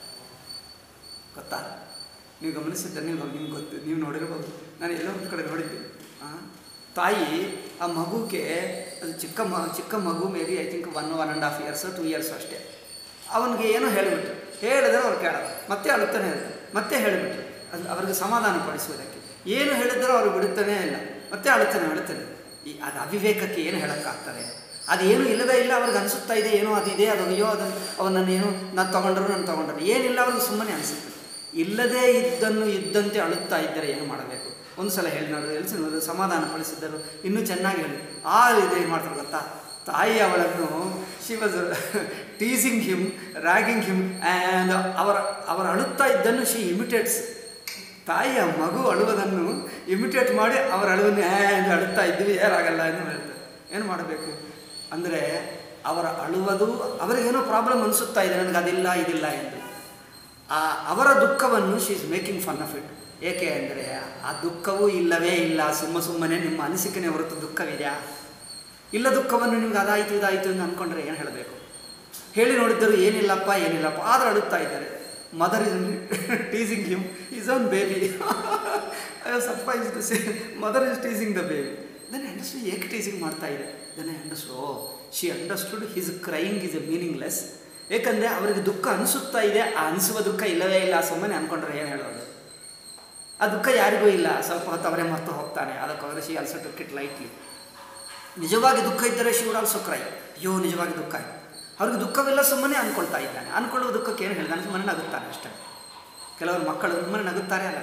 ಗೊತ್ತಾ ನೀವು ಗಮನಿಸಿದ್ದರೆ ನೀವು ನಿಮ್ಗೆ ಗೊತ್ತು ನೀವು ನೋಡಿರ್ಬೋದು ನಾನು ಎಲ್ಲೋ ಒಂದು ಕಡೆ ನೋಡಿದ್ದೆ ಆ, ತಾಯಿ ಆ ಮಗುಗೆ ಅದು ಚಿಕ್ಕ ಮ ಚಿಕ್ಕ ಮಗು maybe I think one one and half years two years ಅಷ್ಟೇ ಅವನಿಗೆ ಏನೋ ಹೇಳಿಬಿಟ್ರು ಹೇಳಿದ್ರೆ ಅವ್ರು ಕೇಳೋದು ಮತ್ತೆ ಅಳುತ್ತಾನೆ ಇರುತ್ತೆ ಮತ್ತೆ ಹೇಳಿಬಿಟ್ರು ಅದು ಅವ್ರಿಗೆ ಸಮಾಧಾನ ಪಡಿಸುವುದಕ್ಕೆ ಏನು ಹೇಳಿದರೂ ಅವ್ರು ಬಿಡುತ್ತಾನೇ ಇಲ್ಲ ಮತ್ತೆ ಅಳುತ್ತಾನೆ ಅಳುತ್ತಾನೆ ಈ ಅದು ಅವಿವೇಕಕ್ಕೆ ಏನು ಹೇಳೋಕ್ಕಾಗ್ತದೆ ಅದೇನು ಇಲ್ಲವೇ ಇಲ್ಲ ಅವ್ರಿಗೆ ಅನಿಸುತ್ತಾ ಇದೆ ಏನೋ ಅದಿದೆ ಅದು ಅಯ್ಯೋ ಅದನ್ನು ಅವನನ್ನು ಏನು ನಾನು ತೊಗೊಂಡ್ರು ನಾನು ತೊಗೊಂಡ್ರು ಏನಿಲ್ಲ ಅವ್ರಿಗೆ ಸುಮ್ಮನೆ ಅನಿಸುತ್ತೆ ಇಲ್ಲದೇ ಇದ್ದನ್ನು ಇದ್ದಂತೆ ಅಳುತ್ತಾ ಇದ್ದರೆ ಏನು ಮಾಡಬೇಕು ಒಂದು ಸಲ ಹೇಳಿ ನೋಡು ಎಲ್ಸಿ ನೋಡು ಸಮಾಧಾನ ಪಡಿಸಿದ್ದರು ಇನ್ನೂ ಚೆನ್ನಾಗಿ ಹೇಳಿ ಆ ಇದು ಏನು ಮಾಡ್ತಾರೆ ಗೊತ್ತಾ ತಾಯಿ ಅವಳನ್ನು she was teasing him ragging him and ಅವರ ಅವರ ಅಳುತ್ತಾ ಇದ್ದನ್ನು ಶಿ ಇಮಿಟೇಟ್ಸ್ ತಾಯಿಯ ಮಗು ಅಳುವುದನ್ನು ಇಮಿಟೇಟ್ ಮಾಡಿ ಅವರ ಅಳುವನ್ನು ಎಂದು ಅಳುತ್ತಾ ಇದ್ದೀವಿ ಏನಾಗಲ್ಲ ಎಂದು ಹೇಳ್ತಾರೆ ಏನು ಮಾಡಬೇಕು ಅಂದರೆ ಅವರ ಅಳುವುದು ಅವರಿಗೇನೋ ಪ್ರಾಬ್ಲಮ್ ಅನಿಸುತ್ತಾ ಇದೆ ನನಗೆ ಅದಿಲ್ಲ ಇದಿಲ್ಲ ಎಂದು ಆ ಅವರ ದುಃಖವನ್ನು she is making fun of it ಏಕೆ ಅಂದರೆ ಆ ದುಃಖವೂ ಇಲ್ಲವೇ ಇಲ್ಲ ಸುಮ್ಮ ಸುಮ್ಮನೆ ನಿಮ್ಮ ಅನಿಸಿಕೆನೇ ಹೊರತು ದುಃಖವಿದೆಯಾ ಇಲ್ಲ ದುಃಖವನ್ನು ನಿಮ್ಗೆ ಅದಾಯಿತು ಇದಾಯಿತು ಎಂದು ಅಂದ್ಕೊಂಡ್ರೆ ಏನು ಹೇಳಬೇಕು ಹೇಳಿ ನೋಡಿದ್ದರು ಏನಿಲ್ಲಪ್ಪ ಏನಿಲ್ಲಪ್ಪ ಆದರೂ ಅಳುತ್ತಾ ಇದ್ದಾರೆ mother is teasing him his own baby surprise to say mother is teasing the baby then understood ಏಕೆ ಟೀಸಿಂಗ್ ಮಾಡ್ತಾ ಇದೆ then understood oh she understood his crying is a meaningless ಏಕೆಂದರೆ ಅವರಿಗೆ ದುಃಖ ಅನಿಸುತ್ತಾ ಇದೆ ಆ ಅನಿಸುವ ದುಃಖ ಇಲ್ಲವೇ ಇಲ್ಲ ಸುಮ್ಮನೆ ಅಂದ್ಕೊಂಡ್ರೆ ಏನು ಹೇಳೋದು ಆ ದುಃಖ ಯಾರಿಗೂ ಇಲ್ಲ ಸ್ವಲ್ಪ ಹೊತ್ತು ಅವರೇ ಮರೆತು ಹೋಗ್ತಾನೆ ಅದಕ್ಕೋದ್ರೆ she also took it lightly ನಿಜವಾಗಿ ದುಃಖ ಇದ್ದರೆ ಶಿ ವುಡ್ ಆಲ್ಸೋ ಕ್ರೈ ಅಯ್ಯೋ ನಿಜವಾಗಿ ದುಃಖ ಇದೆ ಅವ್ರಿಗೆ ದುಃಖವಿಲ್ಲ ಸುಮ್ಮನೆ ಅಂದ್ಕೊಳ್ತಾ ಇದ್ದಾನೆ ಅಂದ್ಕೊಳ್ಳುವ ದುಃಖಕ್ಕೆ ಏನು ಹೇಳಿದಾನೆ ಸುಮ್ಮನೆ ನಗುತ್ತಾನೆ ಅಷ್ಟೇ ಕೆಲವರು ಮಕ್ಕಳು ಸುಮ್ಮನೆ ನಗುತ್ತಾರೆ ಅಲ್ಲ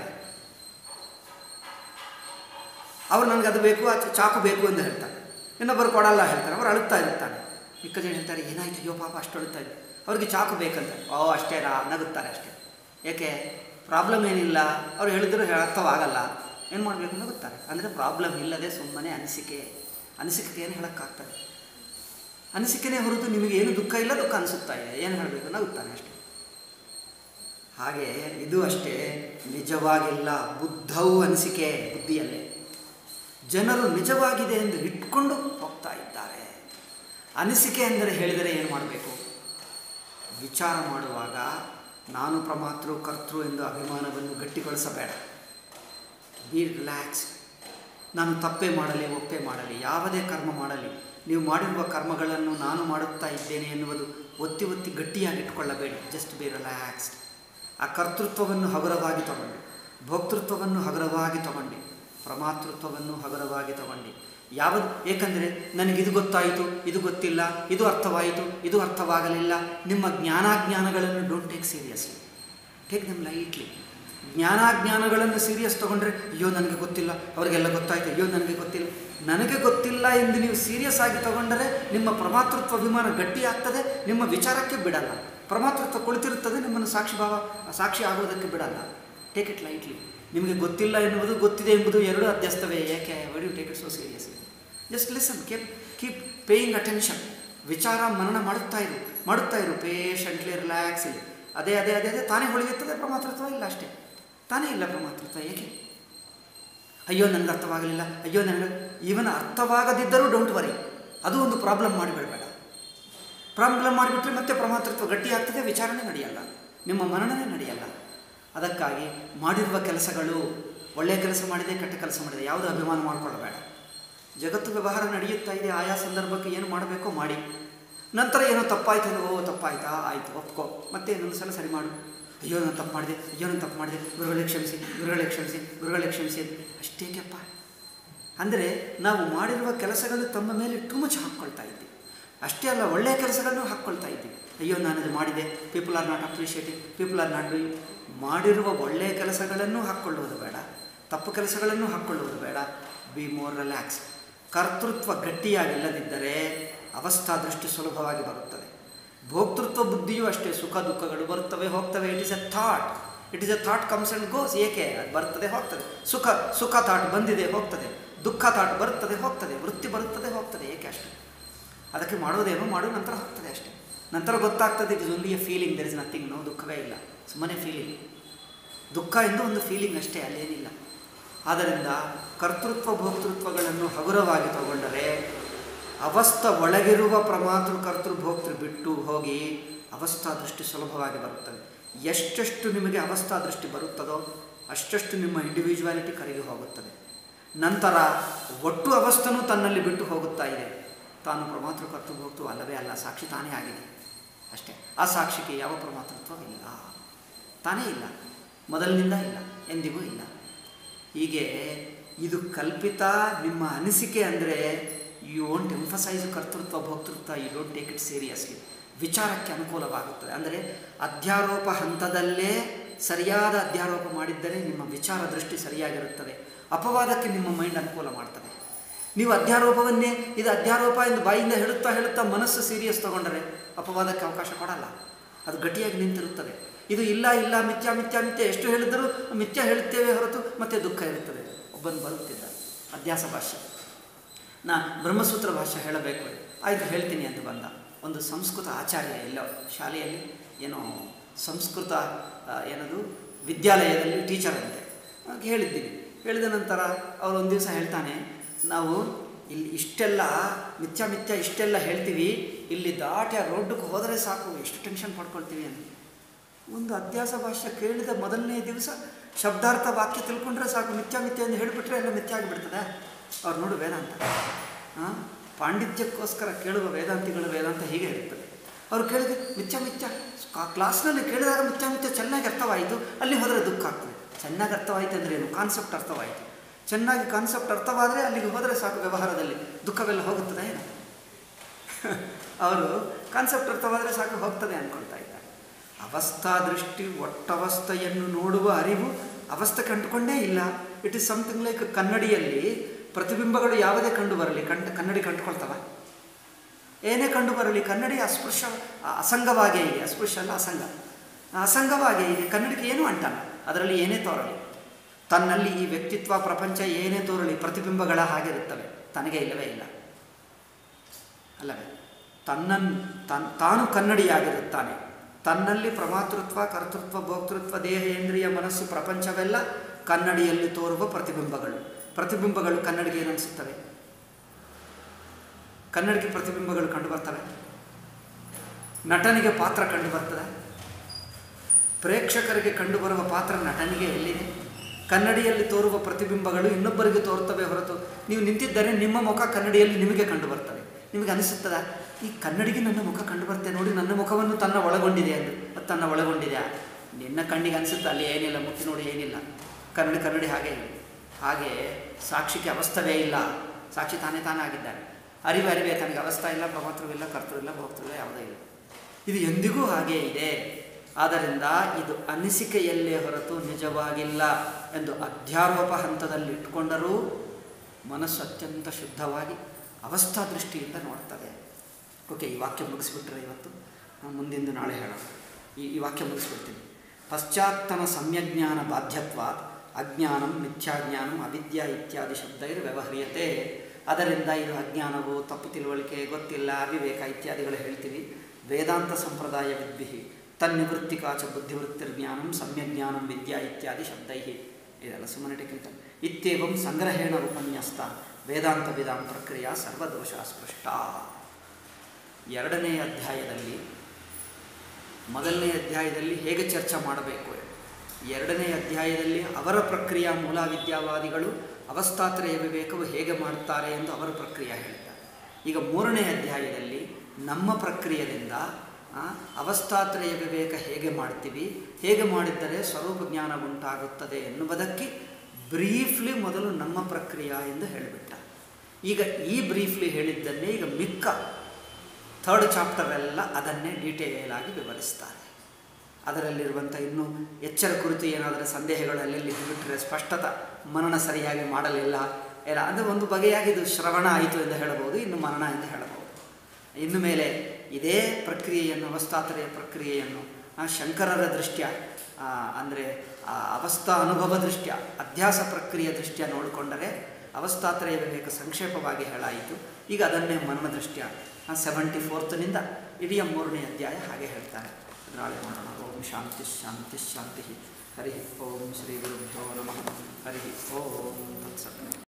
ಅವ್ರು ನನಗೆ ಅದು ಬೇಕು ಆ ಚಾಕು ಬೇಕು ಎಂದು ಹೇಳ್ತಾರೆ ಇನ್ನೊಬ್ಬರು ಕೊಡಲ್ಲ ಹೇಳ್ತಾರೆ ಅವ್ರು ಅಳುತ್ತಾ ಇರ್ತಾನೆ ಮಿಕ್ಕ ಜನ ಹೇಳ್ತಾರೆ ಏನಾಯ್ತು ಅಯ್ಯೋ ಪಾಪ ಅಷ್ಟು ಅಳುತ್ತಾ ಇದೆ ಅವ್ರಿಗೆ ಚಾಕು ಬೇಕಂತ ಓ ಅಷ್ಟೇ ನಾ ನಗುತ್ತಾರೆ ಅಷ್ಟೇ ಏಕೆ ಪ್ರಾಬ್ಲಮ್ ಏನಿಲ್ಲ ಅವ್ರು ಹೇಳಿದ್ರು ಅರ್ಥವಾಗಲ್ಲ ಏನು ಮಾಡಬೇಕು ನಗುತ್ತಾರೆ ಅಂದರೆ ಪ್ರಾಬ್ಲಮ್ ಇಲ್ಲದೆ ಸುಮ್ಮನೆ ಅನಿಸಿಕೆ ಅನಿಸಿಕೆಗೆ ಏನು ಹೇಳೋಕ್ಕಾಗ್ತದೆ ಅನಿಸಿಕೆನೇ ಹೊರತು ನಿಮಗೆ ಏನು ದುಃಖ ಇಲ್ಲ ದುಃಖ ಅನಿಸುತ್ತಾ ಇದೆ ಏನು ಹೇಳಬೇಕು ನಗುತ್ತಾನೆ ಅಷ್ಟೇ ಹಾಗೆ ಇದು ಅಷ್ಟೇ ನಿಜವಾಗಿಲ್ಲ ಬುದ್ಧವು ಅನಿಸಿಕೆ ಬುದ್ಧಿಯಲ್ಲೇ ಜನರು ನಿಜವಾಗಿದೆ ಎಂದು ಇಟ್ಕೊಂಡು ಹೋಗ್ತಾ ಇದ್ದಾರೆ ಅನಿಸಿಕೆ ಎಂದರೆ ಹೇಳಿದರೆ ಏನು ಮಾಡಬೇಕು ವಿಚಾರ ಮಾಡುವಾಗ ನಾನು ಪ್ರಮಾತೃ ಕರ್ತೃ ಎಂದು ಅಭಿಮಾನವನ್ನು ಗಟ್ಟಿಗೊಳಿಸಬೇಡ ಬಿ ರಿಲ್ಯಾಕ್ಸ್ ನಾನು ತಪ್ಪೇ ಮಾಡಲಿ ಒಪ್ಪೇ ಮಾಡಲಿ ಯಾವುದೇ ಕರ್ಮ ಮಾಡಲಿ ನೀವು ಮಾಡಿರುವ ಕರ್ಮಗಳನ್ನು ನಾನು ಮಾಡುತ್ತಾ ಇದ್ದೇನೆ ಎನ್ನುವುದು ಒತ್ತಿ ಒತ್ತಿ ಗಟ್ಟಿಯಾಗಿಟ್ಕೊಳ್ಳಬೇಡಿ ಜಸ್ಟ್ ಬಿ ರಿಲ್ಯಾಕ್ಸ್ಡ್ ಆ ಕರ್ತೃತ್ವವನ್ನು ಹಗುರವಾಗಿ ತಗೊಂಡು ಭೋಕ್ತೃತ್ವವನ್ನು ಹಗುರವಾಗಿ ತಗೊಂಡು ಪ್ರಮಾತೃತ್ವವನ್ನು ಹಗುರವಾಗಿ ತಗೊಂಡು ಯಾವುದು ಏಕೆಂದರೆ ನನಗಿದು ಗೊತ್ತಾಯಿತು ಇದು ಗೊತ್ತಿಲ್ಲ ಇದು ಅರ್ಥವಾಯಿತು ಇದು ಅರ್ಥವಾಗಲಿಲ್ಲ ನಿಮ್ಮ ಜ್ಞಾನಾಜ್ಞಾನಗಳನ್ನು don't take seriously take them lightly ಜ್ಞಾನಾಜ್ಞಾನಗಳನ್ನು ಸೀರಿಯಸ್ ತೊಗೊಂಡ್ರೆ ಅಯ್ಯೋ ನನಗೆ ಗೊತ್ತಿಲ್ಲ ಅವರಿಗೆಲ್ಲ ಗೊತ್ತಾಯ್ತು ಅಯ್ಯೋ ನನಗೆ ಗೊತ್ತಿಲ್ಲ ನನಗೆ ಗೊತ್ತಿಲ್ಲ ಎಂದು ನೀವು ಸೀರಿಯಸ್ ಆಗಿ ತಗೊಂಡರೆ ನಿಮ್ಮ ಪ್ರಮಾತೃತ್ವ ಅಭಿಮಾನ ಗಟ್ಟಿ ಆಗ್ತದೆ ನಿಮ್ಮ ವಿಚಾರಕ್ಕೆ ಬಿಡಲ್ಲ ಪ್ರಮಾತೃತ್ವ ಕುಳಿತಿರುತ್ತದೆ ನಿಮ್ಮನ್ನು ಸಾಕ್ಷಿ ಭಾವ ಸಾಕ್ಷಿ ಆಗೋದಕ್ಕೆ ಬಿಡಲ್ಲ ಟೇಕ್ ಇಟ್ ಲೈಟ್ಲಿ ನಿಮಗೆ ಗೊತ್ತಿಲ್ಲ ಎನ್ನುವುದು ಗೊತ್ತಿದೆ ಎಂಬುದು ಎರಡೂ ಅಧ್ಯಸ್ತವೇ ಏಕೆ why you take it so seriously just listen keep keep paying attention ವಿಚಾರ ಮನನ ಮಾಡುತ್ತಾ ಇರು ಮಾಡುತ್ತಾ ಇರು ಪೇಷಂಟ್ಲಿ ರಿಲ್ಯಾಕ್ಸ್ ಇಲ್ಲಿ ಅದೇ ಅದೇ ಅದೇ ಅದೇ ತಾನೇ ಹೊಳೆಯುತ್ತದೆ ಪ್ರಮಾತೃತ್ವ ಇಲ್ಲ ಅಷ್ಟೇ ತಾನೇ ಇಲ್ಲ ಪ್ರಮಾತೃತ್ವ ಏಕೆ ಅಯ್ಯೋ ನನಗೆ ಅರ್ಥವಾಗಲಿಲ್ಲ ಅಯ್ಯೋ ನನಗೆ ಇವನ ಅರ್ಥವಾಗದಿದ್ದರೂ ಡೋಂಟ್ ವರಿ ಅದು ಒಂದು ಪ್ರಾಬ್ಲಮ್ ಮಾಡಿಬಿಡಬೇಡ ಪ್ರಾಬ್ಲಮ್ ಮಾಡಿಬಿಟ್ರೆ ಮತ್ತೆ ಪ್ರಮಾತೃತ್ವ ಗಟ್ಟಿ ಆಗ್ತದೆ ವಿಚಾರಣೆ ನಡೆಯಲ್ಲ ನಿಮ್ಮ ಮರಣನೇ ನಡೆಯಲ್ಲ ಅದಕ್ಕಾಗಿ ಮಾಡಿರುವ ಕೆಲಸಗಳು ಒಳ್ಳೆಯ ಕೆಲಸ ಮಾಡಿದೆ ಕೆಟ್ಟ ಕೆಲಸ ಮಾಡಿದೆ ಯಾವುದೂ ಅಭಿಮಾನ ಮಾಡಿಕೊಳ್ಳಬೇಡ ಜಗತ್ತು ವ್ಯವಹಾರ ನಡೆಯುತ್ತಾ ಇದೆ ಆಯಾ ಸಂದರ್ಭಕ್ಕೆ ಏನು ಮಾಡಬೇಕೋ ಮಾಡಿ ನಂತರ ಏನೋ ತಪ್ಪಾಯ್ತು ಅಂದ್ರೆ ಓ ತಪ್ಪಾಯ್ತಾ ಆಯಿತು ಒಪ್ಕೋ ಮತ್ತೆ ಇನ್ನೊಂದು ಸಲ ಸರಿ ಮಾಡು ಅಯ್ಯೋ ನಾನು ತಪ್ಪು ಮಾಡಿದೆ ಅಯ್ಯೋ ನಾನು ತಪ್ಪು ಮಾಡಿದೆ ಗುರುಗಳೇ ಕ್ಷಮಿಸಿ ಗುರುಗಳೇ ಕ್ಷಮಿಸಿ ಗುರುಗಳೇ ಕ್ಷಮಿಸಿ ಅಷ್ಟೇಕೆಪ್ಪ ಅಂದರೆ ನಾವು ಮಾಡಿರುವ ಕೆಲಸಗಳು ತಮ್ಮ ಮೇಲೆ ಟು ಮಚ್ ಹಾಕ್ಕೊಳ್ತಾ ಇದ್ದೀವಿ ಅಷ್ಟೇ ಅಲ್ಲ ಒಳ್ಳೆಯ ಕೆಲಸಗಳನ್ನು ಹಾಕ್ಕೊಳ್ತಾ ಇದ್ದೀವಿ ಅಯ್ಯೋ ನಾನು ಇದು ಮಾಡಿದೆ people are not appreciating people are not doing ಮಾಡಿರುವ ಒಳ್ಳೆಯ ಕೆಲಸಗಳನ್ನು ಹಾಕ್ಕೊಳ್ಳುವುದು ಬೇಡ ತಪ್ಪು ಕೆಲಸಗಳನ್ನು ಹಾಕ್ಕೊಳ್ಳುವುದು ಬೇಡ ಬಿ ಮೋರ್ ರಿಲ್ಯಾಕ್ಸ್ ಕರ್ತೃತ್ವ ಗಟ್ಟಿಯಾಗಿಲ್ಲದಿದ್ದರೆ ಅವಸ್ಥಾ ದೃಷ್ಟಿ ಸುಲಭವಾಗಿ ಬರುತ್ತದೆ ಭೋಕ್ತೃತ್ವ ಬುದ್ಧಿಯೂ ಅಷ್ಟೇ ಸುಖ ದುಃಖಗಳು ಬರುತ್ತವೆ ಹೋಗ್ತವೆ it is a thought it is a thought comes and goes ಏಕೆ ಅದು ಬರ್ತದೆ ಹೋಗ್ತದೆ ಸುಖ ಸುಖ ಥಾಟ್ ಬಂದಿದೆ ಹೋಗ್ತದೆ ದುಃಖ ಥಾಟ್ ಬರುತ್ತದೆ ಹೋಗ್ತದೆ ವೃತ್ತಿ ಬರುತ್ತದೆ ಹೋಗ್ತದೆ ಏಕೆ ಅಷ್ಟೇ ಅದಕ್ಕೆ ಮಾಡೋದೇನೋ ಮಾಡು ನಂತರ ಹೋಗ್ತದೆ ಅಷ್ಟೇ ನಂತರ ಗೊತ್ತಾಗ್ತದೆ it is only a feeling there is nothing no ದುಃಖವೇ ಇಲ್ಲ ಸುಮ್ಮನೆ ಫೀಲಿಂಗ್ ದುಃಖ ಎಂದು ಒಂದು ಫೀಲಿಂಗ್ ಅಷ್ಟೇ ಅಲ್ಲೇನಿಲ್ಲ ಆದ್ದರಿಂದ ಕರ್ತೃತ್ವ ಭೋಕ್ತೃತ್ವಗಳನ್ನು ಹಗುರವಾಗಿ ತಗೊಂಡರೆ ಅವಸ್ಥ ಒಳಗಿರುವ ಪ್ರಮಾತೃ ಕರ್ತೃ ಭೋಕ್ತೃ ಬಿಟ್ಟು ಹೋಗಿ ಅವಸ್ಥಾ ದೃಷ್ಟಿ ಸುಲಭವಾಗಿ ಬರುತ್ತದೆ ಎಷ್ಟೆಷ್ಟು ನಿಮಗೆ ಅವಸ್ಥಾ ದೃಷ್ಟಿ ಬರುತ್ತದೋ ಅಷ್ಟಷ್ಟು ನಿಮ್ಮ ಇಂಡಿವಿಜುವಾಲಿಟಿ ಕರಗಿ ಹೋಗುತ್ತದೆ ನಂತರ ಒಟ್ಟು ಅವಸ್ಥನೂ ತನ್ನಲ್ಲಿ ಬಿಟ್ಟು ಹೋಗುತ್ತಾ ಇದೆ ತಾನು ಪ್ರಮಾತೃ ಕರ್ತೃ ಭೋಕ್ತೃ ಅಲ್ಲವೇ ಅಲ್ಲ ಸಾಕ್ಷಿ ತಾನೇ ಆಗಿದೆ ಅಷ್ಟೇ ಆ ಸಾಕ್ಷಿಗೆ ಯಾವ ಪ್ರಮಾತೃತ್ವವಿಲ್ಲ ತಾನೇ ಇಲ್ಲ ಮೊದಲಿನಿಂದ ಇಲ್ಲ ಎಂದಿಗೂ ಇಲ್ಲ ಹೀಗೆ ಇದು ಕಲ್ಪಿತ ನಿಮ್ಮ ಅನಿಸಿಕೆ ಅಂದರೆ ಯು ವೋಂಟ್ ಎಂಫಸೈಸ್ ಕರ್ತೃತ್ವ ಭೋಕ್ತೃತ್ವ you don't take it seriously ವಿಚಾರಕ್ಕೆ ಅನುಕೂಲವಾಗುತ್ತದೆ ಅಂದರೆ ಅಧ್ಯಾರೋಪ ಹಂತದಲ್ಲೇ ಸರಿಯಾದ ಅಧ್ಯಾರೋಪ ಮಾಡಿದ್ದರೆ ನಿಮ್ಮ ವಿಚಾರ ದೃಷ್ಟಿ ಸರಿಯಾಗಿರುತ್ತದೆ ಅಪವಾದಕ್ಕೆ ನಿಮ್ಮ ಮೈಂಡ್ ಅನುಕೂಲ ಮಾಡ್ತದೆ ನೀವು ಅಧ್ಯಾರೋಪವನ್ನೇ ಇದು ಅಧ್ಯಾರೋಪ ಎಂದು ಬಾಯಿಂದ ಹೇಳುತ್ತಾ ಹೇಳುತ್ತಾ ಮನಸ್ಸು ಸೀರಿಯಸ್ ತಗೊಂಡರೆ ಅಪವಾದಕ್ಕೆ ಅವಕಾಶ ಕೊಡಲ್ಲ ಅದು ಗಟ್ಟಿಯಾಗಿ ನಿಂತಿರುತ್ತದೆ ಇದು ಇಲ್ಲ ಇಲ್ಲ ಮಿಥ್ಯಾ ಮಿಥ್ಯಾ ಮಿಥ್ಯ ಎಷ್ಟು ಹೇಳಿದರೂ ಮಿಥ್ಯ ಹೇಳುತ್ತೇವೆ ಹೊರತು ಮತ್ತೆ ದುಃಖ ಇರುತ್ತದೆ ಒಬ್ಬನು ಬರುತ್ತಿದ್ದ ಅಧ್ಯಾಸ ಭಾಷೆ ನಾ ಬ್ರಹ್ಮಸೂತ್ರ ಭಾಷೆ ಹೇಳಬೇಕು ಆಯಿತು ಹೇಳ್ತೀನಿ ಅಂತ ಬಂದ ಒಂದು ಸಂಸ್ಕೃತ ಆಚಾರ್ಯ ಎಲ್ಲೋ ಶಾಲೆಯಲ್ಲಿ ಏನೋ ಸಂಸ್ಕೃತ ಆ, ಏನದು ವಿದ್ಯಾಲಯದಲ್ಲಿ ಟೀಚರ್ ಅಂತೆ ಹಾಗೆ ಹೇಳಿದ್ದೀನಿ ಹೇಳಿದ ನಂತರ ಅವರು ಒಂದು ದಿವಸ ಹೇಳ್ತಾನೆ ನಾವು ಇಲ್ಲಿ ಇಷ್ಟೆಲ್ಲ ಮಿಥ್ಯಾ ಮಿಥ್ಯ ಇಷ್ಟೆಲ್ಲ ಹೇಳ್ತೀವಿ ಇಲ್ಲಿ ದಾಟಿ ಆ ರೋಡ್ಗೆ ಹೋದರೆ ಸಾಕು ಎಷ್ಟು ಟೆನ್ಷನ್ ಪಡ್ಕೊಳ್ತೀವಿ ಅಂತ ಒಂದು ಅಧ್ಯಾಸ ಭಾಷೆ ಕೇಳಿದ ಮೊದಲನೇ ದಿವಸ ಶಬ್ದಾರ್ಥ ವಾಕ್ಯ ತಿಳ್ಕೊಂಡ್ರೆ ಸಾಕು ಮಿಥ್ಯಾ ಮಿಥ್ಯ ಎಂದು ಹೇಳಿಬಿಟ್ರೆ ಎಲ್ಲ ಮಿಥ್ಯ ಆಗಿಬಿಡ್ತದೆ ಅವ್ರು ನೋಡು ವೇದಾಂತ ಹಾಂ ಪಾಂಡಿತ್ಯಕ್ಕೋಸ್ಕರ ಕೇಳುವ ವೇದಾಂತಿಗಳು ವೇದಾಂತ ಹೀಗೆ ಇರ್ತದೆ ಅವ್ರು ಕೇಳಿದ್ರೆ ಮಿಥ್ಯ ಮಿಥ್ಯ ಆ ಕ್ಲಾಸ್ನಲ್ಲಿ ಕೇಳಿದಾಗ ಮಿಥ್ಯ ಮಿಥ್ಯ ಚೆನ್ನಾಗಿ ಅರ್ಥವಾಯಿತು ಅಲ್ಲಿ ಹೋದರೆ ದುಃಖ ಆಗ್ತದೆ ಚೆನ್ನಾಗಿ ಅರ್ಥವಾಯಿತು ಅಂದ್ರೆ ಏನು ಕಾನ್ಸೆಪ್ಟ್ ಅರ್ಥವಾಯಿತು ಚೆನ್ನಾಗಿ ಕಾನ್ಸೆಪ್ಟ್ ಅರ್ಥವಾದರೆ ಅಲ್ಲಿಗೆ ಹೋದರೆ ಸಾಕು ವ್ಯವಹಾರದಲ್ಲಿ ದುಃಖವೆಲ್ಲ ಹೋಗುತ್ತದೆ ಏನು ಅವರು ಕಾನ್ಸೆಪ್ಟ್ ಅರ್ಥವಾದರೆ ಸಾಕು ಹೋಗ್ತದೆ ಅಂದ್ಕೊಳ್ತಾ ಇದ್ದಾರೆ ಅವಸ್ಥಾ ದೃಷ್ಟಿ ಒಟ್ಟವಸ್ಥೆಯನ್ನು ನೋಡುವ ಅರಿವು ಅವಸ್ಥೆ ಕಂಡುಕೊಂಡೇ ಇಲ್ಲ ಇಟ್ ಈಸ್ ಸಮಥಿಂಗ್ ಲೈಕ್ ಕನ್ನಡಿಯಲ್ಲಿ ಪ್ರತಿಬಿಂಬಗಳು ಯಾವುದೇ ಕಂಡು ಬರಲಿ ಕಂಡು ಕನ್ನಡಿ ಕಂಡುಕೊಳ್ತವ ಏನೇ ಕಂಡು ಬರಲಿ ಕನ್ನಡಿ ಅಸ್ಪೃಶ್ಯ ಅ- ಅಸಂಗವಾಗೇ ಇದೆ ಅಸ್ಪೃಶ್ಯ ಅಲ್ಲ ಅಸಂಗ ಆ ಅಸಂಗವಾಗೇ ಇದೆ ಕನ್ನಡಿಗೆ ಏನೂ ಅಂಟಲ್ಲ ಅದರಲ್ಲಿ ಏನೇ ತೋರಲಿ ತನ್ನಲ್ಲಿ ಈ ವ್ಯಕ್ತಿತ್ವ ಪ್ರಪಂಚ ಏನೇ ತೋರಲಿ ಪ್ರತಿಬಿಂಬಗಳ ಹಾಗಿರುತ್ತವೆ ತನಗೆ ಇಲ್ಲವೇ ಇಲ್ಲ ಅಲ್ಲವೇ ತನ್ನನ್ನು ತನ್ ತಾನು ಕನ್ನಡಿಯಾಗಿರುತ್ತಾನೆ ತನ್ನಲ್ಲಿ ಪ್ರಮಾತೃತ್ವ ಕರ್ತೃತ್ವ ಭೋಕ್ತೃತ್ವ ದೇಹೇಂದ್ರಿಯ ಮನಸ್ಸು ಪ್ರಪಂಚವೆಲ್ಲ ಕನ್ನಡಿಯಲ್ಲಿ ತೋರುವ ಪ್ರತಿಬಿಂಬಗಳು ಪ್ರತಿಬಿಂಬಗಳು ಕನ್ನಡಿಗೆ ಏನನ್ನಿಸುತ್ತವೆ ಕನ್ನಡಿಗೆ ಪ್ರತಿಬಿಂಬಗಳು ಕಂಡು ಬರ್ತವೆ ನಟನಿಗೆ ಪಾತ್ರ ಕಂಡು ಬರ್ತದೆ ಪ್ರೇಕ್ಷಕರಿಗೆ ಕಂಡುಬರುವ ಪಾತ್ರ ನಟನಿಗೆ ಎಲ್ಲಿದೆ ಕನ್ನಡಿಯಲ್ಲಿ ತೋರುವ ಪ್ರತಿಬಿಂಬಗಳು ಇನ್ನೊಬ್ಬರಿಗೆ ತೋರ್ತವೆ ಹೊರತು ನೀವು ನಿಂತಿದ್ದರೆ ನಿಮ್ಮ ಮುಖ ಕನ್ನಡಿಯಲ್ಲಿ ನಿಮಗೆ ಕಂಡು ಬರ್ತವೆ ನಿಮಗೆ ಅನಿಸುತ್ತದ ಈ ಕನ್ನಡಿಗೆ ನನ್ನ ಮುಖ ಕಂಡು ಬರ್ತದೆ ನೋಡಿ ನನ್ನ ಮುಖವನ್ನು ತನ್ನ ಒಳಗೊಂಡಿದೆ ಎಂದು ಅದು ತನ್ನ ಒಳಗೊಂಡಿದೆ ನಿನ್ನ ಕಣ್ಣಿಗೆ ಅನಿಸುತ್ತೆ ಅಲ್ಲಿ ಏನಿಲ್ಲ ಮುಟ್ಟಿ ನೋಡಿ ಏನಿಲ್ಲ ಕನ್ನಡಿ ಕನ್ನಡಿ ಹಾಗೆ ಇದೆ ಹಾಗೆ ಸಾಕ್ಷಿಗೆ ಅವಸ್ಥವೇ ಇಲ್ಲ ಸಾಕ್ಷಿ ತಾನೇ ತಾನೇ ಆಗಿದ್ದಾನೆ ಅರಿವೆ ಅರಿವೆ ತನಗೆ ಅವಸ್ಥಾ ಇಲ್ಲ ಪ್ರಮಾತ್ರವಿಲ್ಲ ಕರ್ತೃವಿಲ್ಲ ಭೋಕ್ತೃವಿಲ್ಲ ಯಾವುದೇ ಇಲ್ಲ ಇದು ಎಂದಿಗೂ ಹಾಗೇ ಇದೆ ಆದ್ದರಿಂದ ಇದು ಅನಿಸಿಕೆಯಲ್ಲೇ ಹೊರತು ನಿಜವಾಗಿಲ್ಲ ಎಂದು ಅಧ್ಯಾರೋಪ ಹಂತದಲ್ಲಿ ಇಟ್ಕೊಂಡರೂ ಮನಸ್ಸು ಅತ್ಯಂತ ಶುದ್ಧವಾಗಿ ಅವಸ್ಥಾ ದೃಷ್ಟಿಯಿಂದ ನೋಡ್ತದೆ ಓಕೆ ಈ ವಾಕ್ಯ ಮುಗಿಸ್ಬಿಟ್ರೆ ಇವತ್ತು ನಾನು ಮುಂದಿಂದು ನಾಳೆ ಹೇಳೋಣ ಈ ಈ ವಾಕ್ಯ ಮುಗಿಸ್ಬಿಡ್ತೀನಿ ಪಶ್ಚಾತ್ತನ ಸಮ್ಯಜ್ಞಾನ ಬಾಧ್ಯತ್ವ ಅಜ್ಞಾನಂ ಮಿಥ್ಯಾಜ್ಞಾನಂ ಅವಿದ್ಯಾ ಇತ್ಯಾದಿ ಶಬ್ದೈರ್ ವ್ಯವಹ್ರಿಯತೆ ಅದರಿಂದ ಇದು ಅಜ್ಞಾನವು ತಪ್ಪು ತಿಳುವಳಿಕೆ ಗೊತ್ತಿಲ್ಲ ಅವಿವೇಕ ಇತ್ಯಾದಿಗಳು ಹೇಳ್ತೀವಿ ವೇದಾಂತ ಸಂಪ್ರದಾಯ ವಿದ್ಭಿ ತನ್ನಿವೃತ್ತಿಕಾಚ ಬುದ್ಧಿವೃತ್ತಿರ್ಜ್ಞಾನಂ ಸಮ್ಯಜ್ಞಾನಂ ವಿದ್ಯಾ ಇತ್ಯಾದಿ ಶಬ್ದೈ ಇದೆಲ್ಲ ಸುಮ್ಮನೆ ಟೆಕ್ನಿಕಲ್ ಇತ್ಯೇವಂ ಸಂಗ್ರಹೇಣ ಉಪನ್ಯಸ್ತ ವೇದಾಂತ ವಿಧಾಂ ಪ್ರಕ್ರಿಯಾ ಸರ್ವದೋಷ ಸ್ಪೃಷ್ಟ ಎರಡನೇ ಅಧ್ಯಾಯದಲ್ಲಿ ಮೊದಲನೇ ಅಧ್ಯಾಯದಲ್ಲಿ ಹೇಗೆ ಚರ್ಚೆ ಮಾಡಬೇಕು ಎರಡನೇ ಅಧ್ಯಾಯದಲ್ಲಿ ಅವರ ಪ್ರಕ್ರಿಯೆ ಮೂಲ ವಿದ್ಯಾವಾದಿಗಳು ಅವಸ್ಥಾತ್ರಯ ವಿವೇಕವು ಹೇಗೆ ಮಾಡುತ್ತಾರೆ ಎಂದು ಅವರ ಪ್ರಕ್ರಿಯೆ ಹೇಳಿದ್ದಾರೆ ಈಗ ಮೂರನೇ ಅಧ್ಯಾಯದಲ್ಲಿ ನಮ್ಮ ಪ್ರಕ್ರಿಯೆಯಿಂದ ಆ, ಅವಸ್ಥಾತ್ರಯ ವಿವೇಕ ಹೇಗೆ ಮಾಡ್ತೀವಿ ಹೇಗೆ ಮಾಡಿದ್ದರೆ ಸ್ವರೂಪ ಜ್ಞಾನ ಉಂಟಾಗುತ್ತದೆ ಎನ್ನುವುದಕ್ಕೆ ಬ್ರೀಫ್ಲಿ ಮೊದಲು ನಮ್ಮ ಪ್ರಕ್ರಿಯೆ ಎಂದು ಹೇಳಿಬಿಟ್ಟ ಈಗ ಈ ಬ್ರೀಫ್ಲಿ ಹೇಳಿದ್ದನ್ನೇ ಈಗ ಮಿಕ್ಕ ಥರ್ಡ್ ಚಾಪ್ಟರ್ ಎಲ್ಲ ಅದನ್ನೇ ಡೀಟೇಲ್ ಆಗಿ ವಿವರಿಸ್ತಾರೆ ಅದರಲ್ಲಿರುವಂಥ ಇನ್ನೂ ಎಚ್ಚರ ಕುರಿತು ಏನಾದರೂ ಸಂದೇಹಗಳು ಅಲ್ಲೆಲ್ಲಿ ಬಿಟ್ಟರೆ ಸ್ಪಷ್ಟತ ಮನನ ಸರಿಯಾಗಿ ಮಾಡಲಿಲ್ಲ ಇಲ್ಲ ಅಂದರೆ ಒಂದು ಬಗೆಯಾಗಿ ಇದು ಶ್ರವಣ ಆಯಿತು ಎಂದು ಹೇಳಬಹುದು ಇನ್ನು ಮನನ ಎಂದು ಹೇಳಬಹುದು ಇನ್ನು ಮೇಲೆ ಇದೇ ಪ್ರಕ್ರಿಯೆಯನ್ನು ಅವಸ್ಥಾತ್ರಯ ಪ್ರಕ್ರಿಯೆಯನ್ನು ಆ, ಶಂಕರರ ದೃಷ್ಟ್ಯ ಅಂದರೆ ಅವಸ್ಥಾ ಅನುಭವ ದೃಷ್ಟ್ಯ ಅಧ್ಯಾಸ ಪ್ರಕ್ರಿಯೆ ದೃಷ್ಟ್ಯ ನೋಡಿಕೊಂಡರೆ ಅವಸ್ಥಾತ್ರಯ ವಿವೇಕ ಸಂಕ್ಷೇಪವಾಗಿ ಹೇಳಾಯಿತು ಈಗ ಅದನ್ನೇ ಮನನ ದೃಷ್ಟ್ಯ ಸೆವೆಂಟಿ ಫೋರ್ತ್ನಿಂದ ಇಡೀ ಮೂರನೇ ಅಧ್ಯಾಯ ಹಾಗೆ ಹೇಳ್ತಾರೆ ನಾಳೆ ಮಾಡೋಣ ಓಂ ಶಾಂತಿ ಶಾಂತಿ ಶಾಂತಿ ಹರಿ ಓಂ ಶ್ರೀ ಗುರುಭ್ಯೋ ನಮಃ ಹರಿ ಓಂ ತತ್ಸತ್